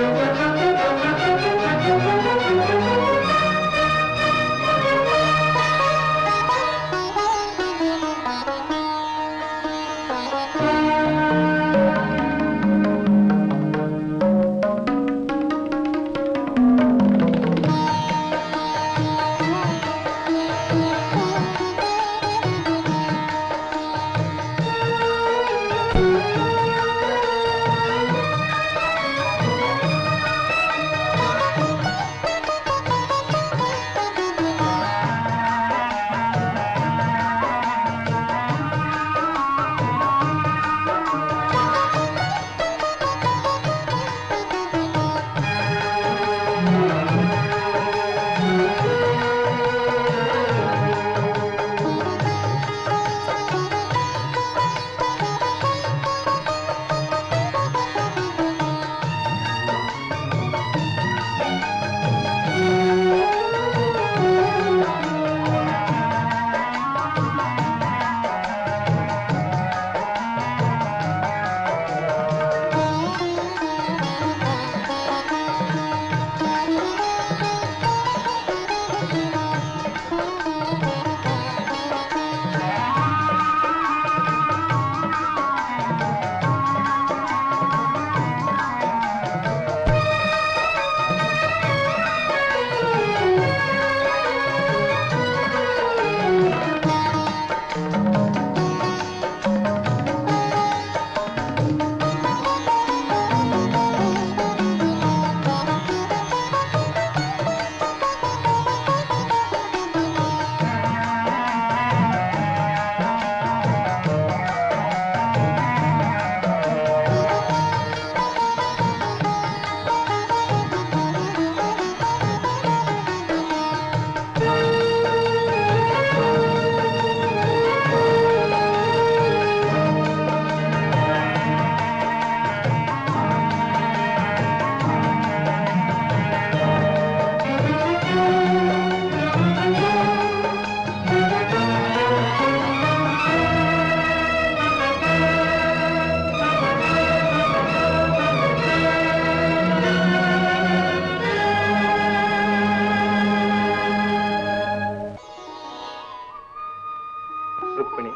రుక్మిణి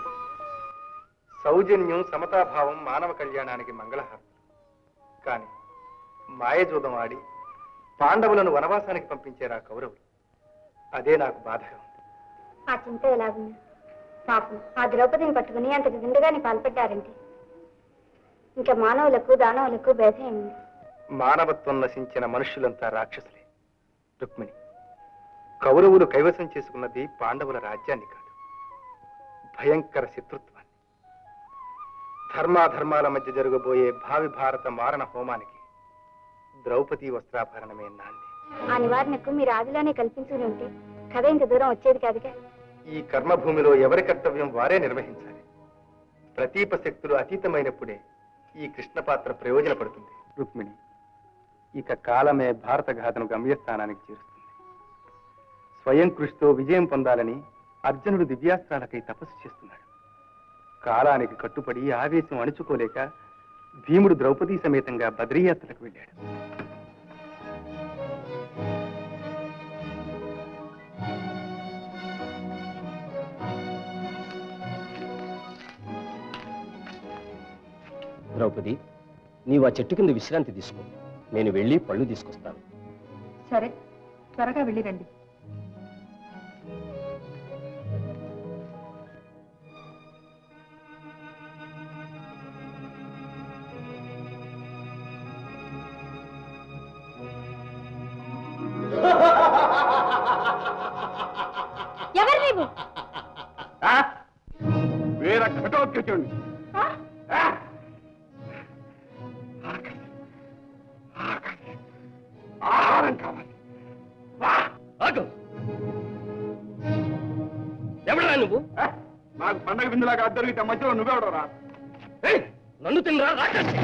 సౌజన్యం సమతాభావం మానవ కళ్యాణానికి మంగళహారం కానీ మాయజూదం ఆడి పాండవులను వనవాసానికి పంపించేరా కౌరవులు అదే నాకు బాధగా ఉంది ఆ చింత ఎలాగుంది పాపం ఆ ద్రౌపదిని పట్టుకుని అంతకు దిండుగాని పాల్పడ్డారంటే ఇంకా మానవులకు దానవులకు భేదం ఏముంది మానవత్వం నశించిన మనుష్యులంతా రాక్షసులే రుక్మిణి కౌరవులు కైవసం చేసుకున్నది పాండవుల రాజ్యాన్ని కాదు భయంకర శత్రుత్వాన్ని ధర్మాధర్మాల మధ్య జరగబోయే భావి భారత మారణ హోమానికి ద్రౌపది వస్త్రాభరణమే నాంది ఆ నివారణకు మీరు ఆదిలోనే కల్పించుకుని ఉంటే కథ ఇంత దూరం వచ్చేది కాదుగా ఈ కర్మభూమిలో ఎవరి కర్తవ్యం వారే నిర్వహించాలి ప్రతీప శక్తులు అతీతమైనప్పుడే ఈ కృష్ణ పాత్ర ప్రయోజనపడుతుంది రుక్మిణి ఇక కాలమే భారత గాథను గమ్యస్థానానికి చేరుస్తుంది స్వయం కృషితో విజయం పొందాలని అర్జునుడు దివ్యాస్త్రాలకై తపస్సు చేస్తున్నాడు కాలానికి కట్టుపడి ఆవేశం అణుచుకోలేక భీముడు ద్రౌపదీ సమేతంగా బద్రీయాత్రకు వెళ్ళాడు ద్రౌపది నీవు ఆ చెట్టు కింద విశ్రాంతి తీసుకో నేను వెళ్ళి పళ్ళు తీసుకొస్తాను సరే త్వరగా వెళ్ళిరండి ఎవరు నీవు వీర ఘటోత్కచుండి ఆహారం కావాలి ఆగు ఎవడరా నువ్వు ఆ, నాకు పండగ బిందులాగా అద్దరిగితే మధ్యలో నువ్వెవడరా ఏయ్, నన్ను తినరా రాక్షసి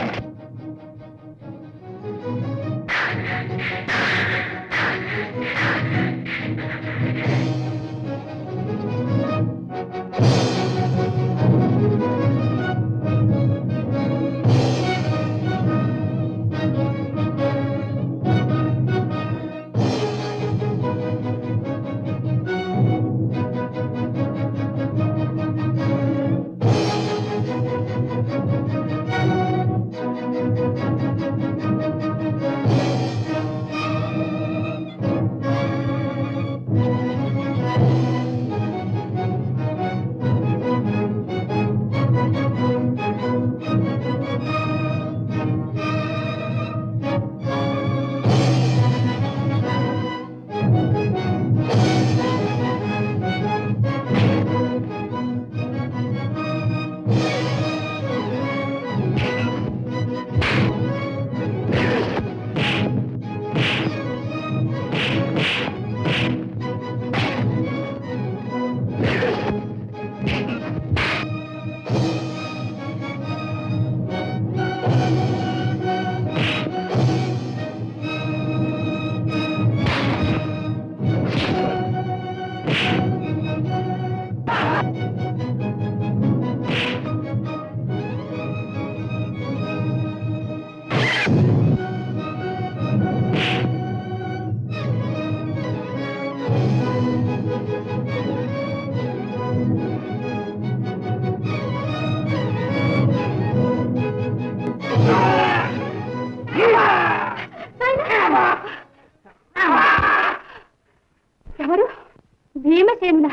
భీమసేన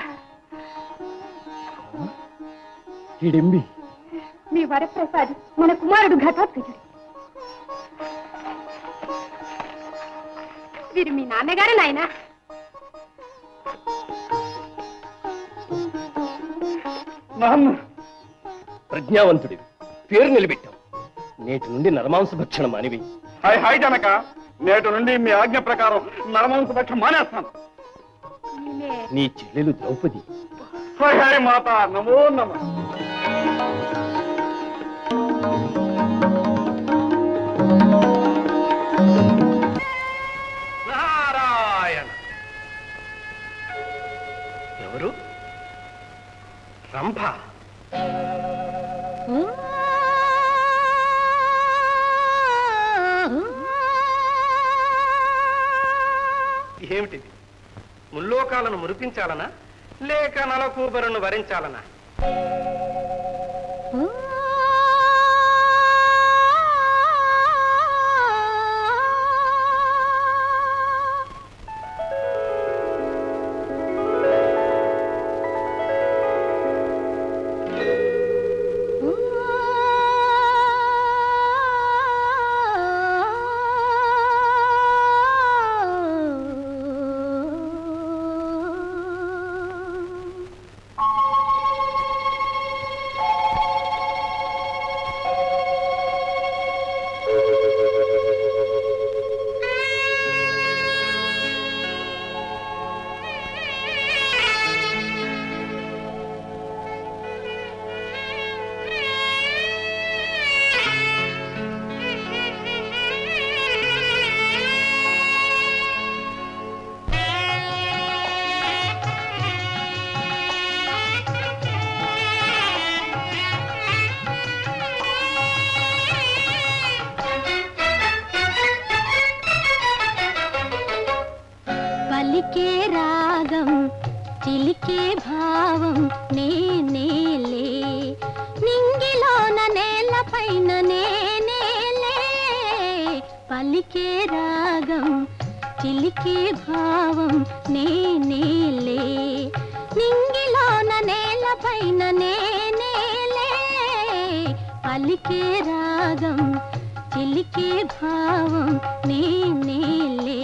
హిడింబి మీ వరప్రసాద్ మన కుమారుడు ఘటోత్కచుడు వీరు మీ నాన్నగారు నాయన నాన్న ప్రజ్ఞావంతుడివి పేరు నిలబెట్టావు నేటి నుండి నరమాంస భక్షణం అనివి హాయ్ హాయ్ జనక నేటి నుండి మీ ఆజ్ఞ ప్రకారం నరమాంస పక్షం మానేస్తాను నీ చెల్లెలు ద్రౌపది హాయ్ హాయ్ మాత నమో నమ నారాయణ ఎవరు రంభ ఏమిటిది ముల్లోకాలను మురిపించాలనా లేక నలకూబరును వరించాలనా పలికే రాగం చిలికే భావం నేనేలే నింగిలోన నేల పైన నేనేలే పలికే రాగం చిలికే భావం నేనేలే నింగిలోన నేల పైన నేనేలే పలికే రాగం చిలికే భావం నేనేలే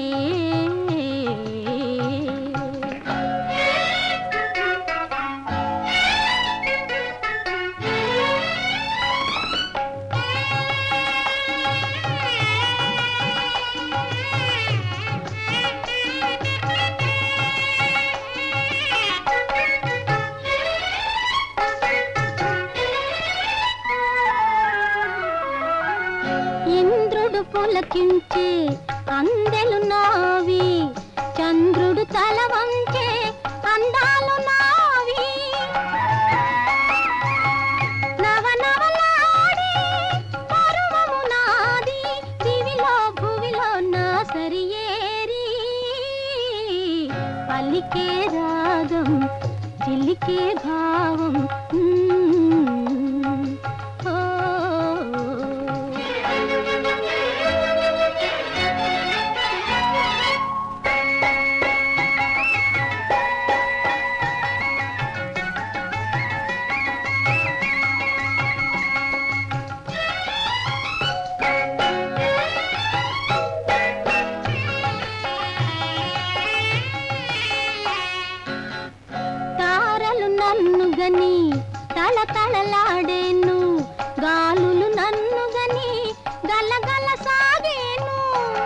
ఇంద్రుడు పులకించే అందెలు నావి చంద్రుడు తల వంచే అందాలు నావి నవనవలాడే పరువము నాది దివిలో భువిలో నా సరియేరి పలికే రాగం చిలికే భావం మ్మ్. ఓ తారలు నన్ను గని తల తళలాడేను గాలులు నన్ను గని గలగల సాగేను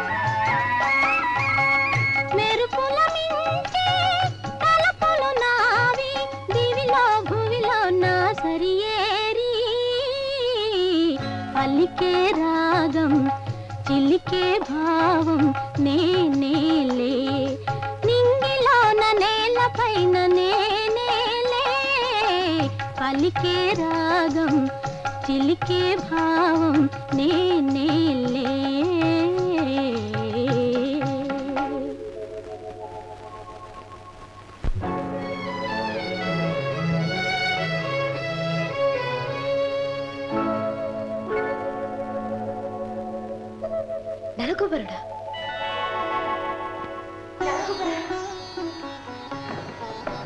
మెరుపుల మించే తలపులు నావి దివిలో భువిలో నా సరియేరి పలికే రాగం చిలికే భావం నేనేలే నింగిలోన నేల పైన నేనేలే పలికే రాగం చిలికే భావం నేనేలే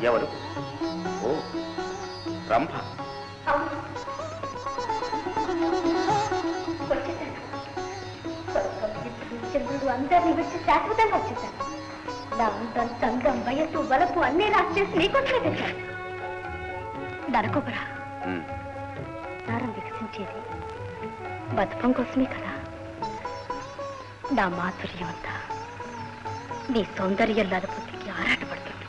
ఎవరు ఓ రంభ చంద్రుడు అందరినీ విడిచి శాశ్వతంగా వచ్చేసాను నా అందం సంగం వయస్సు వలపు అన్ని రాసేసి నీకోసమే తెచ్చాను నరకొబరా దారం వికసించేది బతుకం కోసమే కదా నా మాధుర్యం అంతా నీ సౌందర్యం లదపతికి ఆరాటపడుతుంది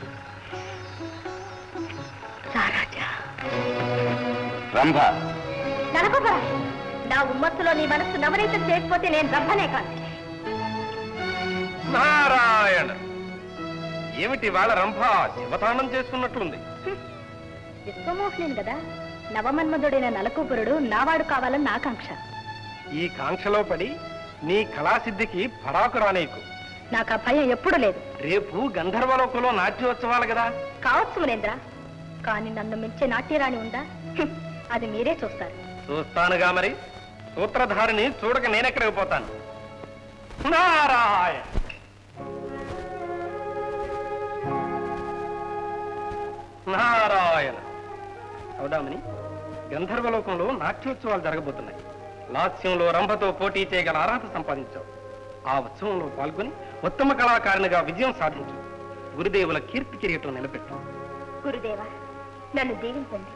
రారాజా రంభ నరకొబరా నా ఉమ్మత్తులో నీ మనస్సు నవనీతం చేయకపోతే నేను రమ్మనే కాదు నారాయణ ఏమిటి వాళ్ళ రంభ శివతాండం చేసుకున్నట్లుంది విశ్వమోహనుడు కదా నవమన్మధుడైన నలకూపురుడు నావాడు కావాలని నా కాంక్ష ఈ కాంక్షలో పడి నీ కళాసిద్ధికి పరాకు రానేకు నాకు ఆ భయం ఎప్పుడూ లేదు రేపు గంధర్వలోకంలో నాట్యోత్సవాలు కదా కావచ్చు మునేంద్ర కానీ నన్ను మించే నాట్యరాణి ఉందా హ్మ్, అది మీరే చూస్తారు చూస్తానుగా మరి సూత్రధారిని చూడక నేనెక్కడికి పోతాను నారాయణ నారాయణ అవుదామని గంధర్వలోకంలో నాట్యోత్సవాలు జరగబోతున్నాయి లాస్యంలో రంభతో పోటీ చేయగల అర్హత సంపాదించావు ఆ ఉత్సవంలో పాల్గొని ఉత్తమ కళాకారిణిగా విజయం సాధించు గురుదేవుల కీర్తి కిరీటం నిలబెట్టు గురుదేవా నన్ను దీవించండి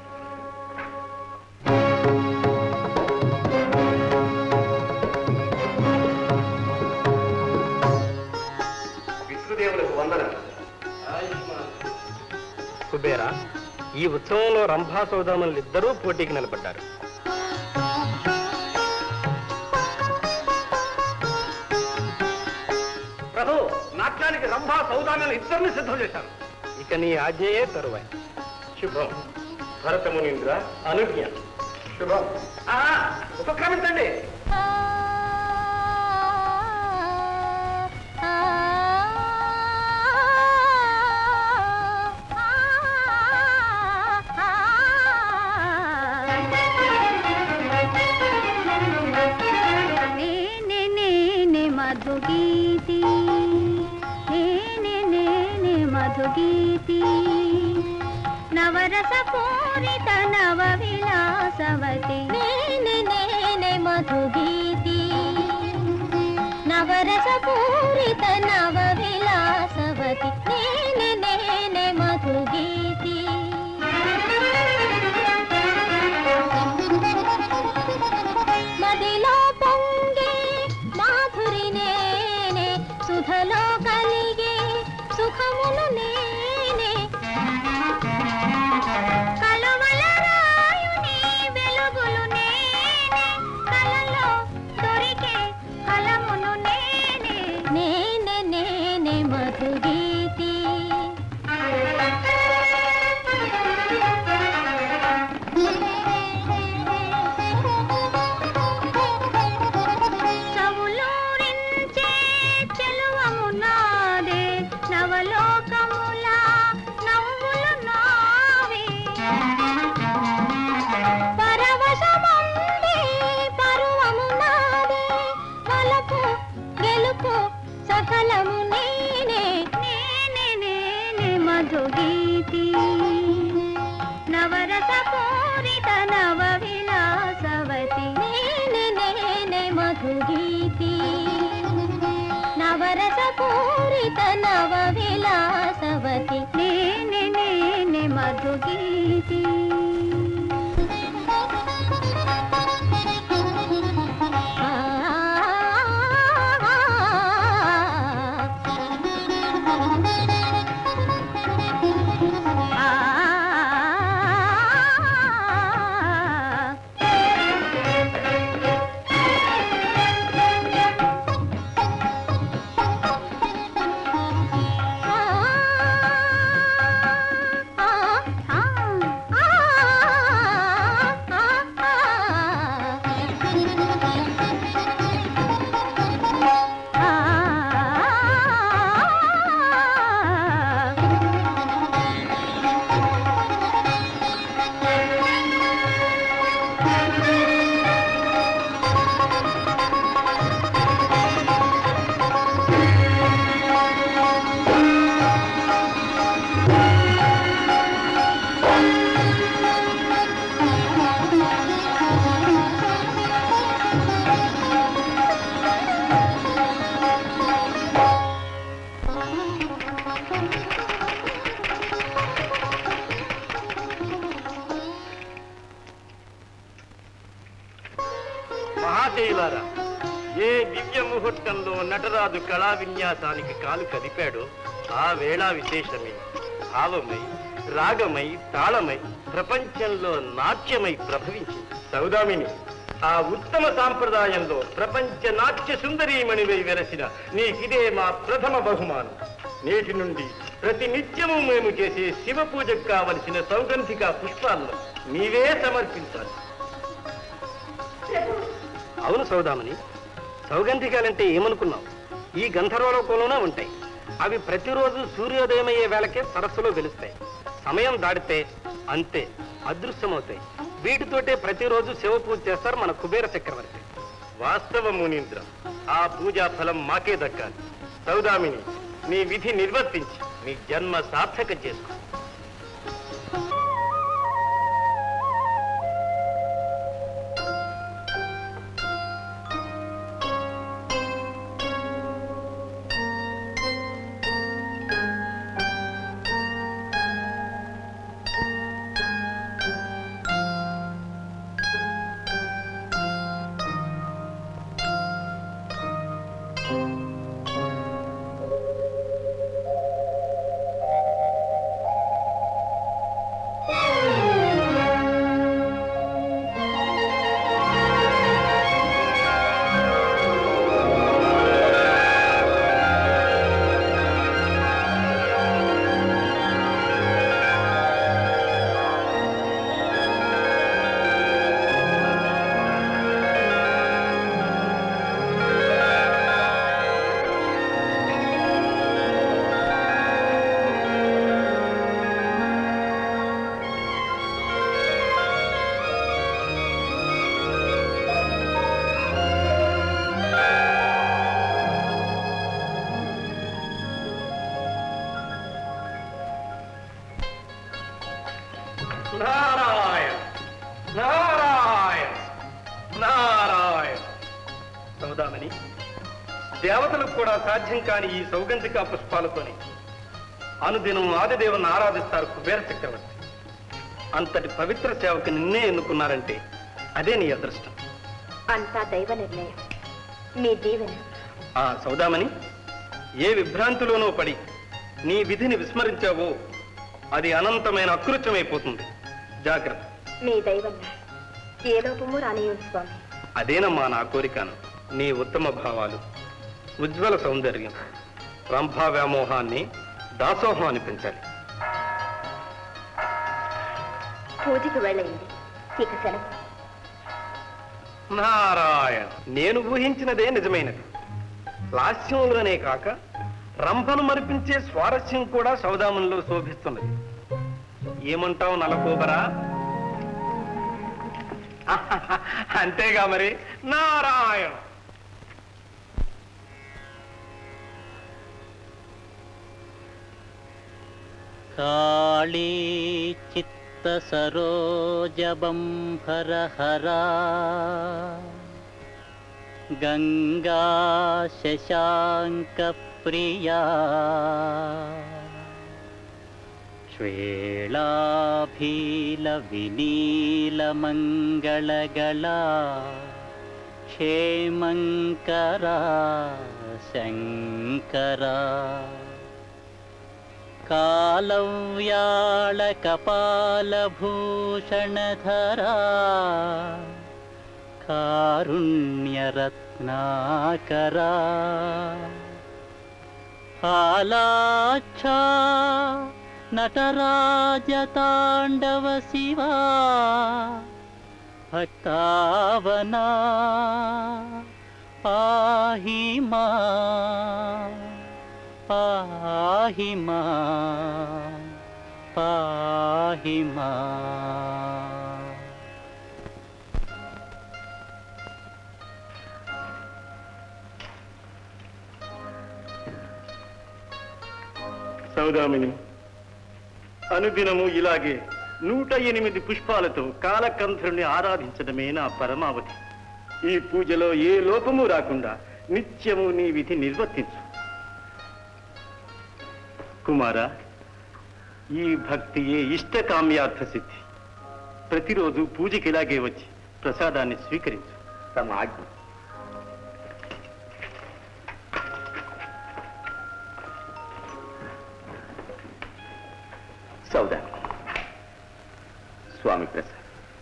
విష్ణుదేవులకు వందనం కుబేరా ఈ ఉత్సవంలో రంభా సోదామనులు ఇద్దరూ పోటీకి నిలబడ్డారు ప్రభు నాట్యానికి రంభా సౌదామనులు ఇద్దరిని సిద్ధం చేశారు ఇక నీ ఆజ్ఞయే తరువాయి శుభం భరతమునింద్ర అనుజ్ఞ శుభం ఆ, ఉపక్రమించండి నేనే నేనే మధుగీతి నేనే నేనే మధుగీతి నవరస పూరిత నవ విలాసవతి నేనే నేనే మధుగీతి నవరస పూరిత నవ విలాసవతి నేనే నేనే మధుగీతి మదిలో పొంగే మాధురి నేనే సుధలో కలిగే సుఖములు నేనే కలువల రాయుని వెలుగులు నేనే కలలో దొరికే ఫలమును నేనే నేనే నేనే మధుగీతి చవులూరించే చెలువము నాదే నవలోకముల నవ్వులు నావే పరవశముంది పరువము నాదే వలపు గెలుపు సకలము నేనే నేనే నేనే మధుగీతి నవరస పూరిత నవ విలాసవతి నేనే నేనే మధుగీతి నవరస పూరిత నవ విలాసవతి నేనే నేనే మధుగీతి ఆ నటగొట్టంలో నటరాజు కళా విన్యాసానికి కాలు కదిపాడో ఆ వేళ విశేషమే భావమై రాగమై తాళమై ప్రపంచంలో నాట్యమై ప్రభవించింది సౌదామిని ఆ ఉత్తమ సాంప్రదాయంలో ప్రపంచ నాట్య సుందరీమణివై వెలసిన నీకిదే మా ప్రథమ బహుమానం నేటి నుండి ప్రతి నిత్యము మేము చేసే శివ పూజకు కావలసిన సౌగంధిక పుష్పాలను నీవే సమర్పించాలి అవును సౌదామని సౌగంధికాలంటే ఏమనుకున్నావు ఈ గంధర్వలోకంలోనే ఉంటాయి అవి ప్రతిరోజు సూర్యోదయమయ్యే వేళకే సరస్సులో వెలుస్తాయి సమయం దాటితే అంతే అదృశ్యమవుతాయి వీటితోటే ప్రతిరోజు శివ పూజ చేస్తారు మన కుబేర చక్రవర్తి వాస్తవ మునీంద్ర ఆ పూజా ఫలం మాకే దక్కాలి సౌదామిని నీ విధి నిర్వర్తించి నీ జన్మ సార్థక చేసుకో నారాయణ నారాయణ నారాయణ సౌదామని దేవతలకు కూడా సాధ్యం కాని ఈ సౌగంధిక పుష్పాలతోని అనుదినం ఆదిదేవుని ఆరాధిస్తారు కుబేర చక్రవర్తి అంతటి పవిత్ర సేవకు నిన్నే ఎన్నుకున్నారంటే అదే నీ అదృష్టం అంతా దైవ నిర్ణయం మీ దీవెన ఆ సౌదామని ఏ విభ్రాంతిలోనో పడి నీ విధిని విస్మరించావో అది అనంతమైన అకృత్యమైపోతుంది జాగ్రత్త మీ దైవన్న ఏ లోపము రానియుడు స్వామి అదేనమ్మా నా కోరికను నీ ఉత్తమ భావాలు ఉజ్వల సౌందర్యం రంభా వ్యామోహాన్ని దాసోహాన్ని పెంచాలి పూజకి వెళ్ళయింది ఇక సెలవు నారాయణ నేను ఊహించినదే నిజమైనది లాస్యంలోనే కాక రంభను మరిపించే స్వారస్యం కూడా సౌదామంలో శోభిస్తున్నది ఏమంటావు నలకోబరా అంతేగా మరి నారాయణ काली चित्तसरोजबम्भरहरा गङ्गा शशाङ्कप्रिया श्वेलाभीलविनीलमङ्गलगला क्षेमङ्करा शङ्करा कालव्याळकपालभूषणधरा कारुण्यरत्नाकरा हालाच्छा नटराजताण्डवशिवा भक्तावना पाहि मा पाहि मा पाहि मा సౌదామిని అనుదినము ఇలాగే నూట ఎనిమిది పుష్పాలతో కాలకంధరుని ఆరాధించడమే నా పరమావధి ఈ పూజలో ఏ లోపము రాకుండా నిత్యము నీ విధి నిర్వర్తించు కుమారా ఈ భక్తియే ఇష్టకామ్యార్థ సిద్ధి ప్రతిరోజు పూజకి ఇలాగే వచ్చి ప్రసాదాన్ని స్వీకరించు తమ ఆజ్ఞ సౌదా స్వామి ప్రసాద్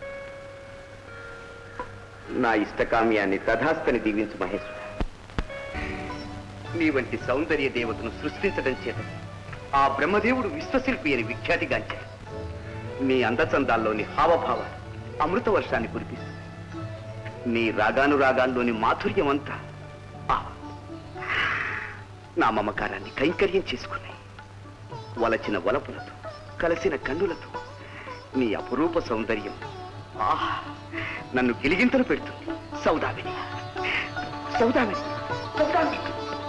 నా ఇష్టకామ్యాన్ని తథాస్తని దీవించు మహేశ్వర నీ వంటి సౌందర్య దేవతను సృష్టించడం చేత ఆ బ్రహ్మదేవుడు విశ్వశిల్పి అని విఖ్యాతిగాంచాడు నీ అందచందాల్లోని హావభావాలు అమృత వర్షాన్ని కురిపిస్తుంది నీ రాగానురాగాల్లోని మాధుర్యం అంతా ఆ, నా మమకారాన్ని కైంకర్యం చేసుకున్నాయి వలచిన వలపులతో కలిసిన కన్నులతో నీ అపురూప సౌందర్యం ఆహ్ నన్ను గిలిగింతలు పెడుతుంది సౌదామిని సౌదామిని సౌదామిని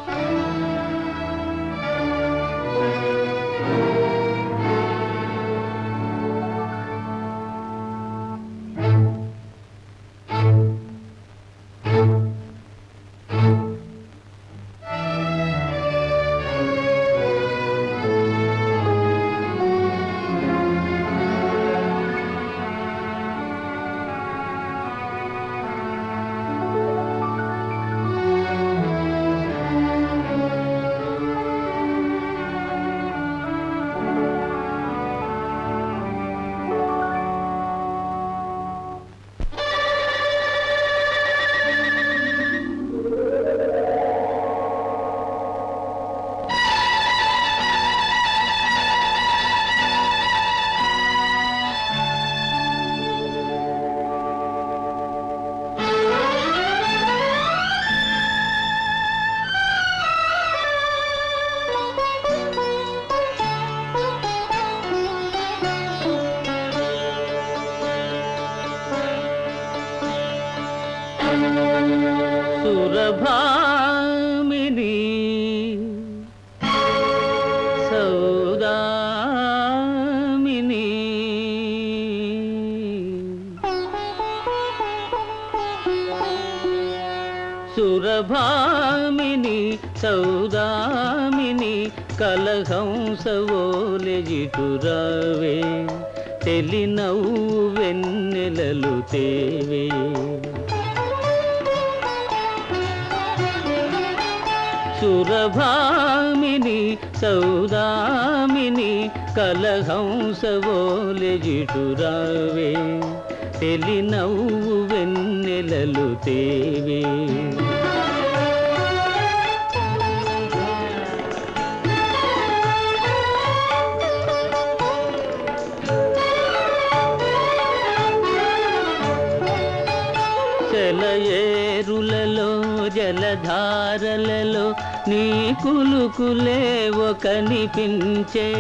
సురభామిని సౌదామిని సురభామిని సౌదామిని కలహంసవోలెజిటురావే తెలినవు వెన్నెలలు తేవే సురభామిని సౌదామిని కలహంసవోలెజిటురావే తెలినవ్వు వెన్నెలలు తేవే సెలయేరులలో జలధారలలో నీ కులుకులే ఒక కనిపించే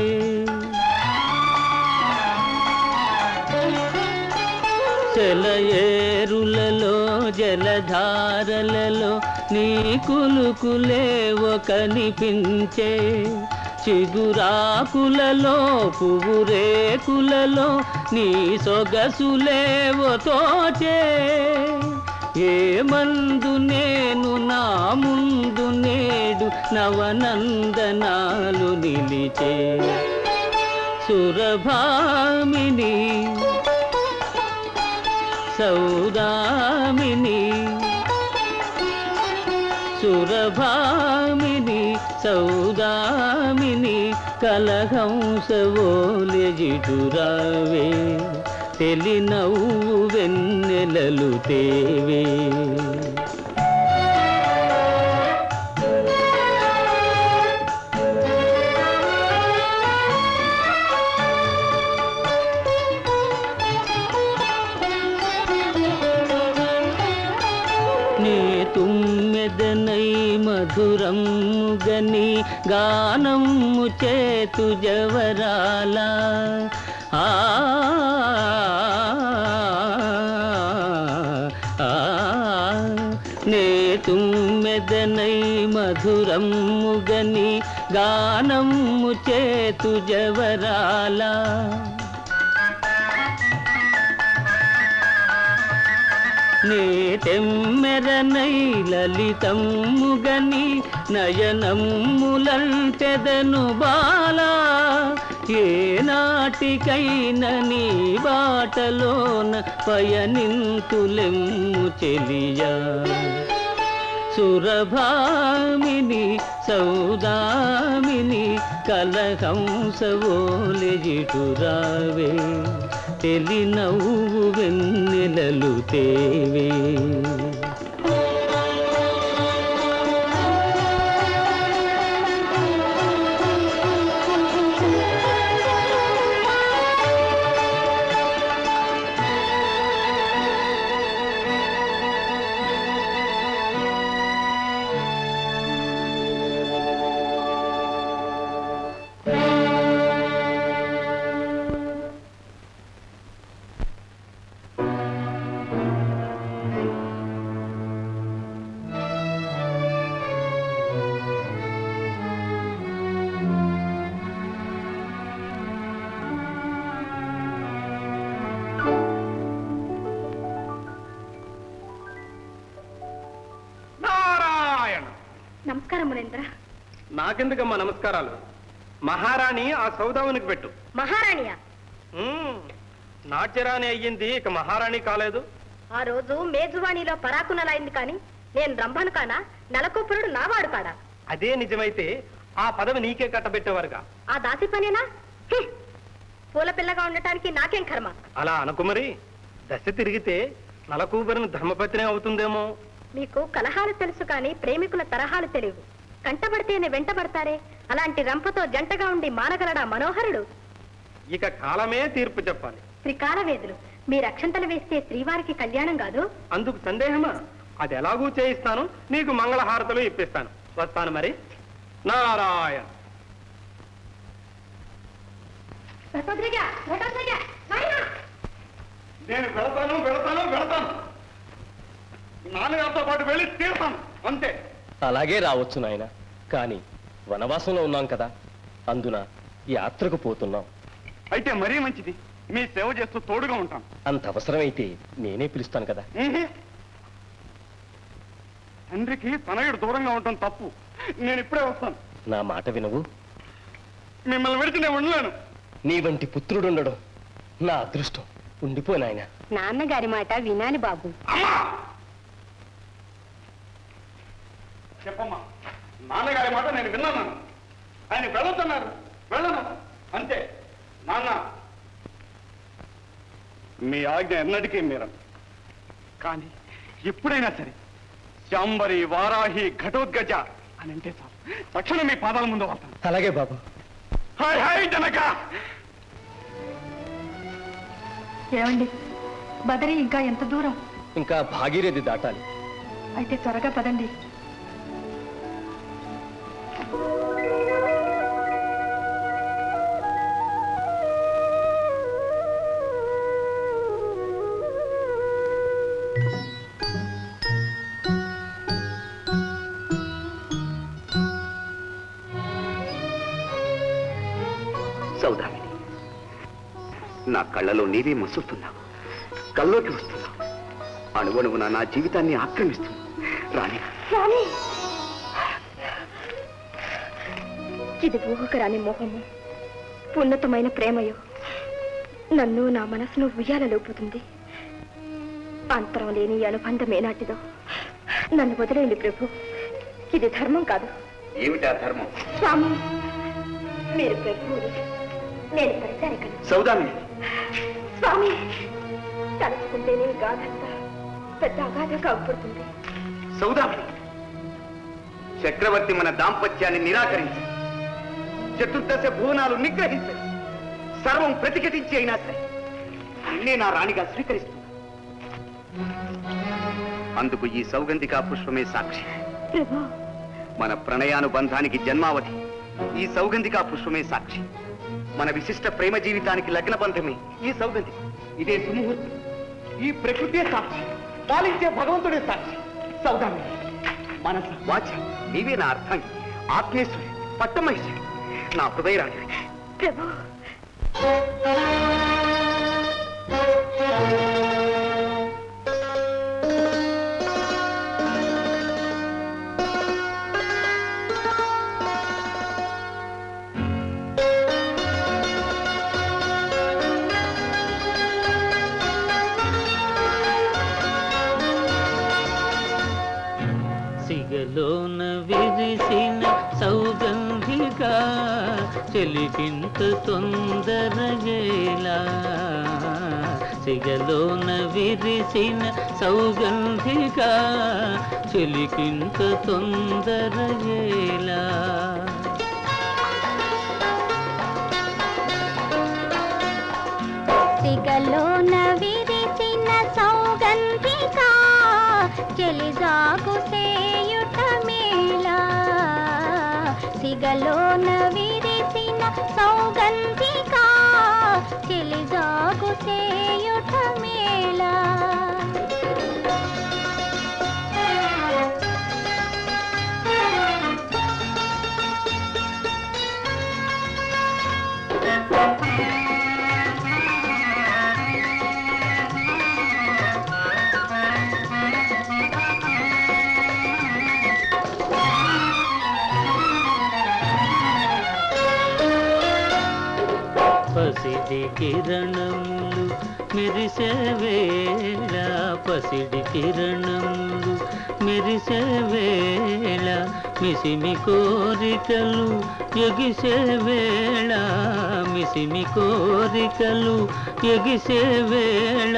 సెలయేరులలో జలధారలలో నీ కులుకులేవో కనిపించే చిగురాకులలో పువ్వురేకులలో నీ సొగసులేవో తోచే ఏ మందు నేను నా ముందు నేడు నవనందనాలు నిలిచే సురభామిని సౌదామిని సురభామిని సౌదామిని కలహంసవోలెజిటురావే తెలినవ్వు వెన్నెలలు తేవే నీ తుమ్మెదనై మధురం గని గానము చేతు జవరాల ఆ ఆ, నే తుమ్మెదనై మధురం గని గానము చేతు జవరాల నేటెమ్మెరనై లలితమ్ముగని నయనమ్ములంటెదను బాలా ఏ నాటికైన నీ బాటలోన పయనింతులెమ్ము చెలియా సురభామిని సౌదామిని కలహంసవోలెజిటురావే తెలి నవ్వు వెన్నెలలు తేవే నారాయణ నమస్కారం మునేంద్ర నాకెందుకమ్మా నమస్కారాలు మహారాణి ఆ సౌదామునికి పెట్టు మహారాణియా ఉమ్, నాట్యరాణి అయ్యింది ఇక మహారాణి కాలేదు ఆ రోజు మేజువాణిలో పరాకునలైంది కానీ నేను రంభను కానా నలకొప్పురుడు నావాడు కాడా అదే నిజమైతే ఆ పదవి నీకే కట్టబెట్టేవారుగా ఆ దాసి పనేనా హ్మ్. పూల పిల్లగా ఉండటానికి నాకేం కర్మ అలా అనకు మరి దశ తిరిగితే నలకూబరిన ధర్మపత్ని అవుతుందేమో మీకు కలహాలు తెలుసు కానీ ప్రేమికుల తరహాలు తెలియవు కంటబడితేనే వెంటబడతారే అలాంటి రంపతో జంటగా ఉండి మానగలడా మనోహరుడు ఇక కాలమే తీర్పు చెప్పాలి త్రికాలవేదులు మీ రక్షంతలు వేస్తే శ్రీవారికి కళ్యాణం కాదు అందుకు సందేహమా అది ఎలాగూ చేయిస్తాను నీకు మంగళహారతలు ఇప్పిస్తాను వస్తాను మరి నారాయణ ఘటోద్రిగా, ఘటోద్రిగా, నాయనా! నేను వెళతాను వెళతాను వెళతాను నాన్నగారితో పాటు వెళ్ళి తీరుతాను అంతే అలాగే రావచ్చు నాయన కానీ వనవాసంలో ఉన్నాం కదా అందున యాత్రకు పోతున్నాం అయితే మరీ మంచిది మీ సేవ చేస్తూ తోడుగా ఉంటాను అంత అవసరమైతే నేనే పిలుస్తాను కదా ఉహు. తండ్రికి తనయుడు దూరంగా ఉండటం తప్పు నేను ఇప్పుడే వస్తాను నా మాట వినవు మిమ్మల్ని విడిచి నేను ఉండలేను నీ వంటి పుత్రుడుండడం నా అదృష్టం ఉండిపో నాయన నాన్నగారి మాట వినాలి బాబు అమ్మా చెప్పమ్మా నాన్నగారి మాట నేను విన్నాను ఆయన వెళ్ళొద్దన్నారు వెళ్ళను అంతే నాన్న మీ ఆజ్ఞ ఎన్నటికీ మీరను కానీ ఎప్పుడైనా సరే శాంబరి వారాహి ఘటోద్గజ అని అంటే చాలు తక్షణం మీ పాదాల ముందు వస్తాను అలాగే బాబు హాయ్ హాయ్ జనక ఏమండి బదరి ఇంకా ఎంత దూరం ఇంకా భాగీరథి దాటాలి అయితే త్వరగా పదండి సౌదామిని నా కళ్ళలో నీవే మసులుతున్నావు కల్లోకి వస్తున్నావు అణువణువున నా జీవితాన్ని ఆక్రమిస్తున్నావు రాణి రాణి ఇది ఊహకు రాని మోహము ఉన్నతమైన ప్రేమయో నన్ను నా మనసును ఉయ్యాలలోపుతుంది అంతరం లేని ఈ అనుబంధం ఏనాటిదో నన్ను వదిలేయండి ప్రభు ఇది ధర్మం కాదు ఏమిటా ధర్మం స్వామి మీరు ప్రభువులు నేను పరిచారికను సౌదామిని స్వామి తలుచుకుంటేనే ఈ గాథంతా పెద్ద అగాధ కాకూడుతుంది సౌదామిని చక్రవర్తి మన దాంపత్యాన్ని నిరాకరించి చతుర్దశ భువనాలు నిగ్రహించి సర్వం ప్రతిఘటించి అయినా సరే నిన్నే నా రాణిగా స్వీకరిస్తున్నా అందుకు ఈ సౌగంధికా పుష్పమే సాక్షి ప్రభు మన ప్రణయానుబంధానికి జన్మావధి ఈ సౌగంధికా పుష్పమే సాక్షి మన విశిష్ట ప్రేమ జీవితానికి లగ్న బంధమే ఈ సౌగంధి ఇదే సుముహూర్తం ఈ ప్రకృతే సాక్షి పాలించే భగవంతుడే సాక్షి సౌదామి మనస వాచ నీవే నా అర్థాంగి ఆత్మేశ్వరి పట్టమహేశ్వరి నా హృదయరాణి ప్రభు సిగలోన విరిసిన సౌగంధిక చెలికింత తొందరగేలా సిగలోన విరిసిన సౌగంధిక చెలికింత తొందరగేలా సిగలోన విరిసిన సౌగంధిక చెలిజాగు సేయుట మేళా సిగలోన విరిసిన సౌగంధిక చెలిజాగు సేయుట మేళా పసిడి కిరణములు మెరిసే వేళ పసిడి కిరణములు మెరిసే వేళ మిసిమి కోరికలు ఎగిసే వేళ మిసిమి కోరికలు ఎగిసే వేళ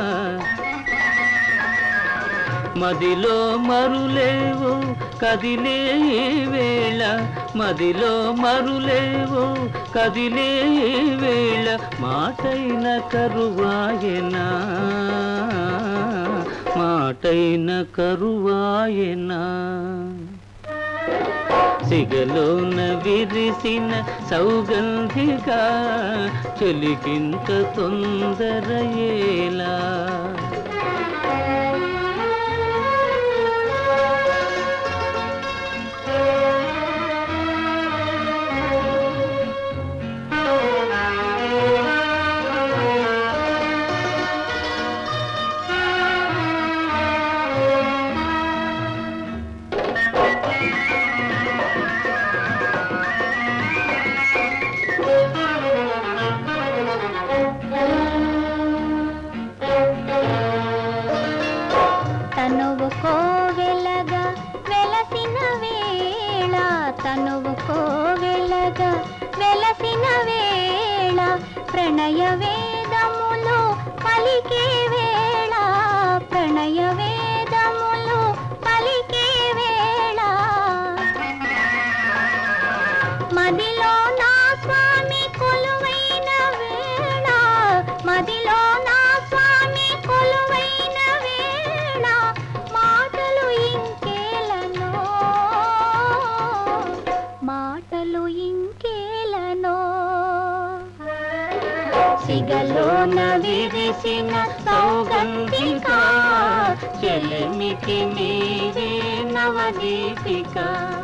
మదిలో మరులేవో కదిలే ఈ వేళ మదిలో మరులేవో కదిలే ఈ వేళ మాటైన కరువాయనా మాటైన కరువాయనా సిగలోన విరిసిన సౌగంధిక చెలికింత తొందరయేలా తనువు కోవెలగా వెలసిన వేళ తనువు కోవెలగా వెలసిన వేళ ప్రణయ వేదములు పలికే వేళ ప్రణయ వేదములు పలికే వేళ మదిలో నా స్వామి కొలువైన వేళ మదిలో నా స్వామి కొలువైన వేళ మాటలు ఇంకేలనో మాటలు ఇంకేలనో సిగలోన విరిసిన సౌగంధిక చెలిమికి మీరే నవదీపిక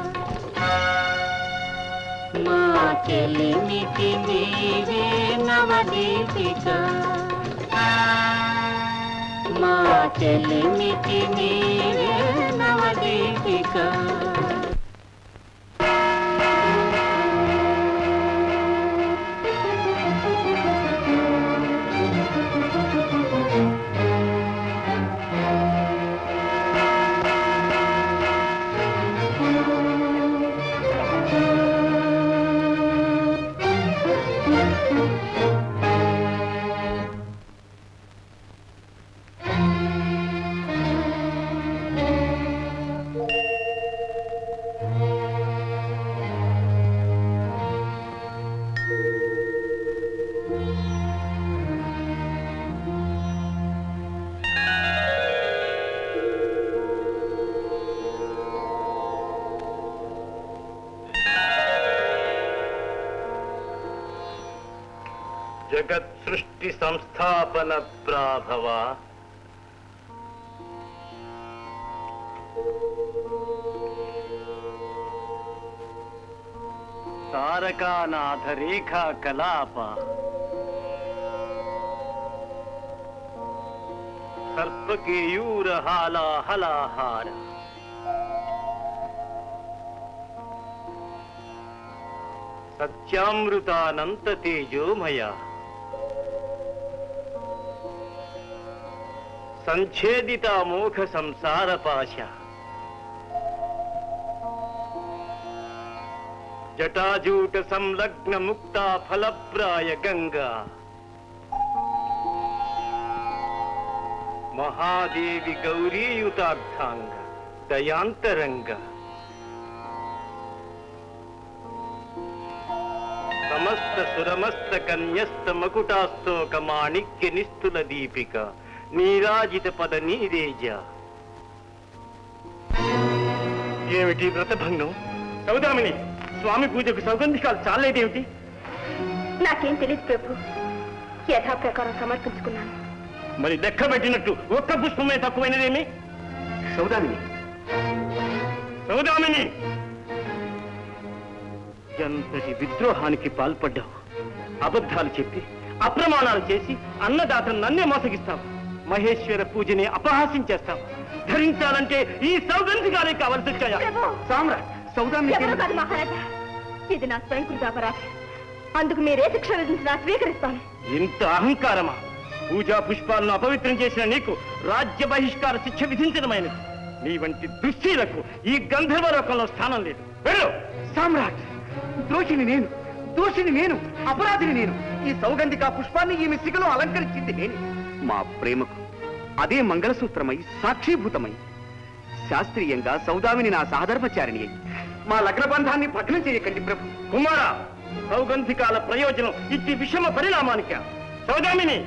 మా చెలిమికి నీవే నవదీపిక మా చెలిమికి నీవే నవదీపిక జగత్ సృష్టి సంస్థాపన ప్రాభవ తారకానాథ రేఖా కలాప సర్పకేయూర హాలాహలాహార సత్యామృతానంత తేజోమయ సంఛేదిత మోఖ సంసార పాశ జటాజూట సంలగ్న ముక్త ఫలప్రాయ గంగా మహాదేవి గౌరీయుతార్థాంగ దయాంతరంగ సమస్త సురమస్త కన్యస్త మకుటాస్తోక మాణిక్య నిస్తుల దీపిక నీరాజిత పద నీరేజ ఏమిటి వ్రతభంగం సౌదామిని స్వామి పూజకు సౌగంధికాలు చాలేదేమిటి నాకేం తెలియదు ప్రభు యథాప్రకారం సమర్పించుకున్నాను మరి లెక్క పెట్టినట్టు ఒక్క పుష్పమే తక్కువైనదేమి సౌదామిని సౌదామిని ఎంతటి విద్రోహానికి పాల్పడ్డావు అబద్ధాలు చెప్పి అప్రమాణాలు చేసి అన్నదాతను నన్నే మోసగిస్తావు మహేశ్వర పూజని అపహాసించేస్తావు ధరించాలంటే ఈ సౌగంధికాలే కావలసి వచ్చాయా ప్రభు సామ్రాట్ సౌదామిని ఎవరు కాదు మహారాజా ఇది నా స్వయంకృత అపరాధం అందుకు మీరే శిక్ష విధించినా స్వీకరిస్తాను ఇంత అహంకారమా పూజా పుష్పాలను అపవిత్రం చేసిన నీకు రాజ్య బహిష్కార శిక్ష విధించడమైనది నీ వంటి దుశ్శీలకు ఈ గంధర్వ లోకంలో స్థానం లేదు వెళ్ళు సామ్రాట్ దోషిని నేను దోషిని నేను అపరాధిని నేను ఈ సౌగంధిక పుష్పాన్ని ఈమె సిగలో అలంకరించింది నేను మా ప్రేమకు అదే మంగళసూత్రమై సాక్షీభూతమై శాస్త్రీయంగా సౌదామిని నా సహధర్మచారిణి అయి మా లగ్న బంధాన్ని భగ్నం చేయకండి ప్రభు కుమార సౌగంధికాల ప్రయోజనం ఇట్టి విషమ పరిణామానిక సౌదామిని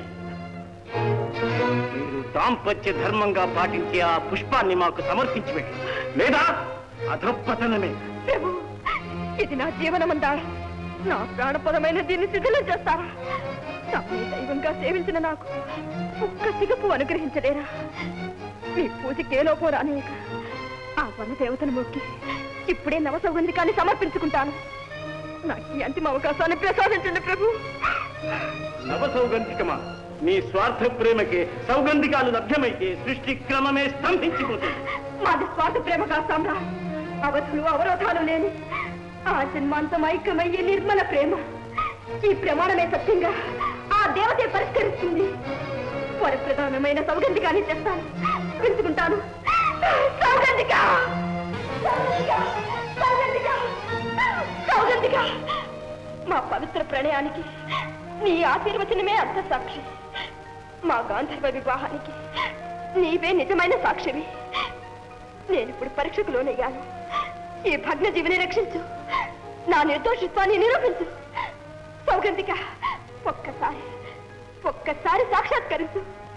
మీరు దాంపత్య ధర్మంగా పాటించే ఆ పుష్పాన్ని మాకు సమర్పించి పెట్టి లేదా అధపతనమే ప్రభు ఇది నా జీవనమందారం నా ప్రాణపదమైన దీన్ని శిథిలం చేస్తారా తానే దైవంగా సేవించిన నాకు ఒక్క సిగపు అనుగ్రహించలేరా మీ పూజకి ఏ లోపం రానియక ఆ వన దేవతను మొక్కి ఇప్పుడే నవసౌగంధికాన్ని సమర్పించుకుంటాను నాకు ఈ అంతిమ అవకాశాన్ని ప్రసాదించండి ప్రభు నవ సౌగంధికమా నీ స్వార్థ ప్రేమకే సౌగంధికాలు లభ్యమైతే సృష్టి క్రమమే స్తంభించిపోతుంది మాది స్వార్థ ప్రేమ కాస్తాంరా అవధులు అవరోధాలు లేని ఆ జన్మాంతం ఐక్యమయ్యే నిర్మల ప్రేమ ఈ ప్రమాణమే సత్యంగా ఆ దేవతే పరిష్కరిస్తుంది వరప్రధానమైన సౌగంధికాన్ని చేస్తాను పెంచుకుంటాను సౌగంధిక సౌగంధిక! సౌగంధిక! సౌగంధిక! మా పవిత్ర ప్రణయానికి నీ ఆశీర్వచనమే అర్థ సాక్షి మా గాంధర్వ వివాహానికి నీవే నిజమైన సాక్షివి నేను ఇప్పుడు పరీక్షకు లోనయ్యాను ఈ భగ్న జీవిని రక్షించు నా నిర్దోషిత్వాన్ని నిరూపించు సౌగంధిక ఒక్కసారి ఒక్కసారి సాక్షాత్కరించు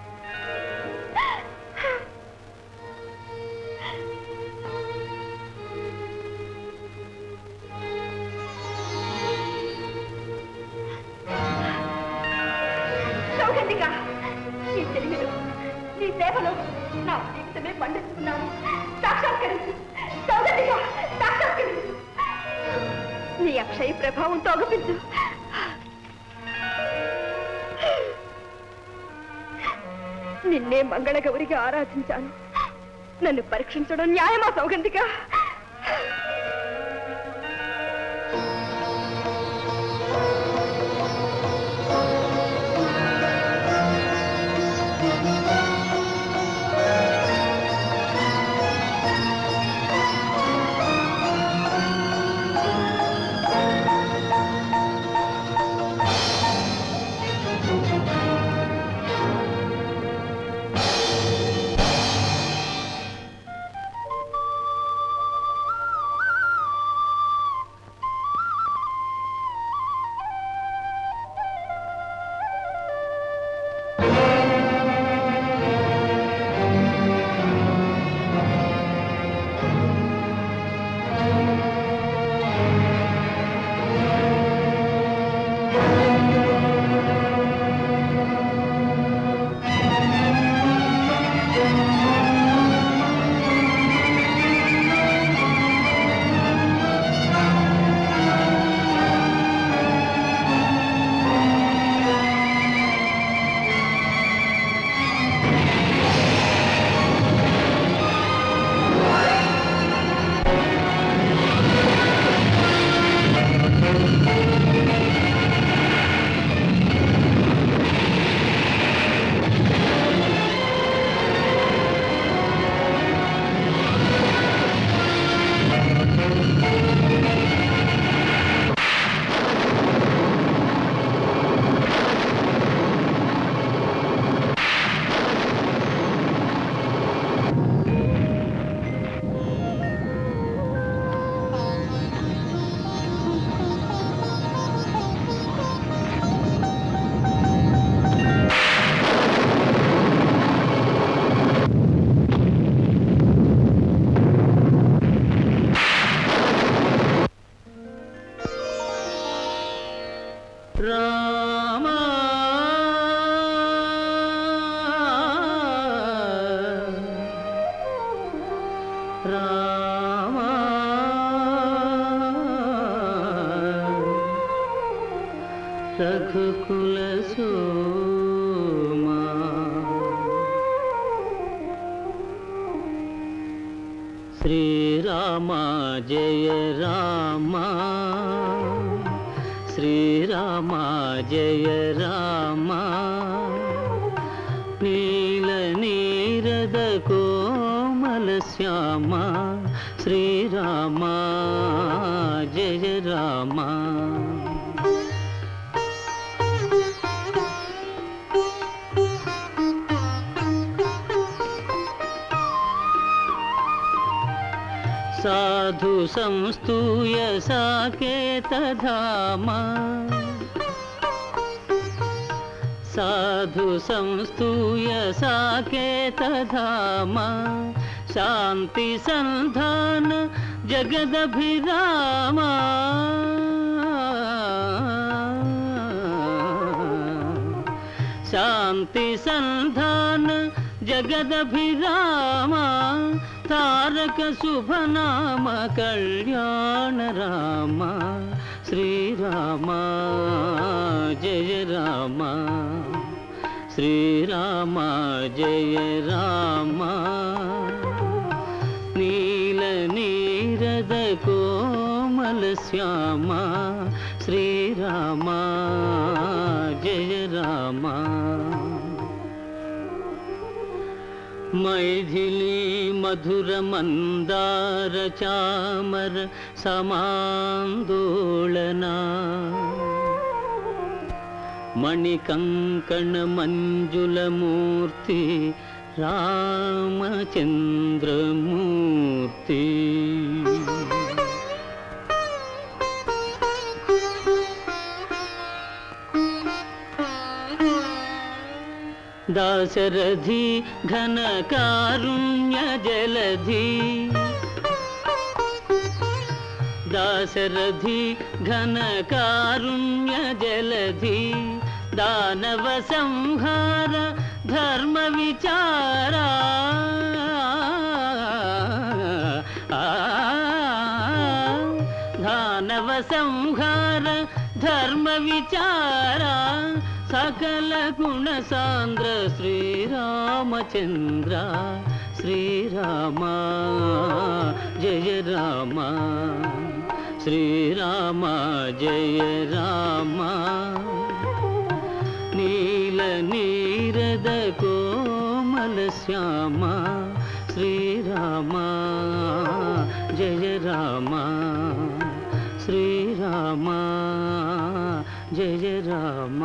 సౌగంధిక నీ తెలివిలో నీ సేవలో నా జీవితమే పండిస్తున్నాను సాక్షాత్కరించు సౌగంధిక సాక్షాత్కరించు నీ అక్షయ ప్రభావంతో అగపించు నిన్నే మంగళగౌరిగా ఆరాధించాను నన్ను పరీక్షించడం న్యాయమా సౌగంధిక రామా రామా రఘుకుల సోమా శ్రీరామ జయ రామ శ్రీరామ జయ రామ నీల నీరద కోమల శ్యామ శ్రీరామ జయ రామ సాధు సంస్తూయ సాకేతధామ సాధు సంస్తూయ సాకేతధామ శాంతి సంధాన జగదభిరామ శాంతి సంధాన జగదభిరామ తారక శుభనామ కళ్యాణ రామ శ్రీరామ జయ రామ శ్రీరామ జయ రామ నీల నీరద కోమల శ్యామ శ్రీరామ జయ రామ మైథిలి మధుర మందార చామర సమాందోళనా మణికంకణ మంజుల మూర్తి రామచంద్రమూర్తి దాశరథి ఘన కారుణ్య జలధి దాశరథి ఘన కారుణ్య జలధి దానవ సంహార ధర్మ విచారా దానవ సంహార ధర్మ విచారా సకల గుణ సాంద్ర శ్రీరామచంద్ర శ్రీరామ జయ రామ శ్రీరామ జయ రామ నీల నీరద కోమల శ్యామ శ్రీరామ జయ రామ శ్రీరామ జయ రామ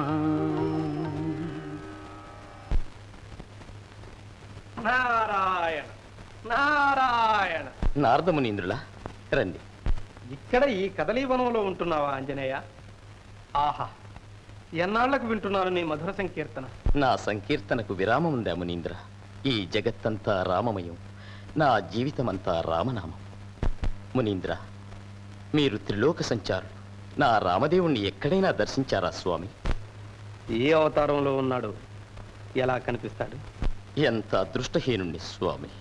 నారాయణ నారాయణ నారదమునీంద్రులా రండి ఇక్కడ ఈ కదలీవనంలో ఉంటున్నావా ఆంజనేయ ఆహా ఎన్నాళ్లకు వింటున్నాను నీ మధుర సంకీర్తన నా సంకీర్తనకు విరామం ఉందా మునీంద్ర ఈ జగత్తంతా రామమయం నా జీవితమంతా రామనామం మునీంద్ర మీరు త్రిలోక సంచారులు నా రామదేవుణ్ణి ఎక్కడైనా దర్శించారా స్వామి ఏ అవతారంలో ఉన్నాడు ఎలా కనిపిస్తాడు ఎంత అదృష్టహీనుణ్ణి స్వామి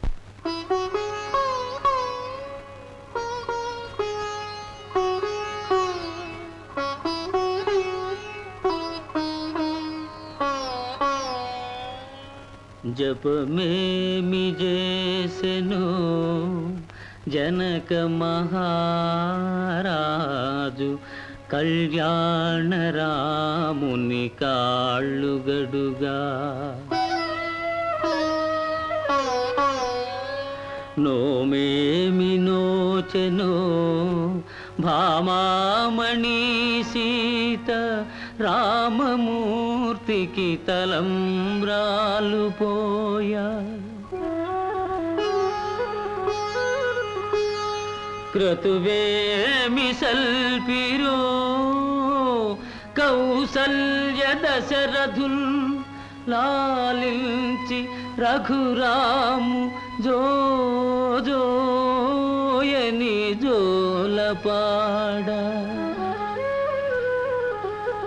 జపమేమి చేసెను జనక మహారాజు కళ్యాణ రాముని కాళ్ళుగడుగా నోమేమి నోచెనో భామామణి సీత రామమూర్తికి తలంబ్రాలు పోయా క్రతువేమి సల్పిరో కౌసల్య దశరథుల్ లాలించి రఘురాము జో జోయని జోలపాడ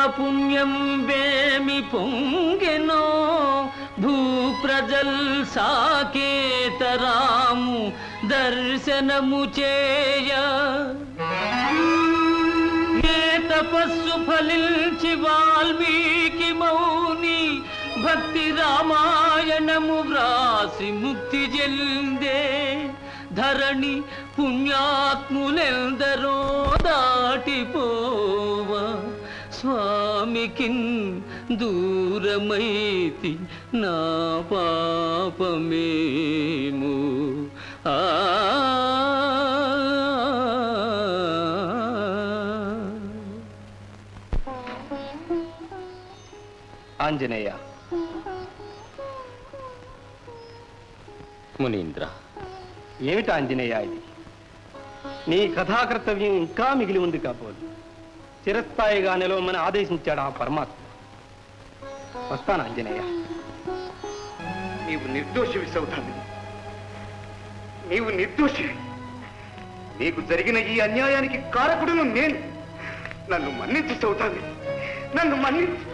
పుణ్యం వేమి పొంగెనో భూప్రజల్ సాకేతరాము దర్శనము చేయ ఏ తపస్సు ఫలించి వాల్మీకి మౌని భక్తి రామాయణము వ్రాసి ముక్తి చెందే ధరణి పుణ్యాత్ములెందరో దాటిపోవ స్వామికిన్ దూరమైతి నా పాపమేము ఆ ఆంజనేయ మునీంద్ర ఏమిటి ఆంజనేయ ఇది నీ కథాకర్తవ్యం ఇంకా మిగిలి ఉంది కాబోలు చిరస్థాయిగా నిలవమని ఆదేశించాడు ఆ పరమాత్మ వస్తాను ఆంజనేయ నీవు నిర్దోషివి సౌదామిని నీవు నిర్దోషివి నీకు జరిగిన ఈ అన్యాయానికి కారకుడును నేను నన్ను మన్నించు సౌదామిని నన్ను మన్నించు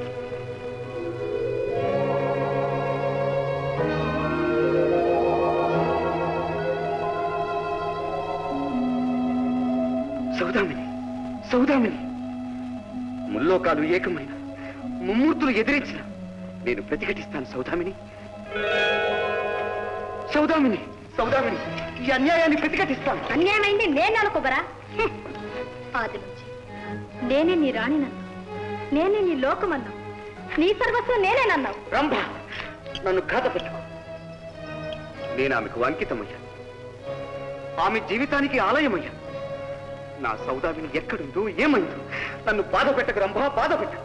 సౌదామిని సౌదామిని ముల్లోకాలు ఏకమైన ముమ్మూర్తులు ఎదిరించిన నేను ప్రతిఘటిస్తాను సౌదామిని సౌదామిని సౌదామిని ఈ అన్యాయాన్ని ప్రతిఘటిస్తాను అన్యాయమైంది నేను అనుకోబరా ఆది నుంచి నేనే నీ రాణినన్నా నేనే నీ లోకమన్నా నీ సర్వస్వం నేనేనన్నావు రంభ నన్ను ఖాత పెట్టుకో నేను ఆమెకు అంకితమయ్యాను ఆమె జీవితానికి ఆలయమయ్యాను నా సౌదామిని ఎక్కడుందో ఏమైందో నన్ను బాధ పెట్టకు రంభ బాధ పెట్టకు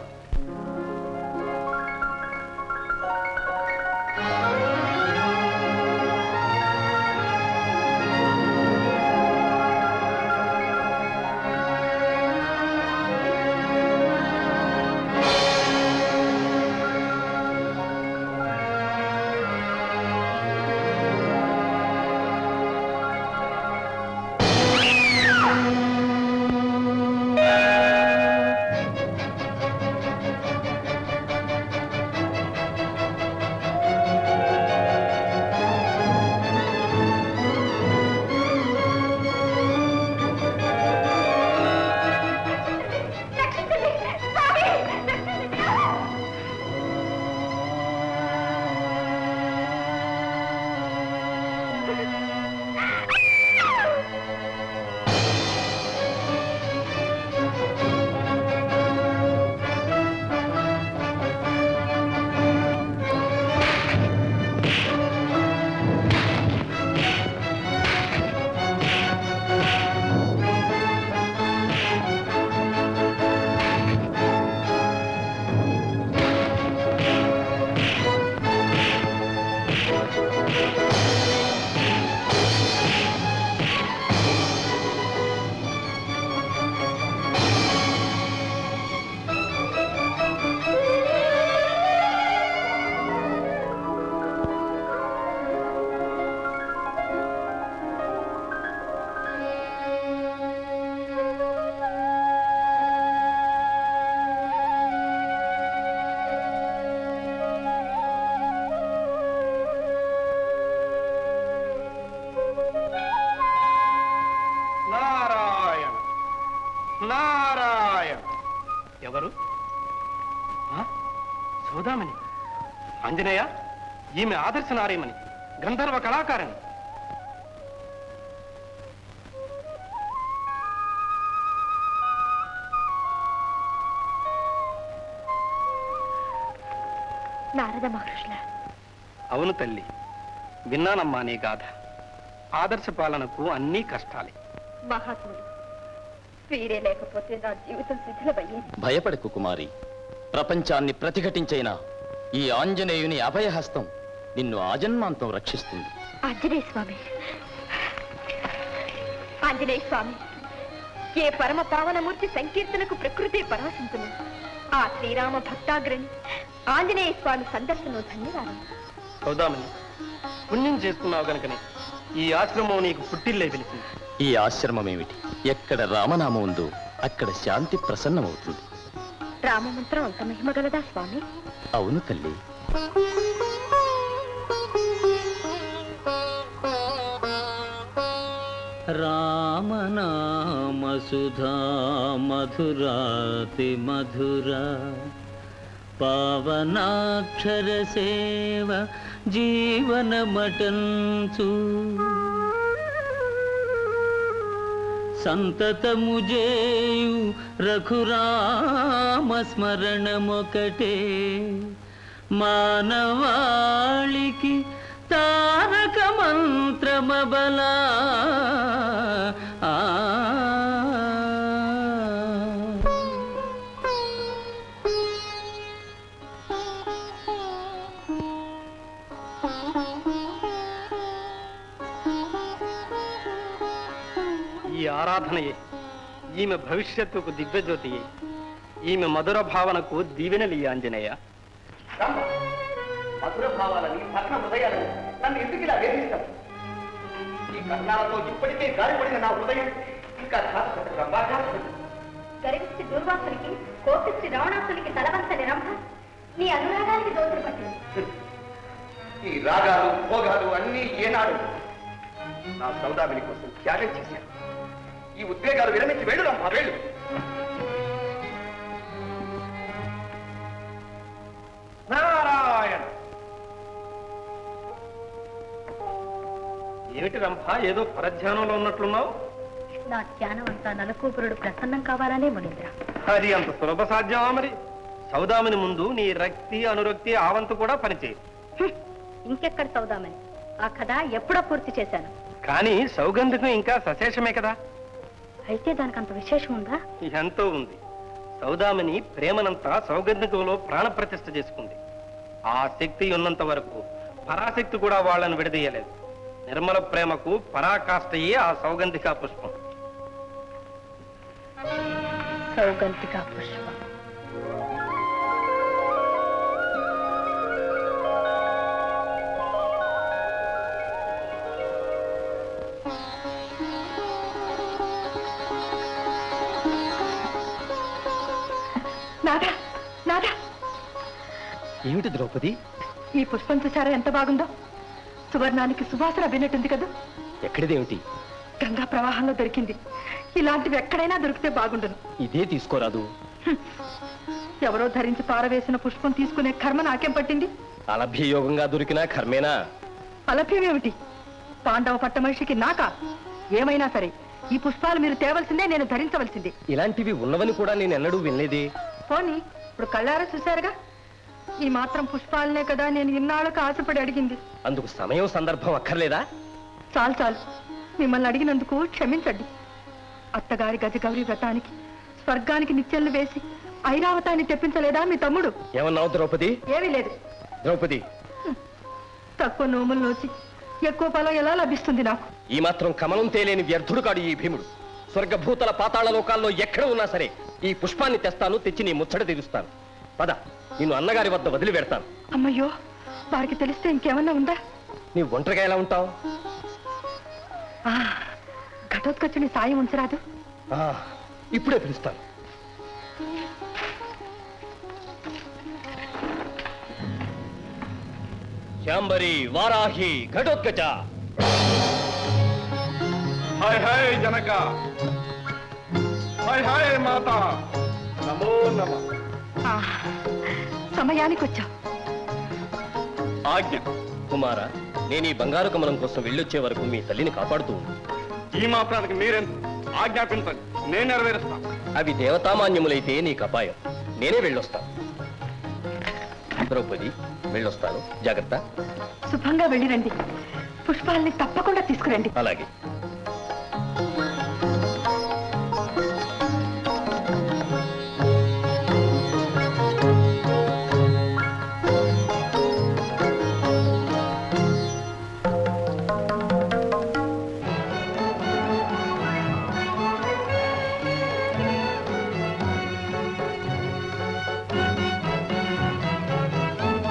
నారాయణ నారాయణ ఎవరు ఆ? సౌదామణి ఆంజనేయ ఈమె ఆదర్శ నారీమణి గంధర్వ కళాకారిణి నారద మహర్షుల అవును తల్లి విన్నానమ్మా నీ గాథ ఆదర్శ పాలనకు అన్నీ కష్టాలే మహాత్ములు వీరే లేకపోతే నా జీవితం శిథిలమయ్యేది భయపడకు కుమారి ప్రపంచాన్ని ప్రతిఘటించైనా ఈ ఆంజనేయుని అభయహస్తం నిన్ను ఆజన్మాంతం రక్షిస్తుంది ఆంజనేయ స్వామి ఆంజనేయ స్వామి ఏ పరమ పావనమూర్తి సంకీర్తనకు ప్రకృతి పరాశించును ఆ శ్రీరామ భక్తాగ్రని ఆంజనేయ స్వామి సందర్శనం ధన్యవాదం సౌదామణి పుణ్యం చేసుకున్నావు గనుకనే ఈ ఆశ్రమం నీకు పుట్టిల్లే పిలిచింది ఈ ఆశ్రమమేమిటి ఎక్కడ రామనామం ఉందో అక్కడ శాంతి ప్రసన్నమవుతుంది రామమంత్రం అంత మహిమగలదా స్వామి అవును తల్లి రామనామ సుధా మధురాతి మధుర పావనాక్షర సేవ జీవనమటంచు సంతతము జేయు రఘురామ స్మరణమొకటే మానవాళికి తారక మంత్రమబలా ఆ ఈ ఆరాధనయే ఈమె భవిష్యత్తుకు దివ్యజ్యోతియే ఈమె మధుర భావనకు దీవెనలి ఆంజనేయ మధుర భావాలని పట్న హృదయాలని నన్ను ఎందుకు ఇలా వేధిస్తాను ఈ కర్ణాలతో ఇప్పటికే గాలిపడిన నా హృదయం ఇంకా కాదు రంభా కాదు గరివిచ్చి దుర్వాసునికి కోపిచ్చి రావణాసునికి తలవంచని రంభ నీ అనురాగానికి దోతులు పట్టింది ఈ రాగాలు భోగాలు అన్నీ ఏనాడు నా సౌదామిని కోసం త్యాగం చేశాను ఈ ఉద్వేగాలు విరమించి వెళ్ళు రంభా వెళ్ళు నారాయణ ఏమిటి రంభ ఏదో పరధ్యానంలో ఉన్నట్లున్నావు నా ధ్యానం అంతా నలకూపురుడు ప్రసన్నం కావాలనే మునీంద్ర అది అంత సులభ సాధ్యమా మరి సౌదామిని ముందు నీ రక్తి అనురక్తి ఆవంతు కూడా పనిచేయి ఇంకెక్కడ చదుదామని ఆ కథ ఎప్పుడో పూర్తి చేశాను కానీ సౌగంధికం ఇంకా సశేషమే కదా అయితే దానికి అంత విశేషం ఉందా ఎంతో ఉంది సౌదామిని ప్రేమనంతా సౌగంధికంలో ప్రాణప్రతిష్ఠ చేసుకుంది ఆ శక్తి ఉన్నంత వరకు పరాశక్తి కూడా వాళ్ళను విడదీయలేదు నిర్మల ప్రేమకు పరాకాష్ఠయే ఆ సౌగంధికా పుష్పం సౌగంధిక పుష్పం నాదా నాదా ఏమిటి ద్రౌపది ఈ పుష్పం చూసారా ఎంత బాగుందో సువర్ణానికి సువాసన అభినట్టుంది కదా ఎక్కడిదేమిటి గంగా ప్రవాహంలో దొరికింది ఇలాంటివి ఎక్కడైనా దొరికితే బాగుండును ఇదే తీసుకోరాదు ఎవరో ధరించి పారవేసిన పుష్పం తీసుకునే కర్మ నాకేం పట్టింది అలభ్యయోగంగా దొరికినా కర్మేనా అలభ్యం ఏమిటి పాండవ పట్ట మనిషికి నాకా ఏమైనా సరే ఈ పుష్పాలు మీరు తేవలసిందే నేను ధరించవలసిందే ఇలాంటివి ఉన్నవని కూడా నేను ఎన్నడూ వినలేదే పోనీ ఇప్పుడు కళ్ళారా చూశారుగా ఈ మాత్రం పుష్పాలనే కదా నేను ఇన్నాళ్ళకు ఆశపడి అడిగింది అందుకు సమయం సందర్భం అక్కర్లేదా చాలు చాలు మిమ్మల్ని అడిగినందుకు క్షమించండి అత్తగారి గజగౌరి వ్రతానికి స్వర్గానికి నిత్యలు వేసి ఐరావతాన్ని తెప్పించలేదా మీ తమ్ముడు ఏమన్నావు ద్రౌపది ఏమీ లేదు ద్రౌపది తక్కువ నోములు నోచి ఎక్కువ ఫలం ఎలా లభిస్తుంది నాకు ఈ మాత్రం కమలం తేలేని వ్యర్థుడు కాడు ఈ భీముడు స్వర్గభూతల పాతాళ లోకాల్లో ఎక్కడ ఉన్నా సరే ఈ పుష్పాన్ని తెస్తాను తెచ్చి నీ ముచ్చట తీరుస్తాను పద నిన్ను అన్నగారి వద్ద వదిలి పెడతాను అమ్మయ్యో వారికి తెలిస్తే ఇంకేమన్నా ఉందా నీ ఒంటరిగా ఎలా ఉంటావు ఆ, ఘటోత్కచుని సాయం ఉంచరాదు ఆ, ఇప్పుడే పిలుస్తాను శాంబరి వారాహి ఘటోత్కచ హాయ్ హాయ్ జనక హాయ్ హాయ్ మాత నమో నమ ఆ, సమయానికి వచ్చావు ఆజ్ఞ కుమార నేను ఈ బంగారు కమలం కోసం వెళ్ళొచ్చే వరకు మీ తల్లిని కాపాడుతూ ఉండు ఈ మాత్రానికి మీరెంత ఆజ్ఞాపించండి నేను నెరవేరుస్తాను అవి దేవతామాన్యములైతే నీకు అపాయం నేనే వెళ్ళొస్తాను ద్రౌపది వెళ్ళొస్తాను జాగ్రత్త శుభంగా వెళ్ళిరండి పుష్పాల్ని తప్పకుండా తీసుకురండి అలాగే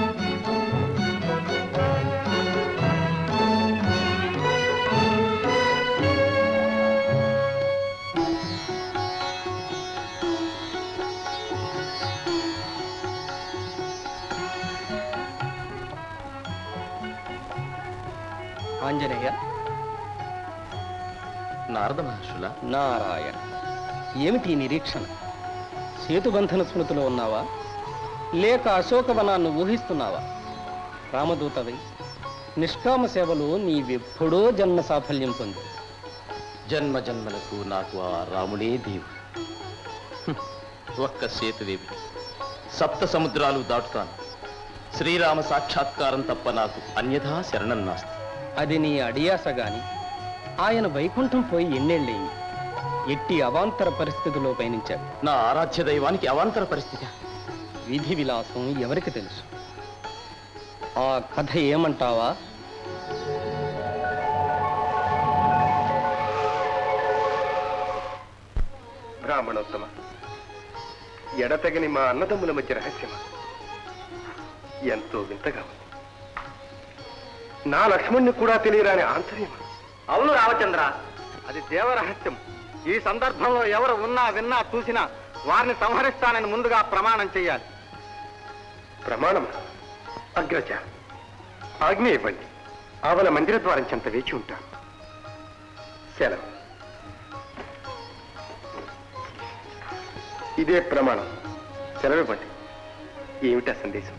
ఆ ఆంజనేయ నారద మహర్షుల నారాయణ ఏమిటి ఈ నిరీక్షణ సేతుబంధన స్మృతిలో ఉన్నావా లేక అశోకవనాన్ని ఊహిస్తున్నావా రామదూతవై నిష్కామ సేవలో నీవెప్పుడో జన్మ సాఫల్యం పొంది జన్మ జన్మలకు నాకు ఆ రాముడే దేవుడు హ్మ్. ఒక్క సేతువేవి సప్త సముద్రాలు దాటుతాను శ్రీరామ సాక్షాత్కారం తప్ప నాకు అన్యథా శరణం నాస్తి అది నీ అడియాస గాని ఆయన వైకుంఠం పోయి ఎన్నేళ్ళయింది ఎట్టి అవాంతర పరిస్థితిలో పయనించాడు నా ఆరాధ్య దైవానికి అవాంతర పరిస్థితి విధి విలాసం ఎవరికి తెలుసు ఆ కథ ఏమంటావా బ్రాహ్మణోత్తమ ఎడతగని మా అన్నదమ్ముల మధ్య రహస్యమా ఎంతో వింతగా ఉంది నా లక్ష్మణ్ణి కూడా తెలియరాని ఆంతర్యమా అవును రామచంద్ర అది దేవరహస్యం ఈ సందర్భంలో ఎవరు ఉన్నా విన్నా చూసినా వారిని సంహరిస్తానని ముందుగా ప్రమాణం చెయ్యాలి ప్రమాణం అగ్రజ ఆజ్ఞ ఇవ్వండి ఆవల మందిర ద్వారం చెంత వేచి ఉంటాను సెలవు ఇదే ప్రమాణం సెలవు ఇవ్వండి ఏమిటా సందేశం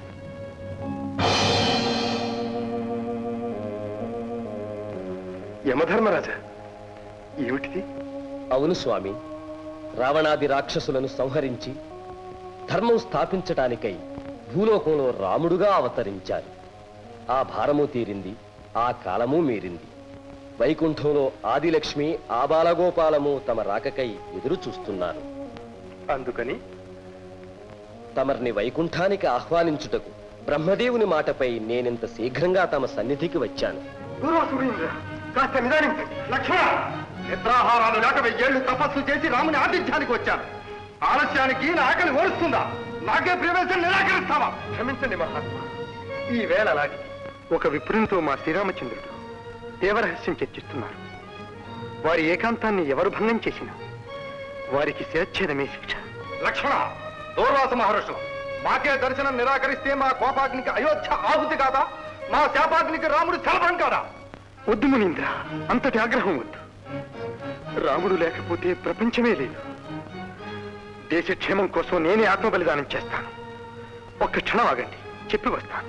యమధర్మరాజా ఏమిటిది అవును స్వామి రావణాది రాక్షసులను సంహరించి ధర్మం స్థాపించటానికై భూలోకంలో రాముడుగా అవతరించారు ఆ భారము తీరింది ఆ కాలము మీరింది వైకుంఠంలో ఆదిలక్ష్మి ఆబాలగోపాలము తమ రాకకై ఎదురు చూస్తున్నారు అందుకని తమర్ని వైకుంఠానికి ఆహ్వానించుటకు బ్రహ్మదేవుని మాటపై నేనింత శీఘ్రంగా తమ సన్నిధికి వచ్చాను పూర్వసూరీంద్ర కాస్త నిదానించండి లక్ష్మణ నిద్రాహారాలు లేక వెయ్యేళ్లు తపస్సు చేసి రాముని ఆతిథ్యానికి వచ్చాను ఆలస్యానికి నా ఆకలి ఓడుస్తుందా నాకే ప్రవేశం నిరాకరిస్తావా క్షమించండి మహాత్మా ఈ వేళ అలాంటి ఒక విప్రునితో మా శ్రీరామచంద్రుడు దేవరహస్యం చర్చిస్తున్నారు వారి ఏకాంతాన్ని ఎవరు భంగం చేసినా వారికి శిరచ్ఛేదమే శిక్ష లక్ష్మణ దూర్వాస మహర్షులు మాకే దర్శనం నిరాకరిస్తే మా కోపాగ్నికి అయోధ్య ఆహుతి కాదా మా శాపాగ్నికి రాముడు చలపం కాదా వద్దు మునీంద్ర అంతటి ఆగ్రహం వద్దు రాముడు లేకపోతే ప్రపంచమే లేదు దేశక్షేమం కోసం నేనే ఆత్మ బలిదానం చేస్తాను ఒక్క క్షణం ఆగండి చెప్పి వస్తాను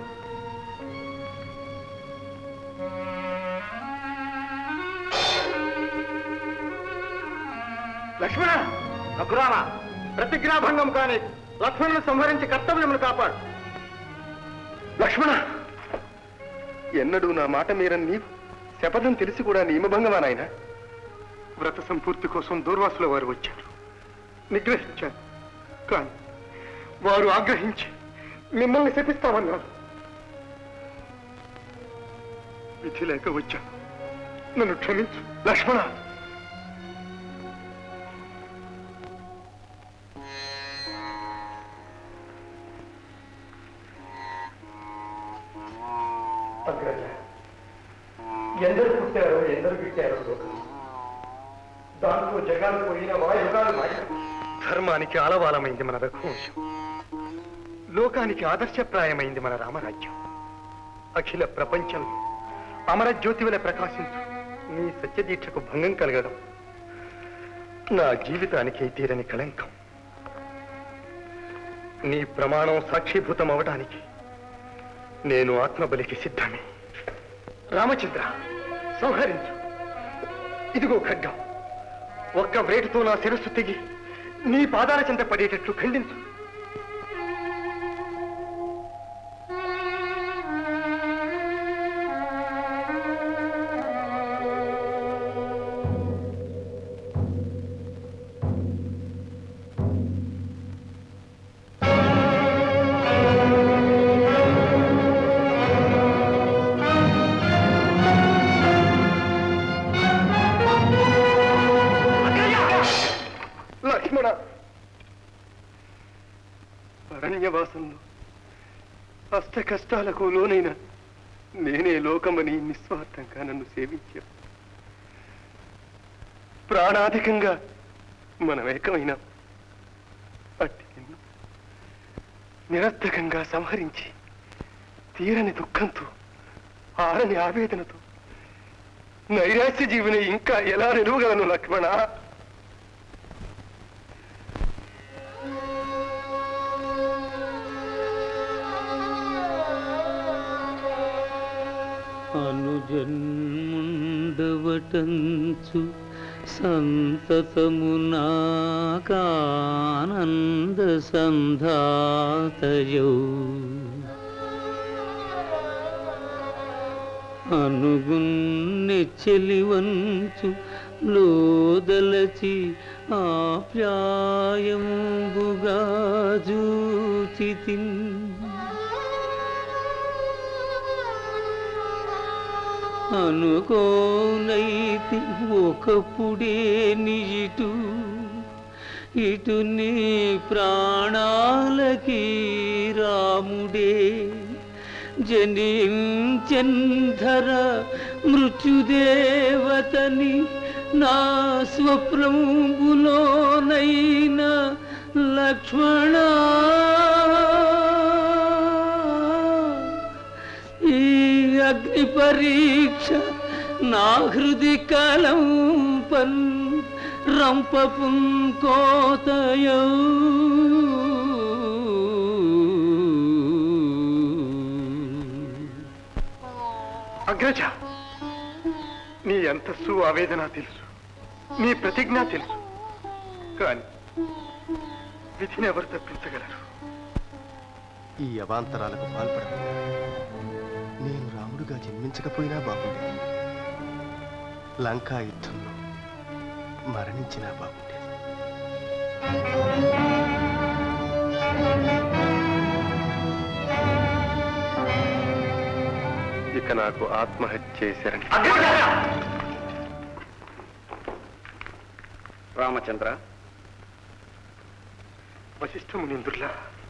లక్ష్మణ రఘురామ ప్రతిజ్ఞాభంగం కాని లక్ష్మణుని సంహరించి కర్తవ్యమును కాపాడు లక్ష్మణ ఎన్నడూ నా మాట మీరని నీవు శపథం తెలిసి కూడా నియమభంగమా నాయన వ్రత సంపూర్తి కోసం దూర్వాసుల వారు వచ్చారు నిగ్రహించాను కానీ వారు ఆగ్రహించి మిమ్మల్ని శపిస్తామన్నారు విధి లేక వచ్చాను నన్ను క్షమించు లక్ష్మణ ఎందరు పుట్టారో ఎందరు గిట్టారో దాంట్లో జగాలు పోయిన వాయుగాలు మాయ ధర్మానికి ఆలవాలమైంది మన రఘువంశం లోకానికి ఆదర్శప్రాయమైంది మన రామరాజ్యం అఖిల ప్రపంచంలో అమరజ్యోతి వలె ప్రకాశించు నీ సత్యదీక్షకు భంగం కలగడం నా జీవితానికి తీరని కళంకం నీ ప్రమాణం సాక్షిభూతం అవడానికి నేను ఆత్మబలికి సిద్ధమే రామచంద్ర సంహరించు ఇదిగో ఖడ్గం ఒక్క వ్రేటుతో నా శిరస్సు తెగి నీ పాదాల చెంత పడేటట్లు ఖండించు లక్ష్మణ అరణ్యవాసంలో అష్ట కష్టాలకు లోనైన నేనే లోకమని నిస్వార్థంగా నన్ను సేవించావు ప్రాణాధికంగా మనమేకమైన అట్టి నిన్ను నిరర్థకంగా సంహరించి తీరని దుఃఖంతో ఆరని ఆవేదనతో నైరాశ్య జీవిని ఇంకా ఎలా నిలువగలను లక్ష్మణ అనుజన్ముండవటంచు సంతతమునాకానంద సంధాతయౌ అనుగున్నెచ్చెలివంచు లోదలచి ఆప్యాయంబుగా జూచితిన్ అనుకోనైతి ఒకప్పుడే నిటు ఇటు నీ ప్రాణాలకి రాముడే జనించంధర మృత్యుదేవతని నా స్వప్రంబులోనైన లక్ష్మణ ఈ అగ్ని పరీక్ష నా హృది కలంపన్ రంపపుం కోతయౌ అగ్రజ నీ అంతస్సు ఆవేదన తెలుసు నీ ప్రతిజ్ఞ తెలుసు కానీ విధిని ఎవరు తప్పించగలరు ఈ అవాంతరాలకు పాల్పడకు నేను రాముడుగా జన్మించకపోయినా బాగుండేది లంకా యుద్ధంలో మరణించినా బాగుండేది ఇక నాకు ఆత్మహత్య చేశారని రామచంద్ర వశిష్ఠ మునిందుర్లా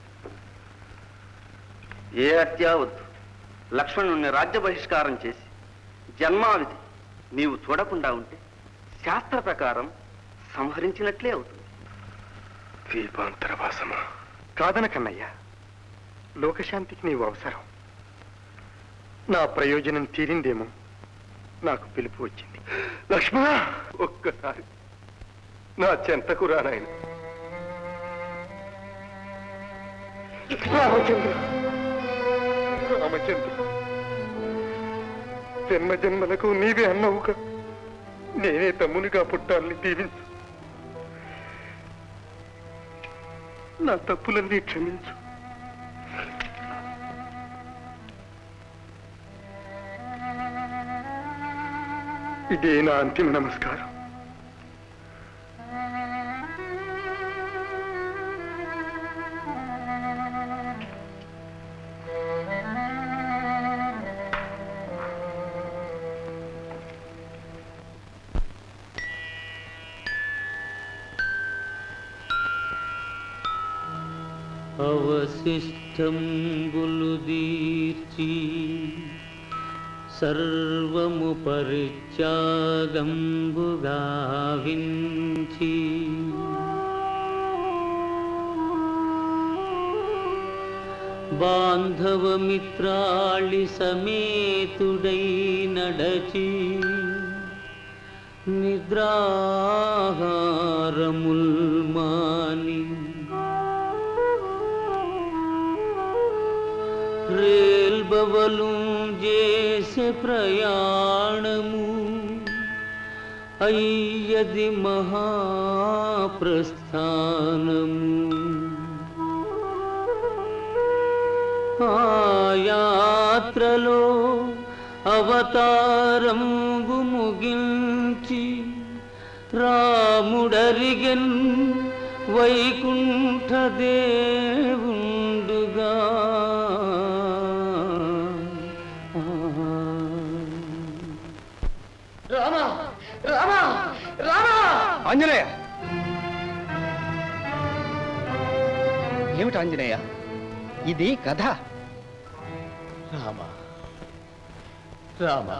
ఏ హత్య వద్దు లక్ష్మణుణ్ణి రాజ్య బహిష్కారం చేసి జన్మావిధి నీవు చూడకుండా ఉంటే శాస్త్ర ప్రకారం సంహరించినట్లే అవుతుంది దీపాంతర వాసమా కాదన కన్నయ్య లోకశాంతికి నీవు అవసరం నా ప్రయోజనం తీరిందేమో నాకు పిలుపు వచ్చింది లక్ష్మణ ఒక్కసారి నా చెంతకు రానాయన రామచంద్ర రామచంద్ర జన్మ జన్మలకు నీవే అన్నవుగా నేనే తమ్మునిగా పుట్టాలని దీవించు నా తప్పులన్నీ క్షమించు ఇదే నా అంతిమ నమస్కారం అవశిష్టంబులు దీర్చి సర్వము పరిత్యాగంబుగా వించి బాంధవమిత్రాళి సమేతుడై నడచి నిద్రాహారముల్ మాని రేల్బవలు చేసే ప్రయాణము అయ్యది మహాప్రస్థానము ఆ యాత్రలో అవతారంబు ముగించి రాముడరిగన్ వైకుంఠ దేవుండుగా రామా రామా రామా ఆంజనేయ ఏమిటి ఆంజనేయ ఇది కథ రామ రామ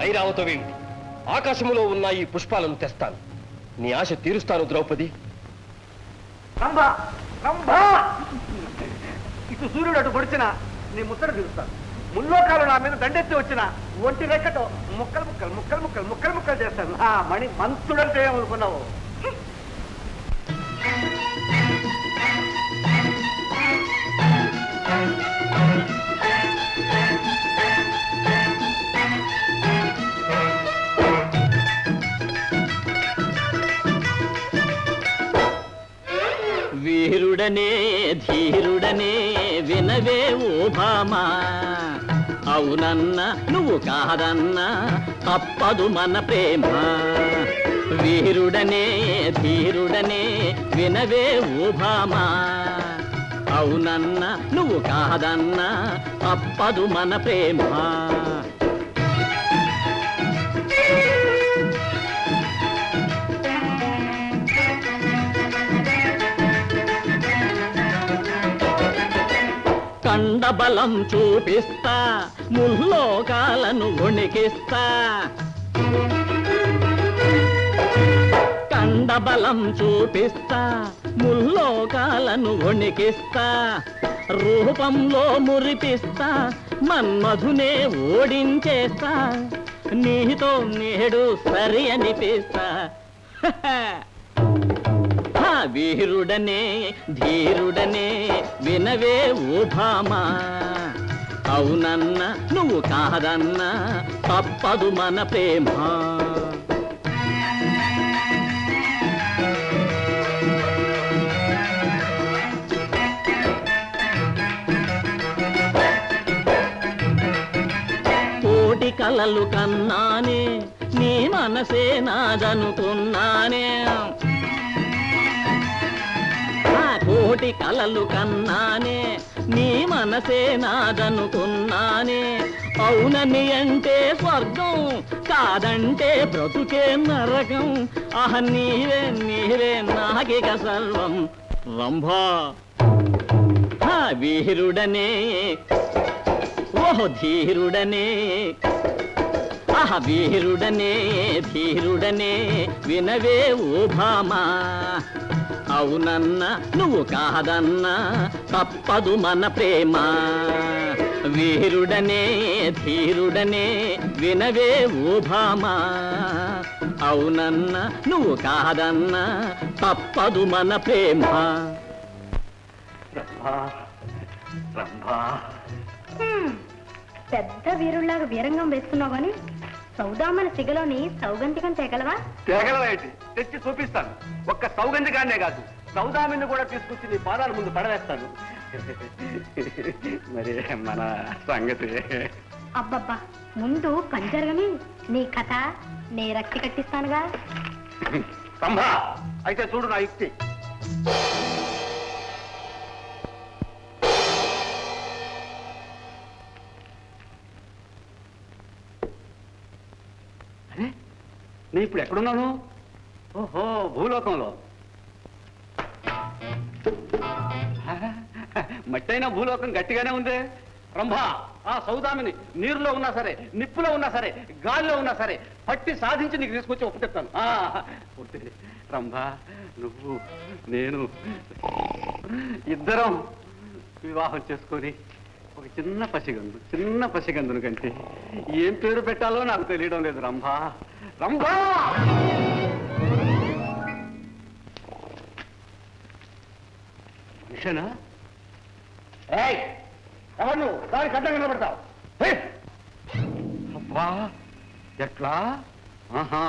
ఐరావతమేమిటి ఆకాశములో ఉన్న ఈ పుష్పాలను తెస్తాను నీ ఆశ తీరుస్తాను ద్రౌపది రంభ రంభ ఇటు సూర్యుడు అటు పొడిచిన నీ ముచ్చట తీరుస్తాను ముల్లోకాలు నా మీద దండెత్తి వచ్చిన ఒంటి రెక్కతో ముక్కలు ముక్కలు ముక్కలు ముక్కలు ముక్కలు ముక్కలు చేస్తాను ఆ మణి మంతుడంటే ఏమనుకున్నావు వీరుడనే ధీరుడనే వినవే ఓ భామా అవునన్నా నువ్వు కాదన్నా తప్పదు మన ప్రేమ వీరుడనే ధీరుడనే వినవే ఓ భామా అవునన్నా నువ్వు కాదన్నా తప్పదు మన ప్రేమ కండబలం చూపిస్తా ముల్లోకాలను వణికిస్తా కండబలం చూపిస్తా ముల్లోకాలను వణికిస్తా రూపంలో మురిపిస్తా మన్మధునే ఓడించేస్తా నీతో నేడు సరి అనిపిస్తా ఆ వీరుడనే ధీరుడనే వినవే ఓ భామా అవునన్నా నువ్వు కాదన్నా తప్పదు మన ప్రేమ కోటి కలలు కన్నానే నీ మనసే నాదనుకున్నానే ఆ కోటి కలలు కన్నానే నీ మనసే నాదనుకున్నానే అవునని అంటే స్వర్గం కాదంటే బ్రతుకే నరకం ఆహ నీవే నీవే నాకిక సర్వం రంభా ఆ వీరుడనే ఓహో ధీరుడనే ఆహ వీరుడనే ధీరుడనే వినవే ఓ భామా అవునన్నా నువ్వు కాదన్నా తప్పదు మన ప్రేమ వీరుడనే ధీరుడనే వినవే ఓ భామా అవునన్నా నువ్వు కాదన్నా తప్పదు మన ప్రేమ హ్మ్. పెద్ద వీరుల్లాగా వీరంగం వేస్తున్నావు గాని సౌదామన సిగలోని సౌగంధికం తేగలవా తెగలవేటి తెచ్చి చూపిస్తాను ఒక్క సౌగంధికాన్నే కాదు సౌదామిని కూడా తీసుకొచ్చి నీ పాదాల ముందు పడవేస్తాను మరి మన సంగతి అబ్బబ్బా ముందు పంజరగని నీ కథ నే రక్తి కట్టిస్తానుగా సంభా అయితే చూడు నా యుక్తి అరే నేను ఇప్పుడు ఎక్కడున్నాను ఓహో భూలోకంలో మట్టైనా భూలోకం గట్టిగానే ఉంది రంభా ఆ సౌదామిని నీరులో ఉన్నా సరే నిప్పులో ఉన్నా సరే గాలిలో ఉన్నా సరే పట్టి సాధించి నీకు తీసుకొచ్చి ఒప్పుకెత్తాను ఆ, ఒట్టి రంభా నువ్వు నేను ఇద్దరం వివాహం చేసుకొని ఒక చిన్న పసిగందు చిన్న పసిగందును కంటే ఏం పేరు పెట్టాలో నాకు తెలియడం లేదు రంభా రంభా మనిషేనా ఏయ్ ఎవరు నువ్వు దానికి అడ్డంగా నిలబడతావు ఏయ్! అబ్బా ఎట్లా ఆహా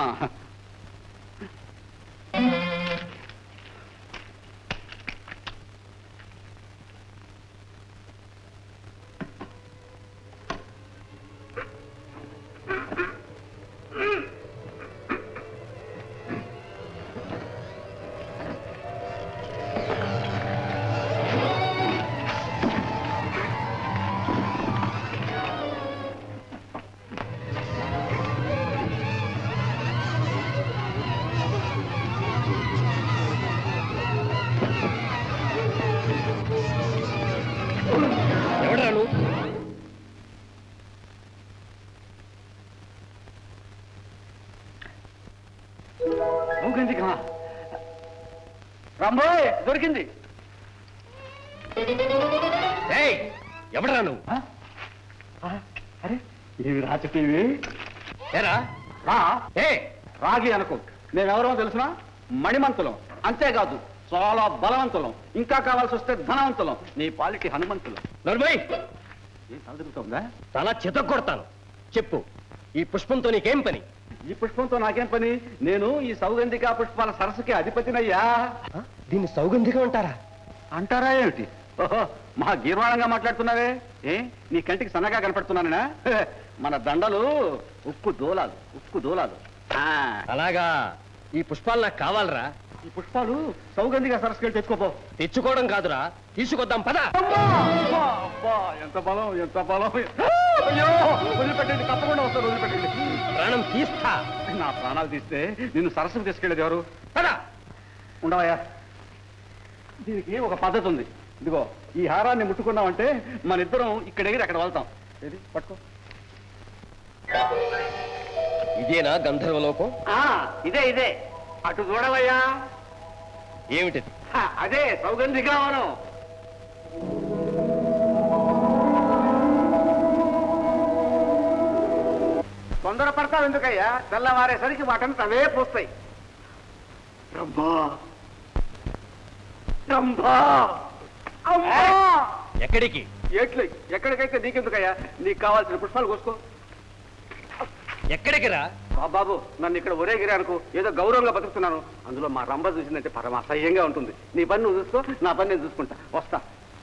రంబోయ్ దొరికింది ఎవడరా నువ్వు అరే ఇవి రాచటివి ఏరా రా ఏ రాగి అనుకో మేమెవరో తెలుసునా మణిమంతులం అంతేకాదు చాలా బలవంతులం ఇంకా కావాల్సి వస్తే ధనవంతులం నీ పాలిటి హనుమంతులం నర్మయ్ ఏం తల తిరుగుతోందా తల చితగొడతాను చెప్పు ఈ పుష్పంతో నీకేం పని ఈ పుష్పంతో నాకేం పని నేను ఈ సౌగంధికా పుష్పాల సరస్సుకి అధిపతినయ్యా దీన్ని సౌగంధికం అంటారా అంటారా ఏమిటి ఓహో మహా గీర్వాణంగా మాట్లాడుతున్నావే ఏ నీ కంటికి సన్నగా కనపడుతున్నానా మన దండలు ఉక్కు దోలాలు ఉక్కు దోలాలు ఆ, అలాగా ఈ పుష్పాలు నాకు కావాలరా ఈ పుష్పాలు సౌగంధిగా సరస్సుకి తెచ్చుకోపో తెచ్చుకోవడం కాదురా తీసుకొద్దాం పద అబ్బా, అబ్బా, అబ్బా, ఎంత బలం ఎంత బలం అయ్యో వదిలిపెట్టండి తప్పకుండా వస్తాను వదిలిపెట్టండి ప్రాణం తీస్తా నా ప్రాణాలు తీస్తే నిన్ను సరస్సుకు తీసుకెళ్ళేది ఎవరు పద ఉండవయ్యా దీనికి ఒక పద్ధతి ఉంది ఇదిగో ఈ హారాన్ని ముట్టుకున్నామంటే మన ఇద్దరం ఇక్కడ ఎగిరి అక్కడ వెళ్తాం ఏది పట్టుకో ఇదేనా గంధర్వలోకం ఇదే ఇదే అటు చూడవయ్యా ఏమిటది హ, అదే సౌగంధికావనం తొందర పడతావు ఎందుకయ్యా తెల్లవారేసరికి వాటంతా అవే పోస్తాయి రంభా రంభా అమ్మా ఎక్కడికి ఎట్లు ఎక్కడికైతే నీకెందుకయ్యా నీకు కావాల్సిన పుష్పాలు కోసుకో ఎక్కడికి రా ఆ బాబు నన్ను ఇక్కడ ఒరేగిరి అనుకో ఏదో గౌరవంగా బతుకుతున్నాను అందులో మా రంభ చూసిందంటే పరమ అసహ్యంగా ఉంటుంది నీ పని నువ్వు చూసుకో నా పని నేను చూసుకుంటా వస్తా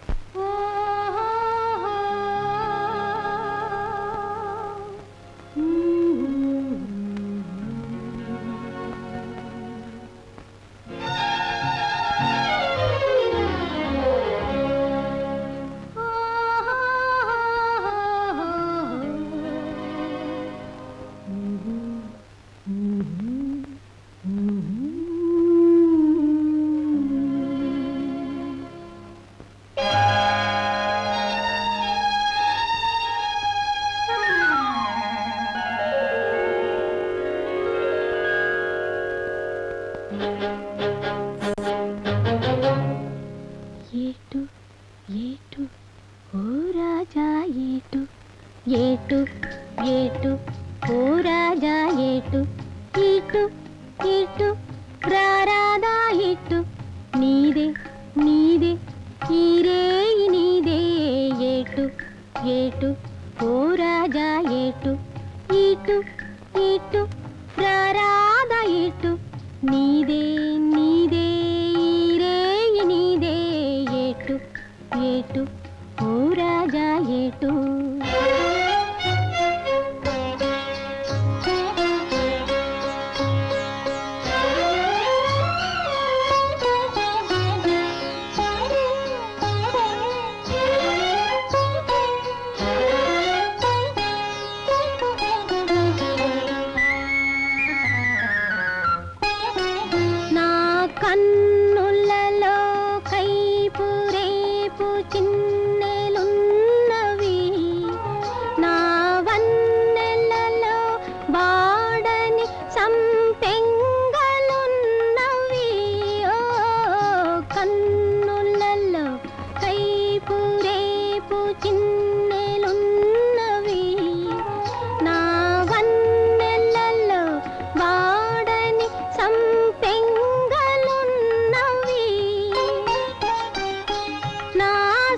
ఏటు ఏటు ఓ రాజా ఏటు ఏటు ఏటు ఓ రాజా ఏటు ఇటు ఇటు రారాదా ఇటు నీదే నీదే ఈరే నీదే ఏటు ఏటు ఓ రాజా ఏటు ఇటు ఇటు రారాదా ఇటు నీదే నీదే ఈరే నీదే ఏటు ఏటు ఓ రాజా ఏటు నా కన్నులలో కైపు రేపు చిన్నెలున్నవి నా వన్నెలలో వాడని సంపెంగలున్నవి ఓ కన్నులలో కైపు రేపు చిన్నెలున్నవి నా వన్నెలలో వాడని సంపెంగలున్నవి నా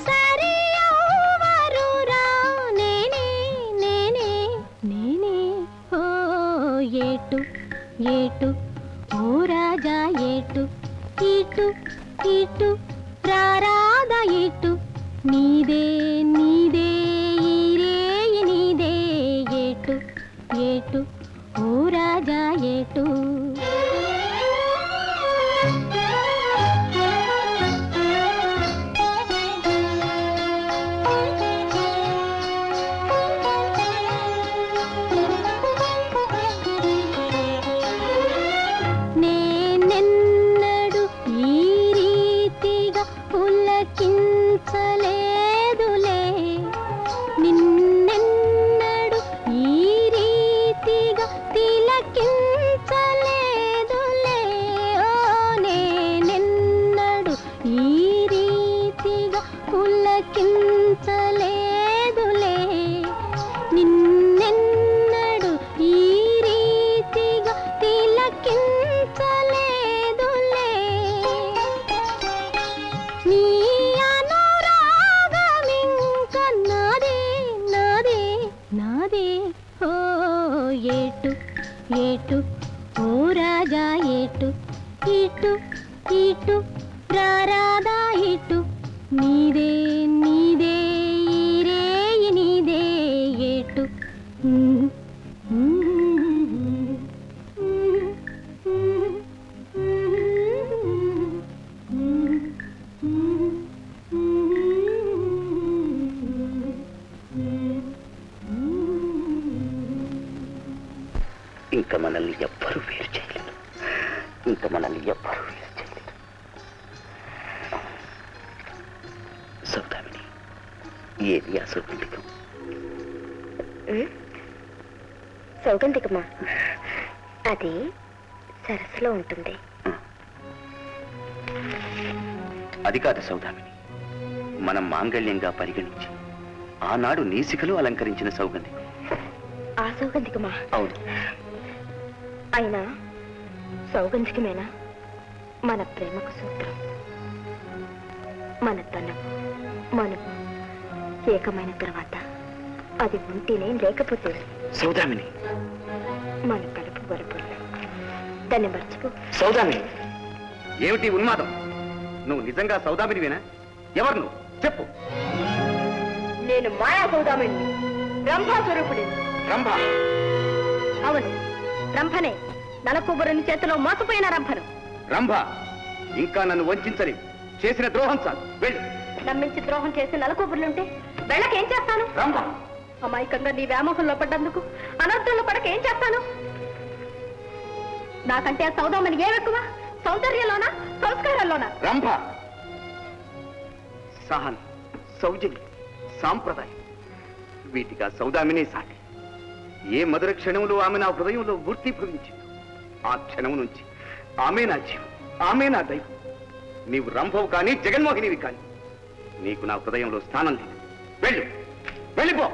సరియవరురా నేనే నేనే నేనే ఓ ఏటు ఏటు ఓ రాజా ఏటు ఇటు ఇటు రారాదా ఇటు నీదే నీదే ఈరే నీదే ఏటు ఏటు ఓ రాజా ఏటు నేనెన్నడు ఈ రీతిగా పులకించలేదులే నిన్నెన్నడు ఈ రీతిగా తిలకించలేదులే ఓ నేనెన్నడు తిలకించలేదులే నిన్నెన్నడు ఈ రీతిగా తిలకించలేదులే నీ అనురాగమింక నాదే నాదే నాదే ఓ ఏటు ఏటు ఓ రాజా ఏటు ఇటు ఇటు రారాదా ఇటు నీదే నీదే ఈ రేయి నీదే ఏటు ఉమ్, ఉమ్, ఉమ్, ఇంకా మనల్ని ఎవ్వరూ వేరు చేయలేరు ఇంకా మనల్ని ఎవ్వరూ వేరు చేయలేరు సౌదామిని ఏది ఆ సౌగంధికం సౌగంధికమా అది సరస్సులో ఉంటుంది అది కాదు సౌదామిని మనం మాంగళ్యంగా పరిగణించి ఆనాడు నీసికలు అలంకరించిన సౌగంధి ఆ సౌగంధికమా అవును అయినా సౌగంధికమేనా మన ప్రేమకు సూత్రం మన తనం మనము ఏకమైన తర్వాత అది ఉంటేనే లేకపోతే సౌదామిని మన కలుపు బలుపుల్లో దాన్ని మర్చిపో సౌదామిని ఏమిటి ఉన్మాదం నువ్వు నిజంగా సౌదామినివేనా ఎవరు నువ్వు చెప్పు నేను మాయా సౌదామణి రంభా స్వరూపుడి రంభ అవును రంభనే నలకొబ్బరుని చేతిలో మోసపోయిన రంభను రంభ ఇంకా నన్ను వంచని చేసిన ద్రోహం చాలు వెళ్ళు నమ్మించి ద్రోహం చేసి నలకొబ్బరులుంటే వెళ్ళకేం చేస్తాను రంభ అమాయకంగా నీ వ్యామోహంలో పడ్డందుకు అనర్థంలో పడక ఏం చేస్తాను నాకంటే ఆ సౌదామని ఏమెక్కువ సౌందర్యంలోనా సంస్కారాల్లోనా రంభ సహనం సౌజన్యం సాంప్రదాయం వీటిగా సౌదామినే సాటి ఏ మధుర క్షణంలో ఆమె నా హృదయంలో మూర్తి భవించింది ఆ క్షణం నుంచి ఆమె నా జీవం ఆమె నా దైవం నీవు రంభవు కానీ జగన్మోహినివి కానీ నీకు నా హృదయంలో స్థానం లేదు వెళ్ళు వెళ్ళిపో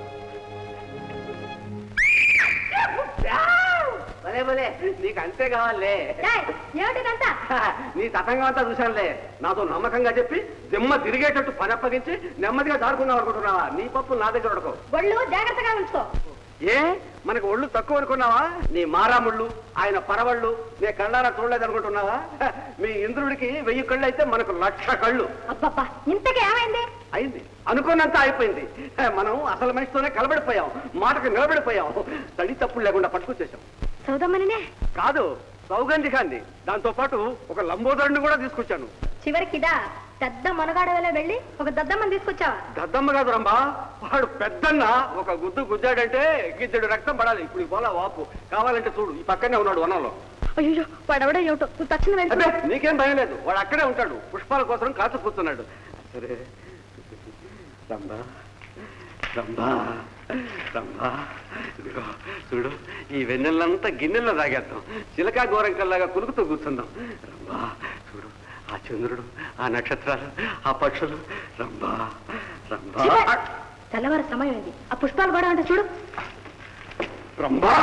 భలే భలే నీకు అంతే కావాలే ఏమిటిదంతా నీ తతంగం అంతా చూశానులే నాతో నమ్మకంగా చెప్పి దిమ్మ తిరిగేటట్టు పని అప్పగించి నెమ్మదిగా దాడుకుందాం అనుకుంటున్నావా నీ పప్పు నా దగ్గర ఉడకవు ఒళ్ళు జాగ్రత్తగా ఉంచుకో ఏ మనకు ఒళ్ళు తక్కువ అనుకున్నావా నీ మారాముళ్ళు ఆయన పరవళ్ళు నీ కళ్ళారా చూడలేదు అనుకుంటున్నావా హ, మీ ఇంద్రుడికి వెయ్యి కళ్ళు అయితే మనకు లక్ష కళ్ళు అబ్బబ్బా ఇంతకీ ఏమైంది అయింది అనుకున్నంత అయిపోయింది హ, మనం అసలు మనిషితోనే కలబడిపోయాం మాటకు నిలబడిపోయాం తడి తప్పులు లేకుండా పట్టుకొచ్చేసాం సౌదమ్మనినే కాదు సౌగంధికాన్ని దాంతో పాటు ఒక లంబోదరుడిని కూడా తీసుకొచ్చాను చివరికిదా పెద్ద మనగాడవలే వెళ్ళి ఒక దద్దమ్మని తీసుకొచ్చావా దద్దమ్మ కాదు రంబా వాడు పెద్దన్న ఒక గుద్దు గుద్దాడంటే గిద్దెడు రక్తం పడాలి ఇప్పుడు ఈ పోలా వాపు కావాలంటే చూడు ఈ పక్కనే ఉన్నాడు వనంలో అయ్యో వాడెవడో ఏమిటో నువ్వు తక్షణం అబ్బే వెళ్ళి నీకేం భయం లేదు వాడు అక్కడే ఉంటాడు పుష్పాల కోసం కాచు కూర్చున్నాడు సరే రంబా రంబా రంబా ఇదిగో చూడు ఈ వెన్నెలంతా గిన్నెల్లో తాగేద్దాం చిలకా గోరంకల్లాగా కులుకుతూ కూర్చుందాం రంబా చూడు ఆ చంద్రుడు ఆ నక్షత్రాలు ఆ పక్షులు రంబా రంబా తెల్లవారు సమయం అయింది ఆ పుష్పాలు కూడా అంటే చూడు రంబా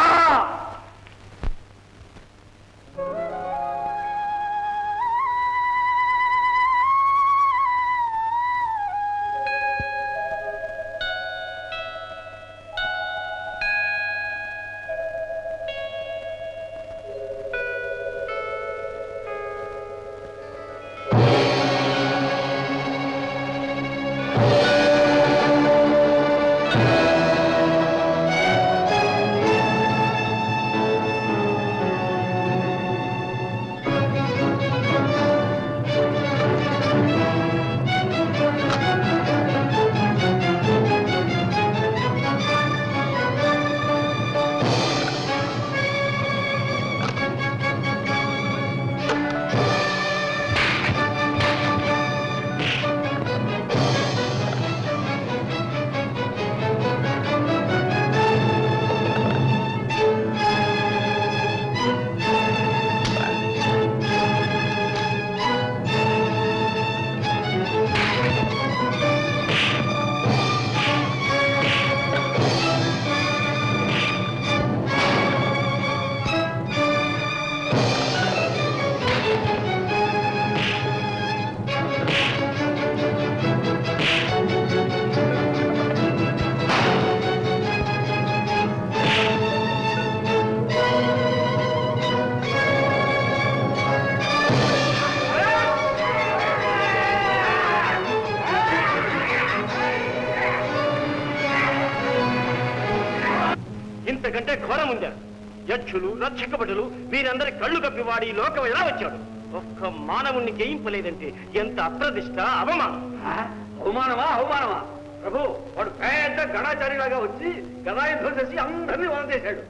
హోరముందారు యక్షులు రక్షకభటులు వీరందరి కళ్ళు కప్పివాడి ఈ లోకం ఎలా వచ్చాడు ఒక్క మానవుణ్ణి జయింపలేదంటే ఎంత అప్రదిష్ట అవమానం అవమానమా అవమానమా ప్రభు వాడు పెద్ద గణాచారిలాగా వచ్చి గదాయుద్ధం చేసి అందరినీ వదిలేశాడు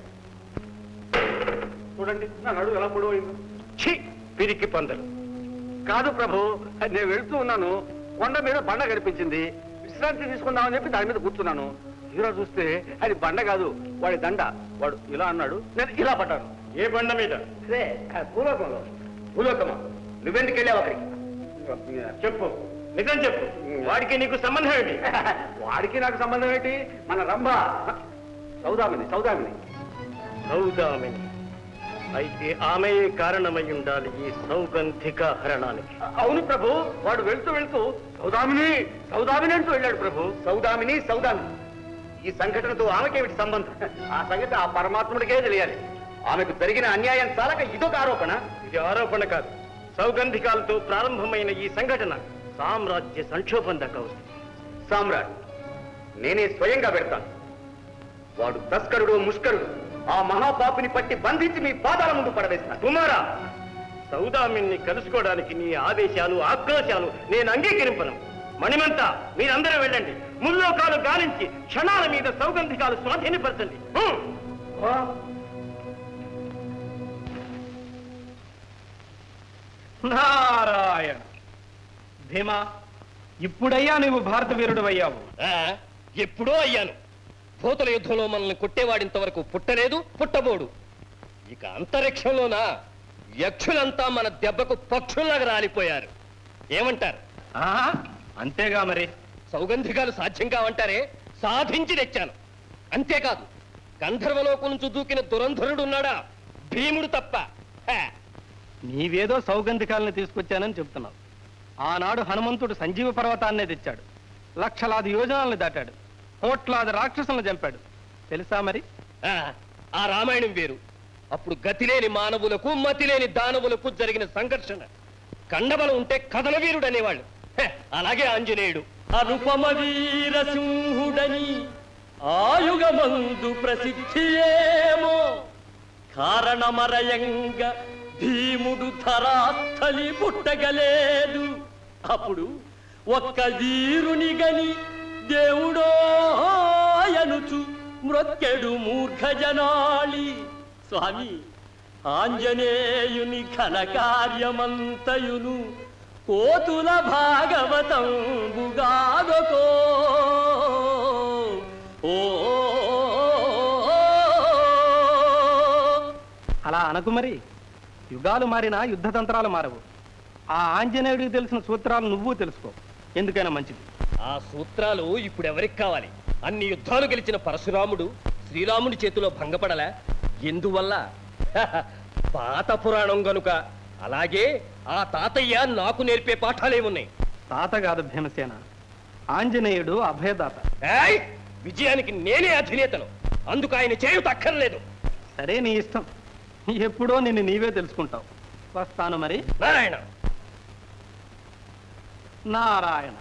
చూడండి నా నడువు ఎలా పొడవైందో ఛీ పిరికి పందలు కాదు ప్రభు నేను వెళ్తూ ఉన్నాను కొండ మీద బండ కనిపించింది విశ్రాంతి తీసుకుందామని చెప్పి దాని మీద కూర్చున్నాను తీరా చూస్తే అది బండ కాదు వాడి దండ వాడు ఇలా అన్నాడు నేను ఇలా పడ్డాను ఏ బండ మీద అదే ఆ భూలోకంలో భూలోకమా నువ్వెందుకు వెళ్ళావు అక్కడికి చెప్పు నిజం చెప్పు వాడికి నీకు సంబంధం ఏంటి వాడికి నాకు సంబంధం ఏంటి మన రంభ సౌదామిని సౌదామిని సౌదామిని అయితే ఆమె కారణమై ఉండాలి ఈ సౌగంధిక హరణానికి అవును ప్రభు వాడు వెళ్తూ వెళ్తూ సౌదామిని సౌదామిని అంటూ వెళ్ళాడు ప్రభు సౌదామిని సౌదామిని ఈ సంఘటనతో ఆమెకేమిటి సంబంధం ఆ సంగతి ఆ పరమాత్ముడికే తెలియాలి ఆమెకు జరిగిన అన్యాయం చాలక ఇదొక ఆరోపణ ఇది ఆరోపణ కాదు సౌగంధికాలతో ప్రారంభమైన ఈ సంఘటన సామ్రాజ్య సంక్షోభం దక్కవుతుంది సామ్రాట్ నేనే స్వయంగా పెడతాను వాడు తస్కరుడు ముష్కరుడు ఆ మహాపాపిని పట్టి బంధించి మీ పాదాల ముందు పడవేస్తాను కుమారా సౌదామిన్ని కలుసుకోవడానికి నీ ఆదేశాలు ఆక్రోశాలు నేను అంగీకరింపను మణిమంతా మీరందరూ వెళ్ళండి ముల్లోకాలు గాలించి క్షణాల మీద సౌగంధికాలు స్వాధీనపరచండి హ్మ్. నారాయణ భీమా ఇప్పుడయ్యా నువ్వు భారత వీరుడు అయ్యావు ఆ, ఎప్పుడో అయ్యాను భూతల యుద్ధంలో మనల్ని కొట్టేవాడింత వరకు పుట్టలేదు పుట్టబోడు ఇక అంతరిక్షంలోనా యక్షులంతా మన దెబ్బకు పక్షుల్లాగా రాలిపోయారు ఏమంటారు ఆ, అంతేగా మరి సౌగంధికాలు సాధ్యం కావంటారే సాధించి తెచ్చాను అంతేకాదు గంధర్వలోకం నుంచి దూకిన దురంధరుడు ఉన్నాడా భీముడు తప్ప హే, నీవేదో సౌగంధికాలను తీసుకొచ్చానని చెప్తున్నావు ఆనాడు హనుమంతుడు సంజీవ పర్వతాన్నే తెచ్చాడు లక్షలాది యోజనాలను దాటాడు కోట్లాది రాక్షసులను చంపాడు తెలుసా మరి ఆ, ఆ రామాయణం వేరు అప్పుడు గతిలేని మానవులకు మతిలేని దానవులకు జరిగిన సంఘర్షణ కండబలం ఉంటే కథల వీరుడు అనేవాళ్ళు హే, అలాగే ఆంజనేయుడు అనుపమ వీర సింహుడని ఆయుగమందు ప్రసిద్ధియేమో కారణమరయంగా భీముడు ధరాస్థలి పుట్టగలేదు అప్పుడు ఒక్క వీరుని గని దేవుడో అనుచు మ్రొక్కెడు మూర్ఖ జనాళి స్వామి ఆంజనేయుని ఘన కార్యమంతయును కోతుల భాగవతం బుగాదకో ఓ అలా అనకు మరి యుగాలు మారినా యుద్ధ తంత్రాలు మారవు ఆ ఆంజనేయుడికి తెలిసిన సూత్రాలు నువ్వు తెలుసుకో ఎందుకైనా మంచిది ఆ సూత్రాలు ఇప్పుడు ఎవరికి కావాలి అన్ని యుద్ధాలు గెలిచిన పరశురాముడు శ్రీరాముడి చేతిలో భంగపడలా ఎందువల్ల హహ, పాత పురాణం గనుక అలాగే ఆ తాతయ్య నాకు నేర్పే పాఠాలేమున్నాయి తాత కాదు భీమసేన ఆంజనేయుడు అభయదాత ఏయ్! విజయానికి నేనే అధినేతను అందుకు ఆయన చేయుత అక్కర్లేదు సరే నీ ఇష్టం ఎప్పుడో నిన్ను నీవే తెలుసుకుంటావు వస్తాను మరి నారాయణ నారాయణ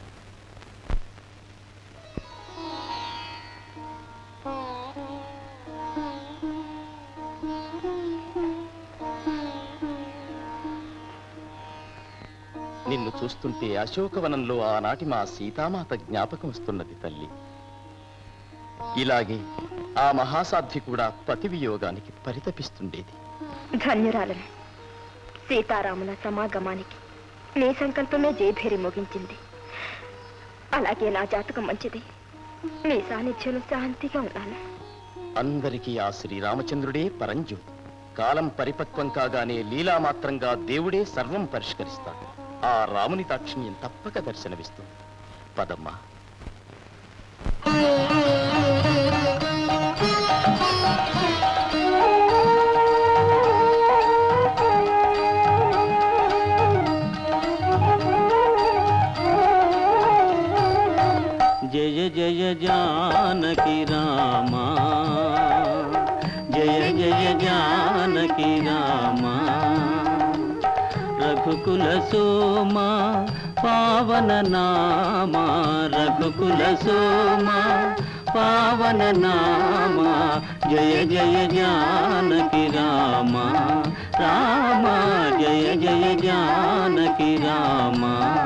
నిన్ను చూస్తుంటే అశోకవనంలో ఆనాటి మా సీతామాత జ్ఞాపకం వస్తున్నది తల్లి ఇలాగే ఆ మహాసాధ్వి కూడా పతి వియోగానికి పరితపిస్తుండేది ధన్యురాలను సీతారాముల సమాగమానికి నీ సంకల్పమే జయభేరి మోగించింది అలాగే నా జాతకం మంచిది నీ సాన్నిధ్యంలో శాంతిగా ఉన్నాను అందరికీ ఆ శ్రీరామచంద్రుడే పరంజు కాలం పరిపక్వం కాగానే లీలామాత్రంగా దేవుడే సర్వం పరిష్కరిస్తాడు ఆ రాముని దాక్షిణ్యం తప్పక దర్శనమిస్తుంది పదమ్మా జయ జయ జానకి రామా జయ జయ జానకి రామా రఘుకుల సోమా పావన నామా రఘుకుల సోమా పావన నామ జయ జయ జానకి రామ రామ జయ జయ జానకి రామ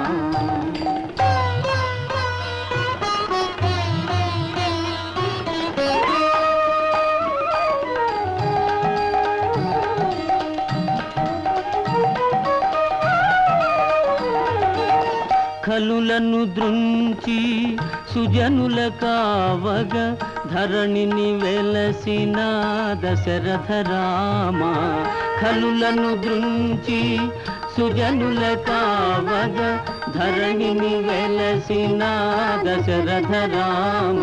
కలులను దృంచి సుజనుల కావగ ధరణిని వెలసిన దశరథ రామ కలులను దృంచి సుజనుల కావగ ధరణిని వెలసిన దశరథ రామ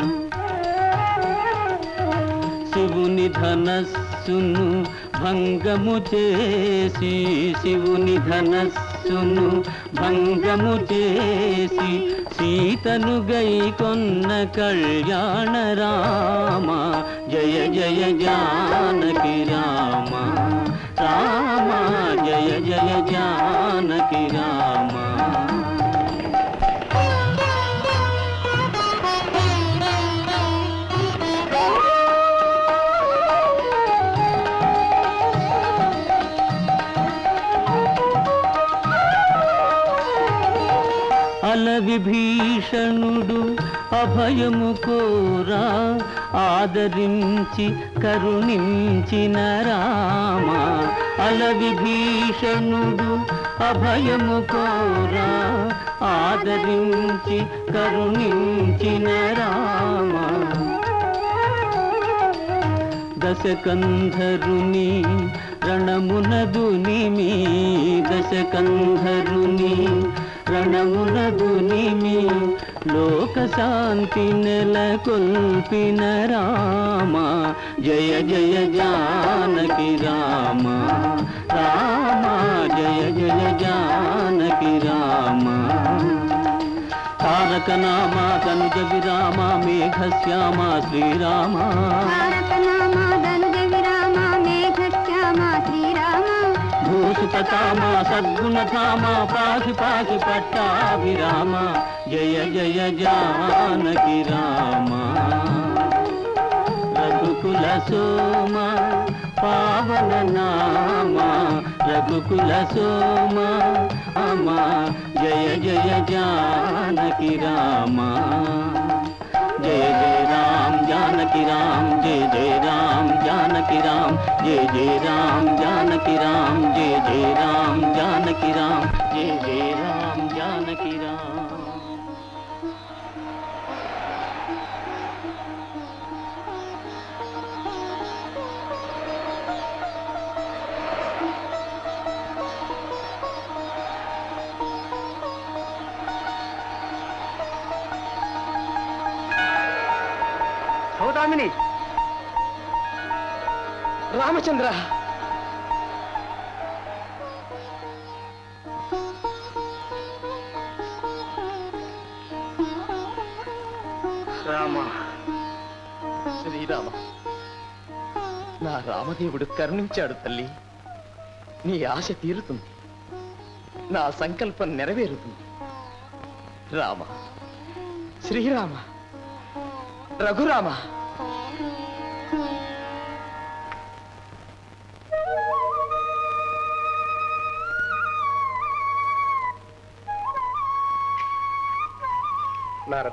శివుని ధనస్సును భంగము చేసి శివుని ధనస్సును భంగము చేసి సీతను గైకొన్న కళ్యాణ రామ జయ జయ జానకి రామ రామ జయ జయ జానకి రామ అల విభీషణుడు అభయము కోరా ఆదరించి కరుణించిన రామ అల విభీషణుడు అభయము కోరా ఆదరించి కరుణించిన రామ దశకంధరుని రణమునదుని మీ దశకంధరుని రణమునదుని మీ లోక శాంతి నెలకొల్పిన రామ జయ జయ జానకి రామ రామ జయ జయ జానకి రామ తారక నామ తనుజ విరామ మేఘ శ్యామ శ్రీరామ భూసుతామ సద్గుణధామ పాసి పాసి పట్టాభిరామ జయ జయ జానకి రామ రఘుకుల సోమ పావన నామ రఘుకుల సోమ అమ జయ జయ జానకి రామ జయ జయ రాम जानकी राम जय जय राम जानकी राम जय जय राम जानकी राम जय जय राम जानकी राम जय जय राम जानकी राम సౌదామిని రామచంద్ర రామ శ్రీరామ నా రామదేవుడు కరుణించాడు తల్లి నీ ఆశ తీరుతుంది నా సంకల్పం నెరవేరుతుంది రామ శ్రీరామ రఘురామ నారద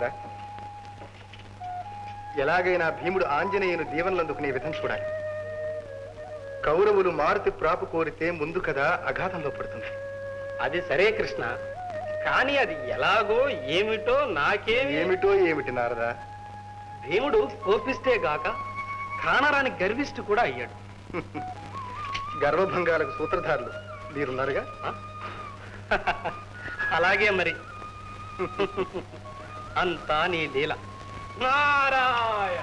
ఎలాగైనా భీముడు ఆంజనేయును దీవెనలందుకునే విధం చూడాలి కౌరవులు మారుతి ప్రాపు కోరితే ముందు కదా అఘాతంలో పడుతుంది అది సరే కృష్ణ కానీ అది ఎలాగో ఏమిటో నాకేమి ఏమిటో ఏమిటి నారద భీముడు కోపిస్తే గాక కానరాని గర్విష్ఠు కూడా అయ్యాడు గర్వభంగాలకు సూత్రధారులు మీరున్నారుగా అలాగే మరి అంతా నీ లీల నారాయణ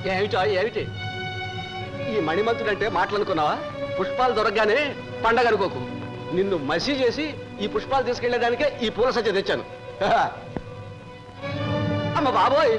ఏమిటా ఏమిటి ఈ మణిమంతుడంటే మాటలనుకున్నావా పుష్పాలు దొరకగానే పండగ అనుకోకు నిన్ను మసి చేసి ఈ పుష్పాలు తీసుకెళ్లేదానికే ఈ పూల సజ్జ తెచ్చాను హహ. అమ్మ బాబోయ్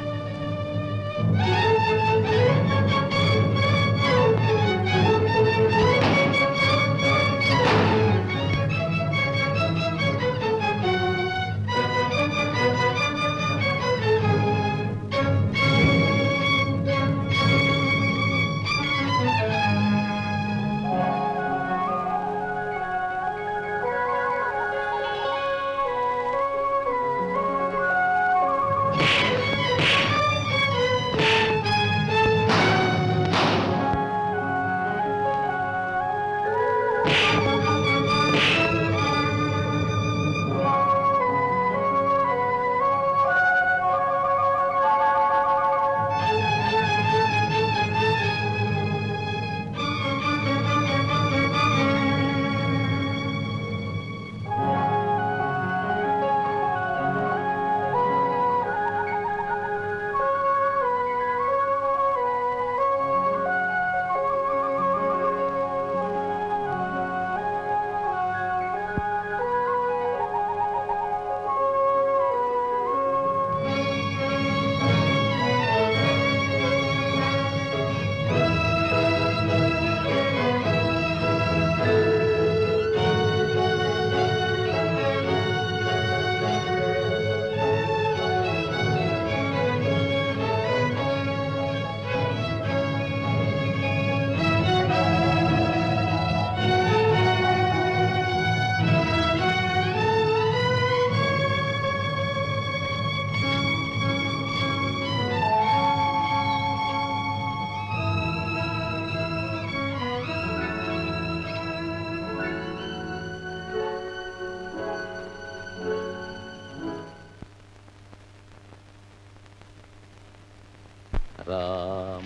రామ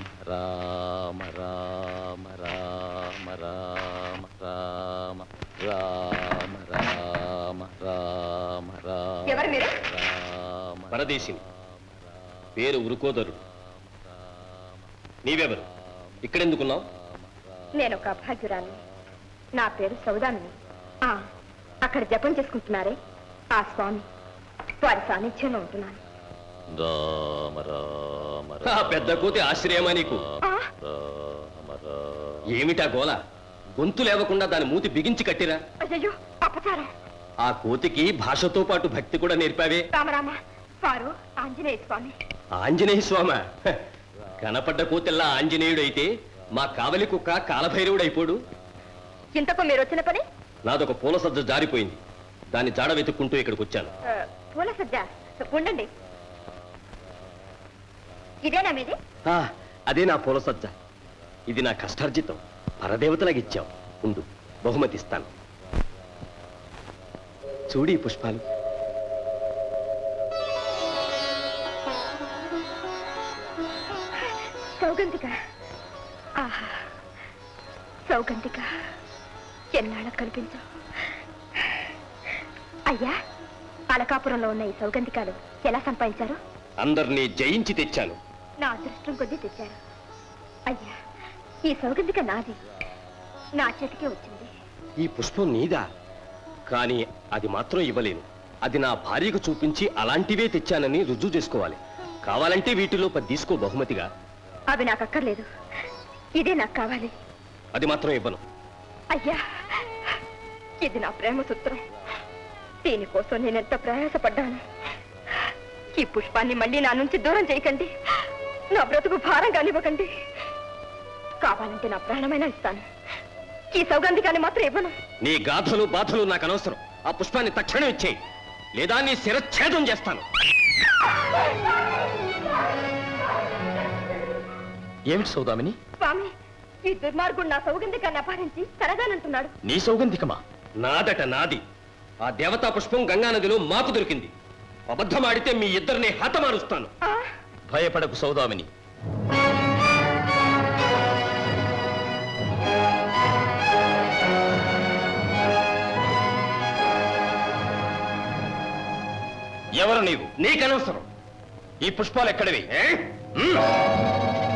రామ రామ రామ రామ రామ రామ రామ రామ రామ ఎవరు మీరు పరదేశిని పేరు ఉరుకోదరుడు నీవెవరు ఇక్కడెందుకున్నావు నేను ఒక అభాగ్యురాలు నా పేరు సౌదామిని ఆ, అక్కడ జపం చేసుకుంటున్నారే ఆ స్వామి వారి సాన్నిధ్యంలో ఉంటున్నాను రామ రామ ఆ పెద్ద కోతి ఆశ్రయమా నీకు రామ రామ ఏమిటా గోల గొంతు లేవకుండా దాని మూతి బిగించి కట్టిరా అయ్యో అపచారం ఆ కోతికి భాషతో పాటు భక్తి కూడా నేర్పావే రామరామ వారు ఆంజనేయ స్వామి ఆంజనేయ స్వామ హ, కనపడ్డ కోతిల్లా ఆంజనేయుడైతే మా కావలి కుక్క కాలభైరవుడైపోడు ఇంతకు మీరు వచ్చిన పని నాదొక పూల సజ్జ జారిపోయింది దాన్ని జాడ వెతుక్కుంటూ ఇక్కడికి వచ్చాను ఆ, పూల సజ్జ ఉండండి ఇదేనా మీది ఆ, అదే నా పూల సజ్జ ఇది నా కష్టార్జితం పరదేవతలకు ఇచ్చావు ఉండు బహుమతి ఇస్తాను చూడి ఈ పుష్పాలు సౌగంధిక ఆహా సౌగంధిక ఎన్నాళ్ళ కనిపించవు అయ్యా అలకాపురంలో ఉన్న ఈ సౌగంధికాలు ఎలా సంపాదించారు అందరినీ జయించి తెచ్చాను నా అదృష్టం కొద్దీ తెచ్చారు అయ్యా ఈ సౌగంధిక నాది నా చేతికే వచ్చింది ఈ పుష్పం నీదా కానీ అది మాత్రం ఇవ్వలేను అది నా భార్యకు చూపించి అలాంటివే తెచ్చానని రుజువు చేసుకోవాలి కావాలంటే వీటిలో పది తీసుకో బహుమతిగా అవి నాకు అక్కర్లేదు ఇదే నాకు కావాలి అది మాత్రం ఇవ్వను అయ్యా ఇది నా ప్రేమ సూత్రం దీనికోసం నేను ఎంత ప్రయాసపడ్డాను ఈ పుష్పాన్ని మళ్ళీ నా నుంచి దూరం చేయకండి నా బ్రతుకు భారం కానివ్వకండి కావాలంటే నా ప్రాణమైనా ఇస్తాను ఈ సౌగంధికాన్ని మాత్రం ఇవ్వను నీ గాథలు బాధలు నాకు అనవసరం ఆ పుష్పాన్ని తక్షణం ఇచ్చేయి లేదా నీ శిరచ్ఛేదం చేస్తాను ఏమిటి సౌదామిని స్వామి ఈ దుర్మార్గుడు నా సౌగంధికాన్ని అపహరించి తరగానంటున్నాడు నీ సౌగంధికమా నాదట నాది ఆ దేవతా పుష్పం గంగానదిలో మాకు దొరికింది అబద్ధమాడితే మీ ఇద్దరిని హతమారుస్తాను భయపడకు సౌదామిని ఎవరు నీవు నీకనవసరం ఈ పుష్పాలు ఎక్కడివి ఏ? ఉమ్.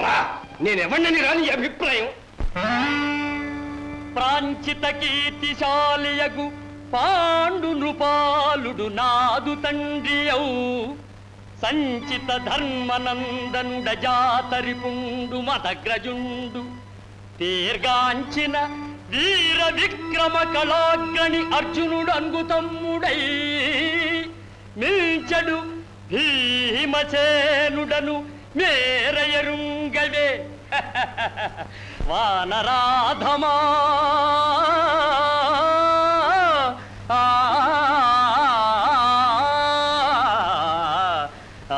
నేనెవడిని రాని అభిప్రాయం ప్రాంచిత కీర్తిశాలియగు పాండు నృపాలుడు నాదు తండ్రియౌ సంచిత ధర్మనందనుడ జాతరి పుండు మతగ్రజుండు దీర్ఘాంచిన వీర విక్రమ కళాగ్రణి అర్జునుడు అంగు తమ్ముడై మిల్చడు భీమసేనుడను మేరయరుంగవే వానరాధమా ఆ, ఆ,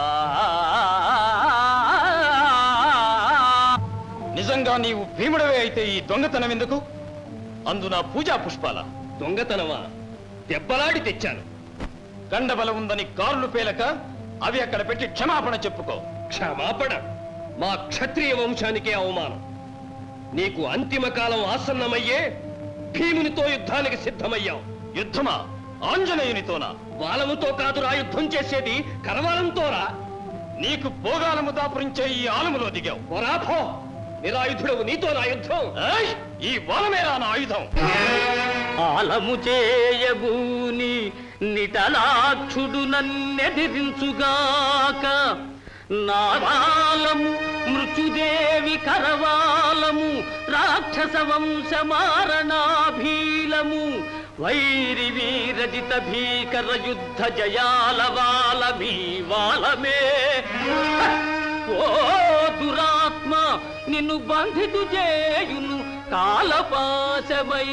నిజంగా నీవు భీముడవే అయితే ఈ దొంగతనం ఎందుకు అందున పూజా పుష్పాల దొంగతనమా దెబ్బలాడి తెచ్చాను గండబల ఉందని కారులు పేలక అవి అక్కడ పెట్టి క్షమాపణ చెప్పుకో క్షమాపణ మా క్షత్రియ వంశానికే అవమానం నీకు అంతిమ కాలం ఆసన్నమయ్యే భీమునితో యుద్ధానికి సిద్ధమయ్యాం యుద్ధమా ఆంజనేయునితోనా బాలముతో కాదురా యుద్ధం చేసేది కరవాలంతోరా నీకు భోగాలము దాపురించే ఈ ఆలములో దిగావు పొరాభో నిరాయుధుడవు నీతో నా యుద్ధం ఏయ్! ఈ వాలమేరా నా ఆయుధం ఆలము చేయబూని నిటలాక్షుడు నన్నెదిరించుగాక నావాలము మృత్యుదేవి కరవాలము రాక్షస వంశమారణాభీలము వైరి వీరజిత భీకర యుద్ధ జయాల వాలమీ వాలమే ఓ దురాత్మ నిన్ను బంధితు చేయును కాలపాశమై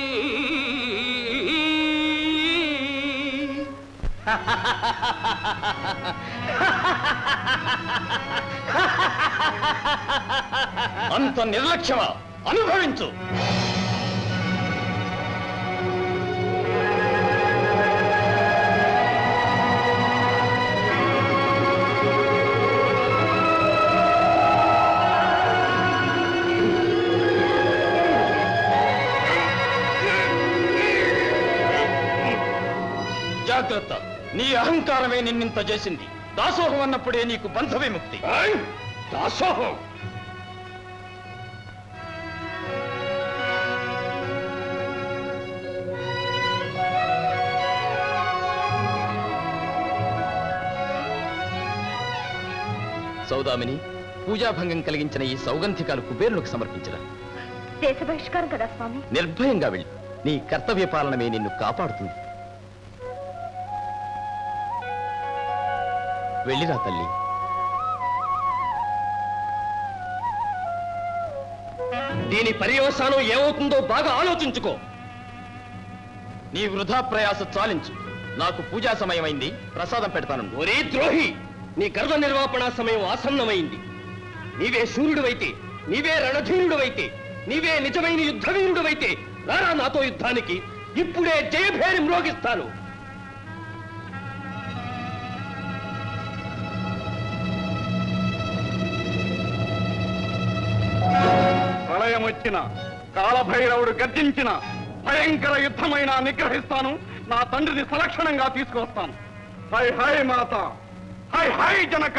అంత నిర్లక్ష్యమా అనుభవించు జాగ్రత్త నీ అహంకారమే నిన్నింత చేసింది దాసోహం అన్నప్పుడే నీకు బంధ విముక్తి దాసోహం సౌదామిని పూజాభంగం కలిగించిన ఈ సౌగంధికాలు కుబేరులకు సమర్పించరా దేశ బహిష్కారం కదా స్వామి నిర్భయంగా వెళ్ళి నీ కర్తవ్య పాలనమే నిన్ను కాపాడుతుంది వెళ్ళిరా తల్లి దీని పర్యవసానం ఏమవుతుందో బాగా ఆలోచించుకో నీ వృధా ప్రయాస చాలించు నాకు పూజా సమయమైంది ప్రసాదం పెడతాను ఒరే ద్రోహి నీ గర్వ నిర్వాపణ సమయం ఆసన్నమైంది నీవే శూరుడువైతే నీవే రణధీరుడువైతే నీవే నిజమైన యుద్ధవీరుడువైతే రారా నాతో యుద్ధానికి ఇప్పుడే జయభేరి మ్రోగిస్తాను ప్రళయం వచ్చిన కాలభైరవుడు గర్జించిన భయంకర యుద్ధమైన నిగ్రహిస్తాను నా తండ్రిని సలక్షణంగా తీసుకువస్తాను హై హై మాత హై హై జనక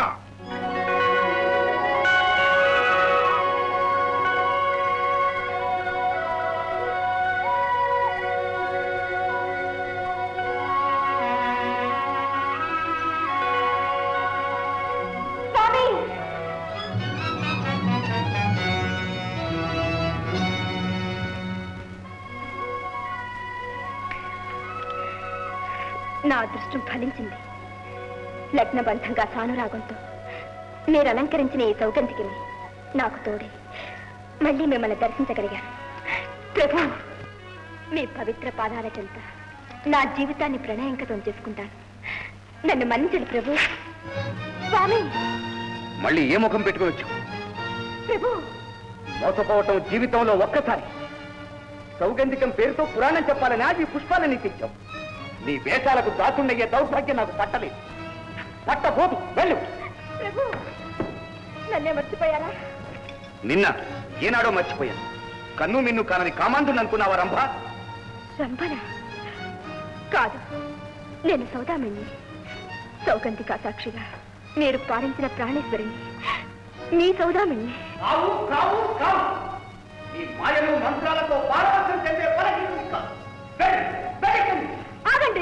నా అదృష్టం ఫలించింది లగ్న బంధంగా సానురాగంతో మీరు అలంకరించిన ఈ సౌగంధికిని నాకు తోడే మళ్ళీ మిమ్మల్ని దర్శించగలిగాను ప్రభు మీ పవిత్ర పాదాల చెంత నా జీవితాన్ని ప్రణయంకతం చేసుకుంటాను నన్ను మన్నించండి ప్రభు స్వామి మళ్ళీ ఏ ముఖం పెట్టుకుని వచ్చావు ప్రభు మోసపోవటం జీవితంలో ఒక్కసారి సౌగంధికం పేరుతో పురాణం చెప్పాలని ఈ పుష్పాలని తెచ్చావు నీ వేషాలకు దాచుండయ్యే దౌర్భాగ్యం నాకు పట్టలేదు పట్టబోదు వెళ్ళు ప్రభు నన్నే మర్చిపోయారా నిన్న ఏనాడో మర్చిపోయాను కన్ను మిన్ను కానని కామాంధుని అనుకున్నావా రంభ రంభన కాదు నేను సౌదామిని సౌగంధిక సాక్షిగా మీరు పాలించిన ప్రాణేశ్వరిని మీ సౌదామిని కావు కావు కావు ఈ మాయలు మంత్రాలతో పారవశం చెందే పరగీతం కాదు వెళ్ళు, వెళ్ళకండి. ఆగండి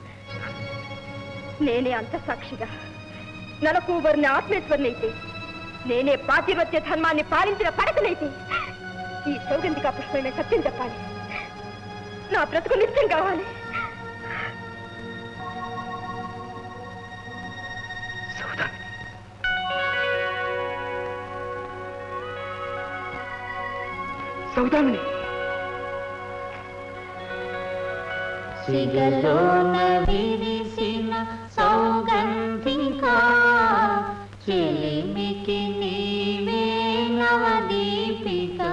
నేనే అంత సాక్షిగా నలకూబరిని ఆత్మేశ్వరినైతే నేనే పాతివత్య ధర్మాన్ని పాలించిన పడకనైతే ఈ సౌగంధిక పుష్పమే సత్యం చెప్పాలి నా బ్రతుకు నిత్యం కావాలి సౌదామిని సిగలోన విరిసిన సౌగంధికా చెలిమికి నీవే నవదీపిక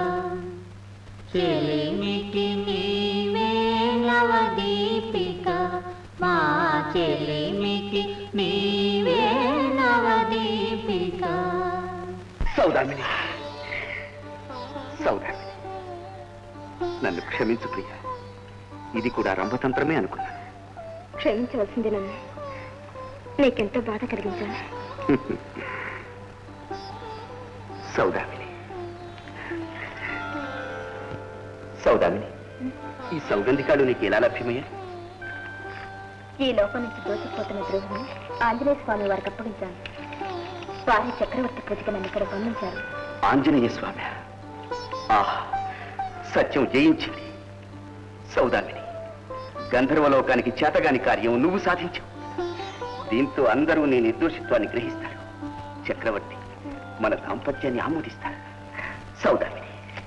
చెలిమికి నీవే నవదీపిక మా చెలిమికి నీవే నవదీపిక సౌదామిని సౌదామిని నన్ను క్షమించు ప్రియ ఇది కూడా రంభతంత్రమే అనుకున్నాను క్షమించవలసింది నన్ను నీకెంతో బాధ కలిగించాను సౌదామిని సౌదామిని ఈ సౌగంధికాలు నీకు ఎలా లభ్యమయ్యాయి ఈ లోకం నుంచి దోచుకుపోతున్న ద్రోహిని ఆంజనేయ స్వామి వారికి అప్పగించాను వారి చక్రవర్తి పూజకి నన్ను ఇక్కడ బంధించారు ఆంజనేయ స్వామి ఆహా సత్యం జయించింది సౌదామిని గంధర్వలోకానికి చేతగాని కార్యం నువ్వు సాధించావు దీంతో అందరూ నీ నిర్దోషిత్వాన్ని గ్రహిస్తారు చక్రవర్తి మన దాంపత్యాన్ని ఆమోదిస్తారు సౌదామిని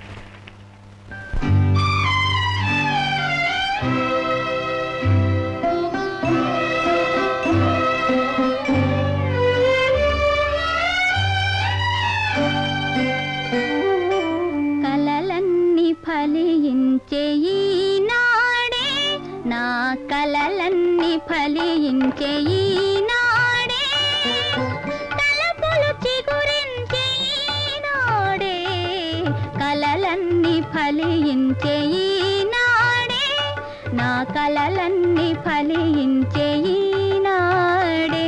కలలన్నీ ఫలించే ఈనాడే నా కలలన్నీ ఫలించే ఈనాడే తలపులు చిగురించే ఈనాడే కలలన్నీ ఫలించే ఈనాడే నా కలలన్నీ ఫలించే ఈనాడే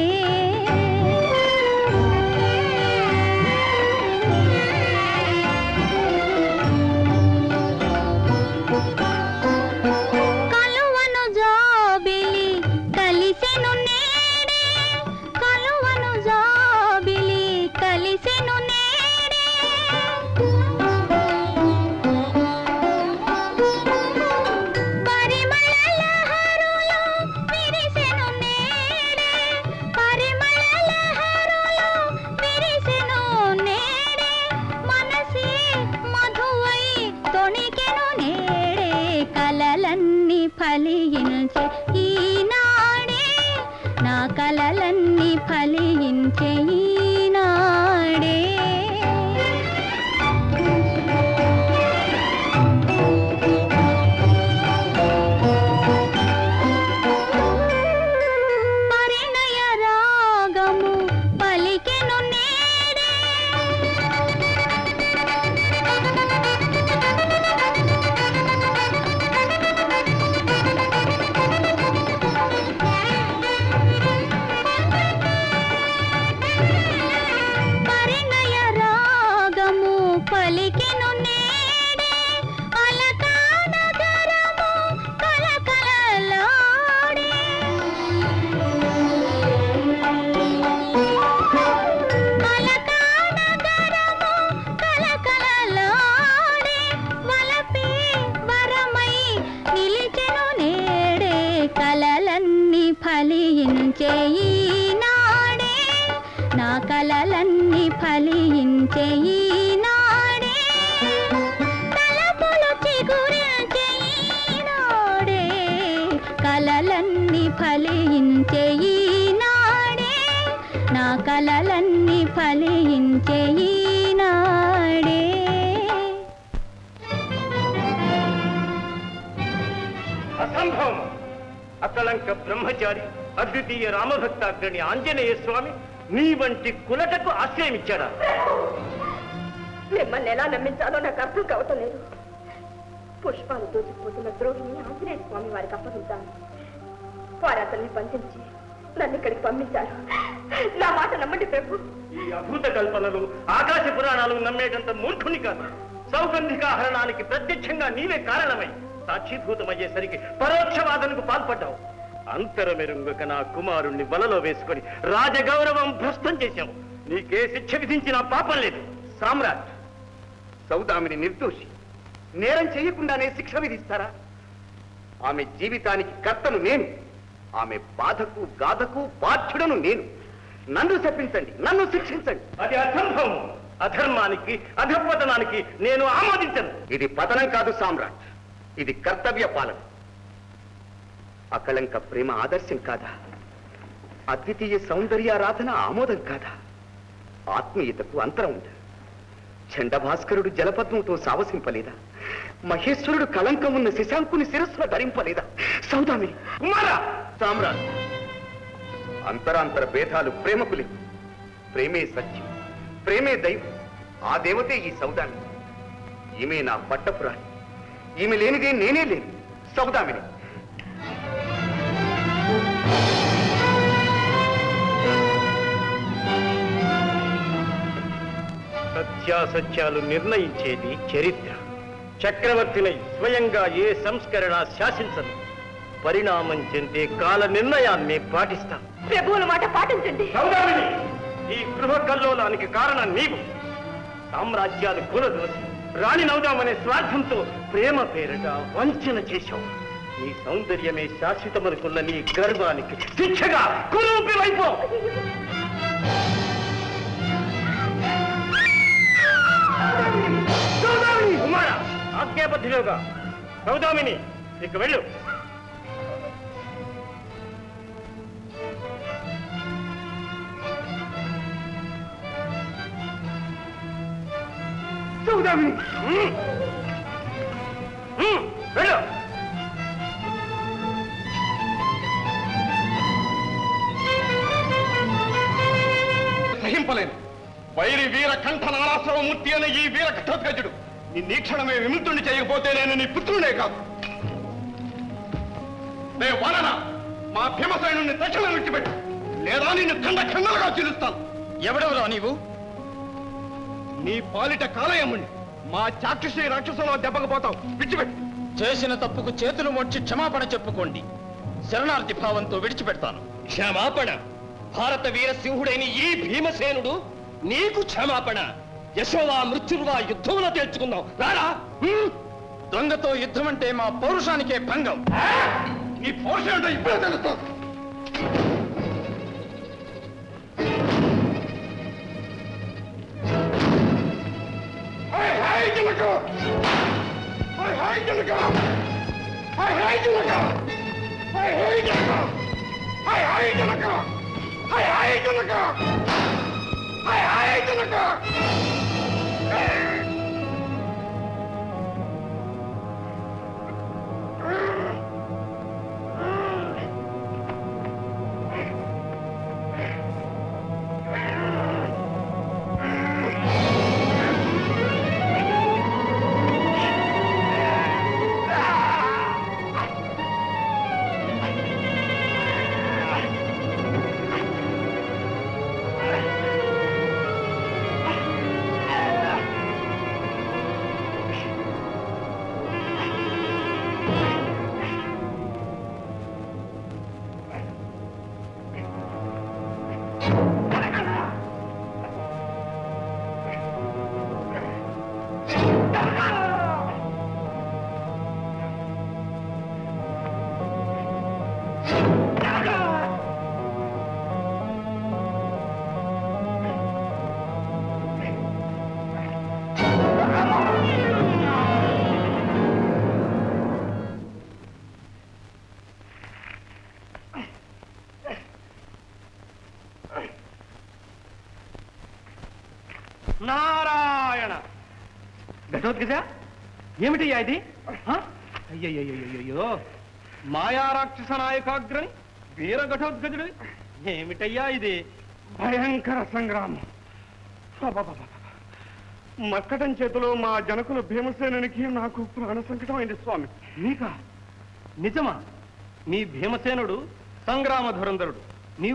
కలువను జాబిలి కలిసెను నేడే కలువను జాబిలి కలిసెను నేడే పరిమళ లహరులో విరిసెను నేడే పరిమళ లహరులో విరిసెను నేడే మనసే మధువై తొణికెను నేడే కలలన్నీ ఫలించే ఈనాడే నా కలలన్నీ ఫలించే ఈనాడే పరిణయ రాగము పలికెను నేడే పరిణయ రాగము పలికెను నేడే అలకానగరము కలకలలాడే అలకానగరము కలకలలాడే వలపే వరమై నిలిచెను నేడే కలలన్నీ ఫలించే ఈనాడే నా కలలన్నీ ఫలించే ఈనాడే తలపులు చిగురించే ఈనాడే కలలన్నీ ఫలించే ఈనాడే నా కలలన్నీ ఫలించే ఈనాడే అసంభవం అకలంక బ్రహ్మచారి అద్వితీయ రామభక్తాగ్రణి ఆంజనేయ స్వామి నీ వంటి కులటకు ఆశ్రయమిచ్చాడా మిమ్మల్ని ఎలా నమ్మించాలో నాకు అర్థం కావటం లేదు పుష్పాలు దోచుకుపోతున్న ద్రోహిని ఆంజనేయ స్వామి వారికి అప్పగించాను వారు అతన్ని బంధించి నన్ను ఇక్కడికి పంపించారు నా మాట నమ్మండి ప్రభు ఈ అభూత కల్పనలు ఆకాశ పురాణాలు నమ్మేటంత మూర్ఖుని కాదు సౌగంధిక హరణానికి ప్రత్యక్షంగా నీవే కారణమై సాక్షిభూతమయ్యేసరికి పరోక్షవాదనకు పాల్పడ్డావు అంతరమెరుంగక నా కుమారుణ్ణి వలలో వేసుకొని రాజగౌరవం భ్రష్టం చేశావు నీకే శిక్ష విధించిన పాపం లేదు సామ్రాట్ సౌదామిని నిర్దోషి నేరం చేయకుండానే శిక్ష విధిస్తారా ఆమె జీవితానికి కర్తను నేను ఆమె బాధకు గాథకు బాధ్యుడను నేను నన్ను శపించండి నన్ను శిక్షించండి అది అసంభవం అధర్మానికి అధపతనానికి నేను ఆమోదించను ఇది పతనం కాదు సామ్రాట్ ఇది కర్తవ్య పాలన అకళంక ప్రేమ ఆదర్శం కాదా అద్వితీయ సౌందర్యారాధన ఆమోదం కాదా ఆత్మీయతకు అంతరం ఉంది చండభాస్కరుడు జలపద్మంతో సావసింపలేదా మహేశ్వరుడు కళంకం ఉన్న శశాంకుని శిరస్సున ధరింపలేదా సౌదామిని కుమారా సామ్రాట్ అంతరాంతర భేదాలు ప్రేమకు లేవు ప్రేమే సత్యం ప్రేమే దైవం ఆ దేవతే ఈ సౌదామిని ఈమె నా పట్టపురాణి ఈమె లేనిదే నేనే లేను సౌదామిని సత్యాసత్యాలు నిర్ణయించేది చరిత్ర చక్రవర్తినై స్వయంగా ఏ సంస్కరణ శాసించదు పరిణామం చెందే కాల నిర్ణయాన్ని పాటిస్తాం ప్రభువుల మాట పాటించండి సౌదామిని ఈ గృహ కల్లోలానికి కారణం నీవు సామ్రాజ్యాలు కూలదోసి రాణి నౌదామనే స్వార్థంతో ప్రేమ పేరట వంచన చేశావు నీ సౌందర్యమే శాశ్వతమనుకున్న నీ గర్వానికి శిక్షగా కురూపి వైపో కుమార ఆజ్ఞాబద్ధిలోగా సౌదామిని ఇక వెళ్ళు సౌదామిని వెళ్ళు సహింపలేను వైరి వీర కంఠ నారాశ్రవ మూర్తి అనే ఈ వీర ఘటోత్కజుడు నీ నీక్షణమే విముక్తుని చేయకపోతే నేను నీ పుత్రుడే కాదు నే వలన మా భీమసేనుని తక్షణం విడిచిపెట్టు లేదా నిన్ను ఖండ ఖండలుగా చీలుస్తాను ఎవడెవరా నీవు నీ పాలిట కాలయముని మా చాక్షుషి రాక్షసులో దెబ్బకు పోతావు విడిచిపెట్టు చేసిన తప్పుకు చేతులు మొడ్చి క్షమాపణ చెప్పుకోండి శరణార్థి భావంతో విడిచిపెడతాను క్షమాపణ భారత వీర సింహుడైన ఈ భీమసేనుడు నీకు క్షమాపణ యశోవా మృత్యుర్వా యుద్ధంలో తేల్చుకుందాం రారా హ్మ్. దొంగతో యుద్ధం అంటే మా పౌరుషానికే భంగం ఈ పౌరుషం ఏంటో ఇప్పుడే తెలుస్తాను హై హై జనక హై హై జనక హై హై జనక హై హై జనక హై హై జనక హై హై జనక హై హై జనక నారాయణ ఘటోత్కజ ఏమిటయ్యా ఇది హ? అయ్యయ్యయ్యయ్యో మాయా రాక్షస నాయకాగ్రని వీర ఘటోత్కజుడు ఏమిటయ్యా ఇది భయంకర సంగ్రామం అబ్బబ్బబ్బబ్బ. మక్కటం చేతిలో మా జనకుల భీమసేనునికి నాకు ప్రాణ సంకటం అయింది స్వామి నీకా నిజమా నీ భీమసేనుడు సంగ్రామ ధురంధరుడు నీవు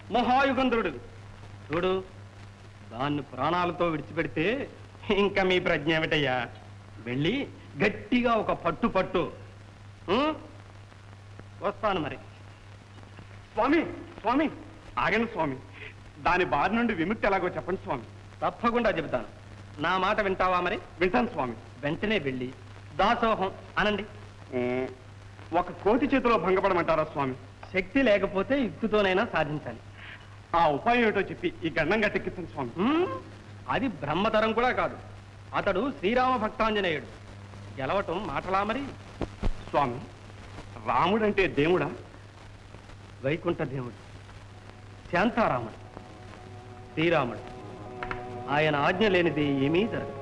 మహాయుగంధరుడు చూడు దాన్ని ప్రాణాలతో విడిచిపెడితే ఇంకా మీ ప్రజ్ఞ ఏమిటయ్యా వెళ్ళి గట్టిగా ఒక పట్టు పట్టు ఉం? వస్తాను మరి స్వామి స్వామి ఆగండి స్వామి దాని బారి నుండి విముక్తి ఎలాగో చెప్పండి స్వామి తప్పకుండా చెబుతాను నా మాట వింటావా మరి వింటాను స్వామి వెంటనే వెళ్ళి దాసోహం అనండి ఉమ్, ఒక కోతి చేతిలో భంగపడమంటారా స్వామి శక్తి లేకపోతే యుక్తితోనైనా సాధించాలి ఆ ఉపాయం ఏమిటో చెప్పి ఈ గండం గట్టెక్కించండి స్వామి ఉం? అది బ్రహ్మతరం కూడా కాదు అతడు శ్రీరామ భక్తాంజనేయుడు గెలవటం మాటలా మరి స్వామి రాముడంటే దేవుడా వైకుంఠ దేవుడు శాంతారాముడు శ్రీరాముడు ఆయన ఆజ్ఞ లేనిది ఏమీ జరగదు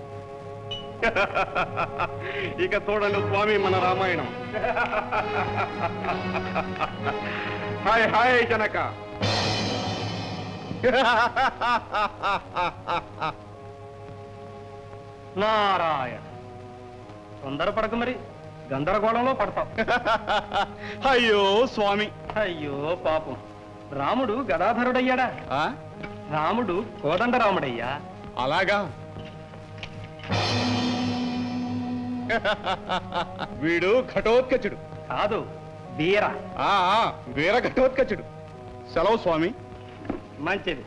ఇక చూడండి స్వామి మన రామాయణం హాయ్ హాయ్ జనక నారాయణ తొందరపడక మరి గందరగోళంలో పడతావు అయ్యో స్వామి అయ్యో పాపం రాముడు గదాధరుడయ్యాడా రాముడు కోదండరాముడయ్యా అలాగా వీడు ఘటోత్కచుడు కాదు వీర ఆ, ఆ, వీర ఘటోత్కచుడు సెలవు స్వామి మంచిది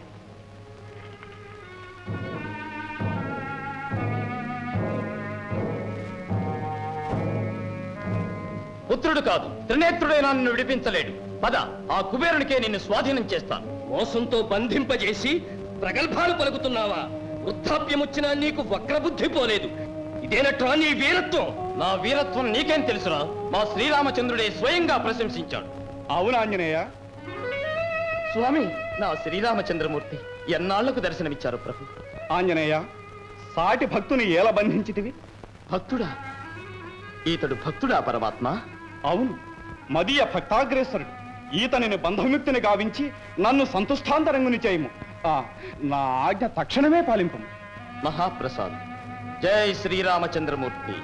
పుత్రుడు కాదు త్రినేత్రుడైనా నిన్ను విడిపించలేడు పద ఆ కుబేరునికే నిన్ను స్వాధీనం చేస్తాను మోసంతో బంధింపజేసి ప్రగల్భాలు పలుకుతున్నావా వృద్ధాప్యం వచ్చినా నీకు వక్రబుద్ధి పోలేదు ఇదేనట్రా నీ వీరత్వం నా వీరత్వం నీకేం తెలుసురా మా శ్రీరామచంద్రుడే స్వయంగా ప్రశంసించాడు అవును ఆంజనేయ స్వామి నా శ్రీరామచంద్రమూర్తి ఎన్నాళ్లకు దర్శనమిచ్చారు ప్రభు ఆంజనేయ సాటి భక్తుని ఎలా బంధించితివి భక్తుడా ఈతడు భక్తుడా పరమాత్మ అవును మదీయ భక్తాగ్రేసరుడు ఈతనిని బంధవిముక్తిని గావించి నన్ను సంతుష్టాంతరంగుని చేయము ఆ, నా ఆజ్ఞ తక్షణమే పాలింపు మహాప్రసాద్ జై శ్రీరామచంద్రమూర్తి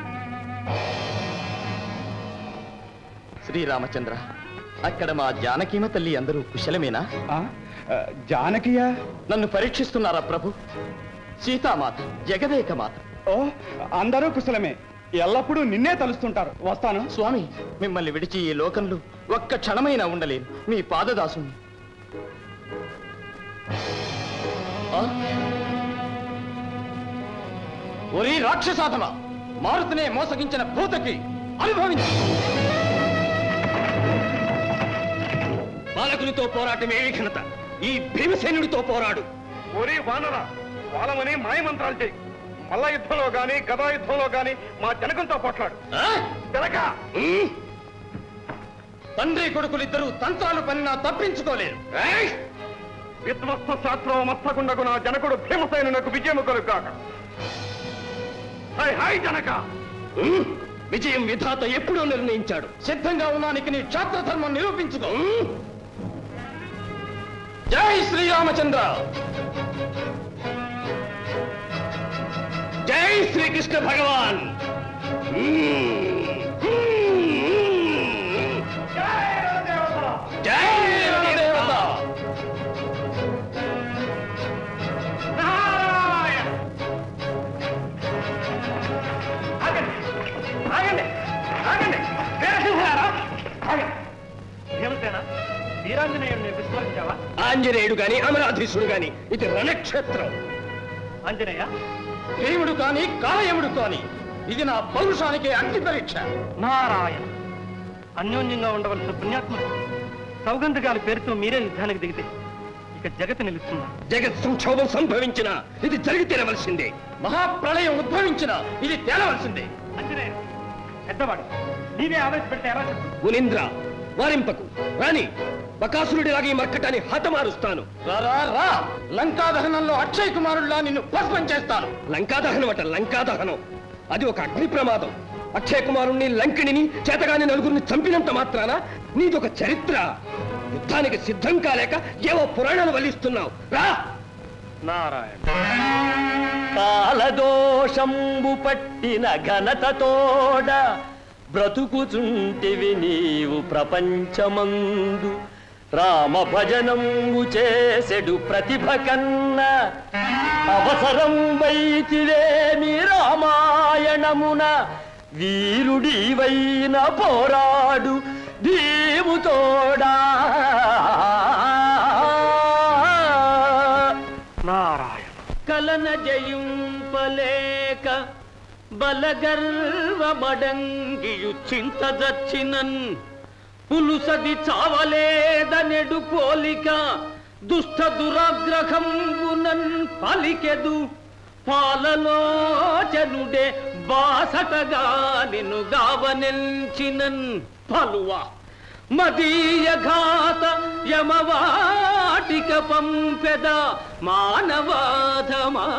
శ్రీరామచంద్ర అక్కడ మా జానకీమ తల్లి అందరూ కుశలమేనా జానకియా నన్ను పరీక్షిస్తున్నారా ప్రభు సీతామాత జగదేక మాత ఓ అందరూ కుశలమే ఎల్లప్పుడూ నిన్నే తలుస్తుంటారు వస్తాను స్వామి మిమ్మల్ని విడిచి ఈ లోకంలో ఒక్క క్షణమైనా ఉండలేను మీ పాదదాసుని ఆ? ఒరి రాక్షసాధమ మారుతినే మోసగించిన భూతకి అనుభవించు బాలకునితో పోరాటం ఏమి ఘనత ఈ భీమసేనుడితో పోరాడు ఒరే వానరా వాళ్ళమని మాయమంత్రాలు చేయి మల్ల యుద్ధంలో గాని గదా యుద్ధంలో గాని మా జనకంతో పోట్లాడు జనక తండ్రి కొడుకులిద్దరూ తంత్రాలు పనినా తప్పించుకోలేరు విధ్వస్త శాస్త్రం మస్తకుండకు నా జనకుడు భీమసేనునకు విజయము కలుగాక హాయ్ హాయ్ జనక విజయం విధాత ఎప్పుడో నిర్ణయించాడు సిద్ధంగా ఉన్నానికి నీ క్షాత్రధర్మం నిరూపించుకో జై శ్రీరామచంద్ర జై శ్రీకృష్ణ భగవాన్ జై రణదేవత ఆగండి ఆగండి వీరసింహారా ఆగండి భీమసేన వీరాంజనేయుడిని విస్మరించావా ఆంజనేయుడు గాని అమరాధీశుడు గాని ఇది రణక్షేత్రం ఆంజనేయ భీముడు కాని కాలయముడు కాని ఇది నా పౌరుషానికి అగ్ని పరీక్ష నారాయణ అన్యోన్యంగా ఉండవలసిన పుణ్యాత్ముడు సౌగంధకాల పేరుతో మీరే యుద్ధానికి దిగితే ఇక జగతి నిలుస్తుందా జగత్ సంక్షోభం సంభవించిన ఇది జరిగి తీరవలసిందే మహాప్రళయం ఉద్భవించిన ఇది తేలవలసిందే ఆంజనేయ పెద్దవాడు నీవే ఆవేశపెడితే ఎలా చెప్పు మునీంద్ర వారింపకు రాని బకాసురుడిలాగా ఈ మర్కటాన్ని హతమారుస్తాను రా రా, రా లంకా దహనంలో అక్షయ్ కుమారుల్లా నిన్ను భస్మం చేస్తాను లంకాదహనం అట లంకాదహనం అది ఒక అగ్ని ప్రమాదం అక్షయ కుమారుణ్ణి లంకిణిని చేతగాని నలుగురిని చంపినంత మాత్రాన నీదొక చరిత్ర యుద్ధానికి సిద్ధం కాలేక ఏవో పురాణాలు వల్లిస్తున్నావు రా నారాయణ కాలదోషంబు పట్టిన ఘనతతోడ బ్రతుకుచుంటివి నీవు ప్రపంచమందు రామ భజనంబు చేసెడు ప్రతిభ కన్నా అవసరం వైతిరేమి రామాయణమున వీరుడివైన పోరాడు దీవుతోడా నారాయణ కలన జయింపలేక బలగర్వమడంగియు చింతదచ్చినన్ పులుసది చావలేదనెడు పోలిక దుష్ట దురాగ్రహంబునన్ పలికెదు పాలలోచనుడే బాసటగా నిన్ను గావనెల్చినన్ పలువా మదీయ ఘాత యమవాటిక పంపెద మానవాధమా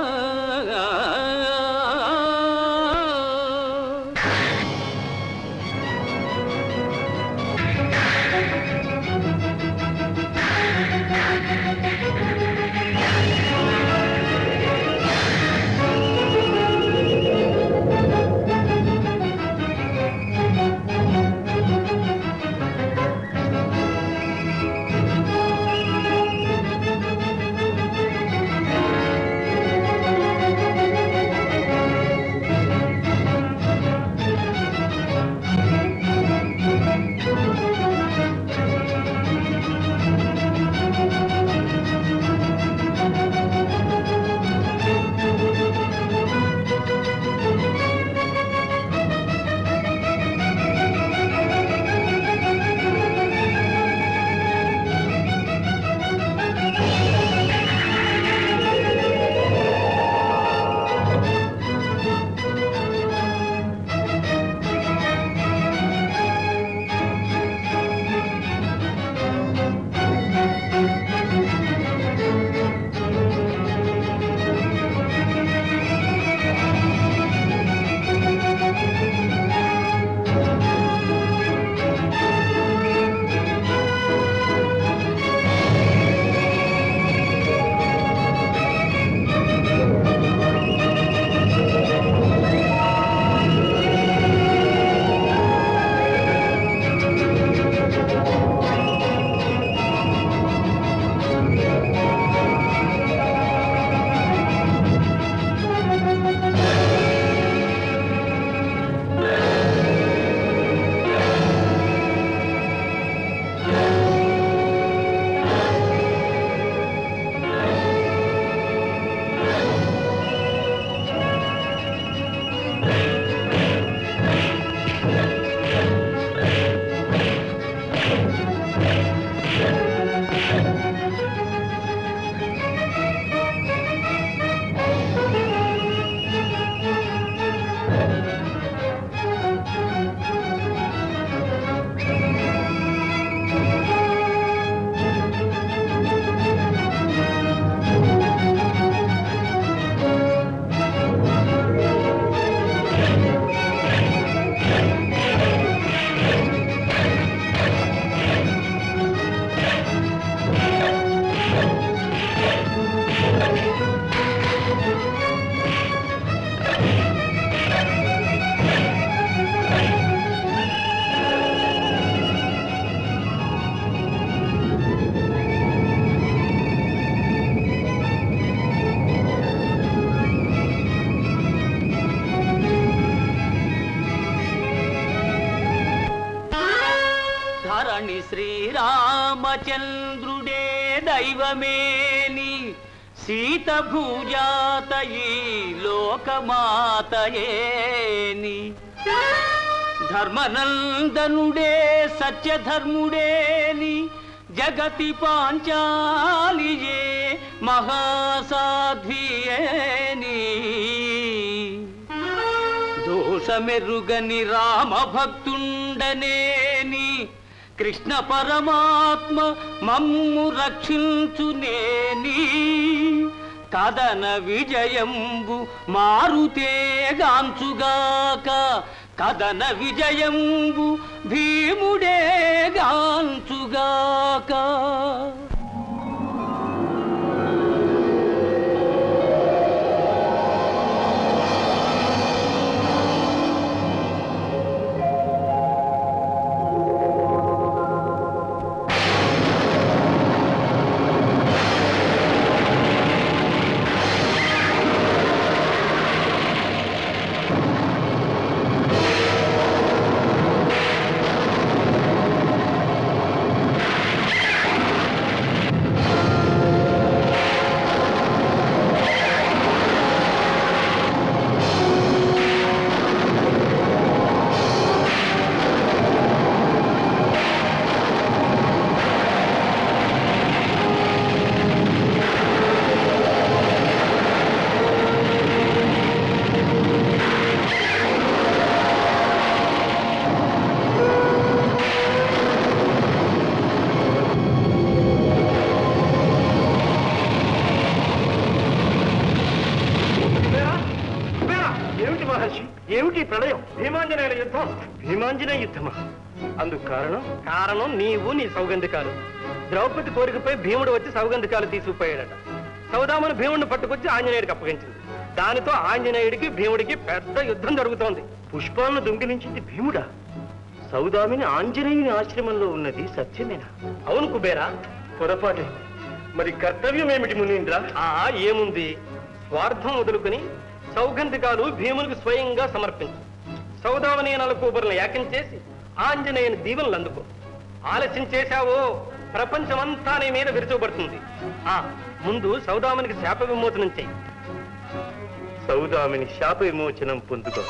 ధరణి శ్రీరామచంద్రుడే దైవమేని సీత భూజాత ఈ లోకమాతయేని ధర్మనందనుడే సత్యధర్ముడేని జగతి పాంచాలియే మహాసాధ్వియేని దోషమెరుగని రామ భక్తుండనేని కృష్ణ పరమాత్మ మమ్ము రక్షించునేని కదన విజయంబు మారుతేగాంచుగాక కదన విజయంబు భీముడేగాంచుగాక ఆ ఏమిటి ఈ ప్రళయం భీమాంజనేయుల యుద్ధం భీమాంజనేయ యుద్ధమా అందుకు కారణం కారణం నీవు నీ సౌగంధికాలు ద్రౌపది కోరికపై భీముడు వచ్చి సౌగంధికాలు తీసుకుపోయాడట సౌదామని భీముడిని పట్టుకొచ్చి ఆంజనేయుడికి అప్పగించింది దానితో ఆంజనేయుడికి భీముడికి పెద్ద యుద్ధం జరుగుతోంది పుష్పాలను దొంగిలించింది భీముడా సౌదామిని ఆంజనేయుని ఆశ్రమంలో ఉన్నది సత్యమేనా అవును కుబేరా పొరపాటే మరి కర్తవ్యం ఏమిటి మునీంద్ర ఆ ఏముంది స్వార్థం వదులుకుని సౌగంధికాలు భీమునికి స్వయంగా సమర్పించు సౌదామని నలకూబరులను ఏకం చేసి ఆంజనేయుని దీవెనలు అందుకో ఆలస్యం చేశావో ప్రపంచమంతా నీ మీద విరుచోబడుతుంది ఆ ముందు సౌదామనికి శాప విమోచనం చెయ్యి సౌదామిని శాప విమోచనం పొందుకో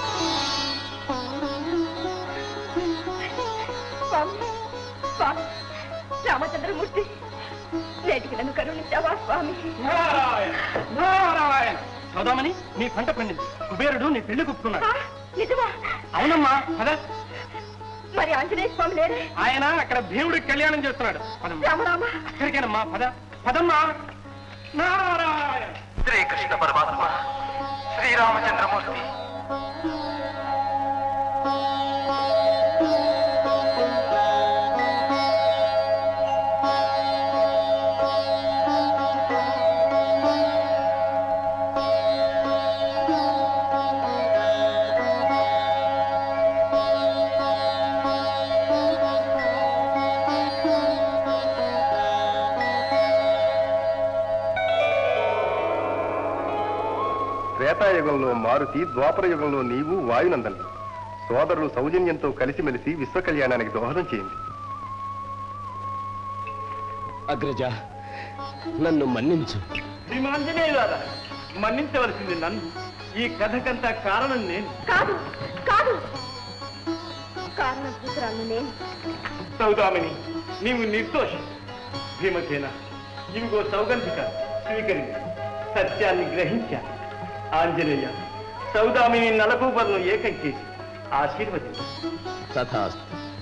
స్వామి స్వామి రామచంద్రమూర్తి నేటికి నన్ను కరుణించావా స్వామి నారాయణ నారాయణ సౌదామని నీ పంట పండింది కుబేరుడు నీ పెళ్లి కుప్పుకున్నాడు ఆ, నిజమా అవునమ్మా పద మరి ఆంజనేయ స్వామి లేరే ఆయన అక్కడ భీముడికి కళ్యాణం చేస్తున్నాడు పదమ్మా. రామరామ అక్కడికేనమ్మా పద పదమ్మా నారాయణ శ్రీకృష్ణ పరమాత్మ శ్రీరామచంద్రమూర్తి త్రేతాయుగంలో మారుతి ద్వాపర యుగంలో నీవు వాయునందనులు సోదరులు సౌజన్యంతో కలిసిమెలిసి విశ్వ కళ్యాణానికి దోహదం చేయండి అగ్రజ నన్ను మన్నించు భీమాంజనేయులారా మన్నించవలసింది నన్ను ఈ కథకంతా కారణం నేను కాదు కాదు కారణం కూతురాలను నేను సౌదామిని నీవు నిర్దోషం భీమసేన ఇవిగో సౌగంధిక స్వీకరించు సత్యాన్ని గ్రహించా ఆంజనేయ సౌదామిని నలభూబలను ఏకం చేసి ఆశీర్వదించు తథాస్తు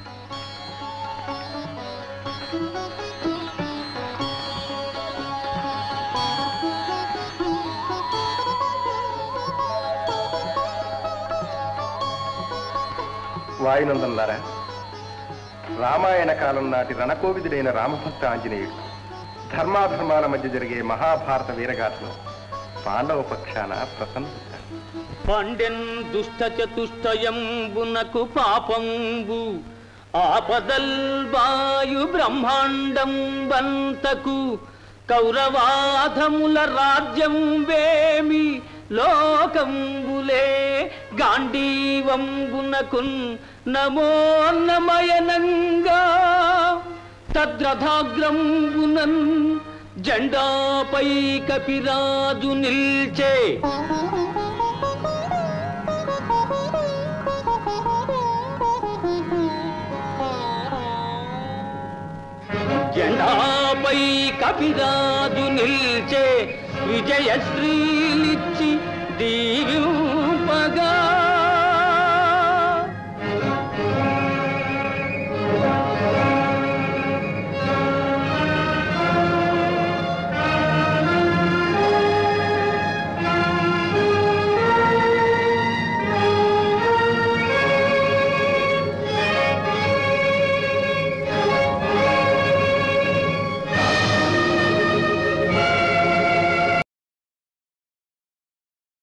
వాయునందనులారా రామాయణ కాలం నాటి రణకోవిదుడైన రామభక్త ఆంజనేయుడు ధర్మాధర్మాల మధ్య జరిగే మహాభారత వీరగాథను పాండవ పక్షాన ప్రసన్న పండెన్ దుష్ట చతుష్టయంబునకు పాపంబు ఆపదల్ వాయు బ్రహ్మాండం బంతకు కౌరవాధముల రాజ్యం వేమి లోకంబులే గాంధీవంబునకున్ నమో నమయనంగా తద్రథాగ్రంబునన్ జెండాపై కపిరాజు నిల్చే జెండాపై కపిరాజు నిల్చే విజయశ్రీలిచ్చి దీవించే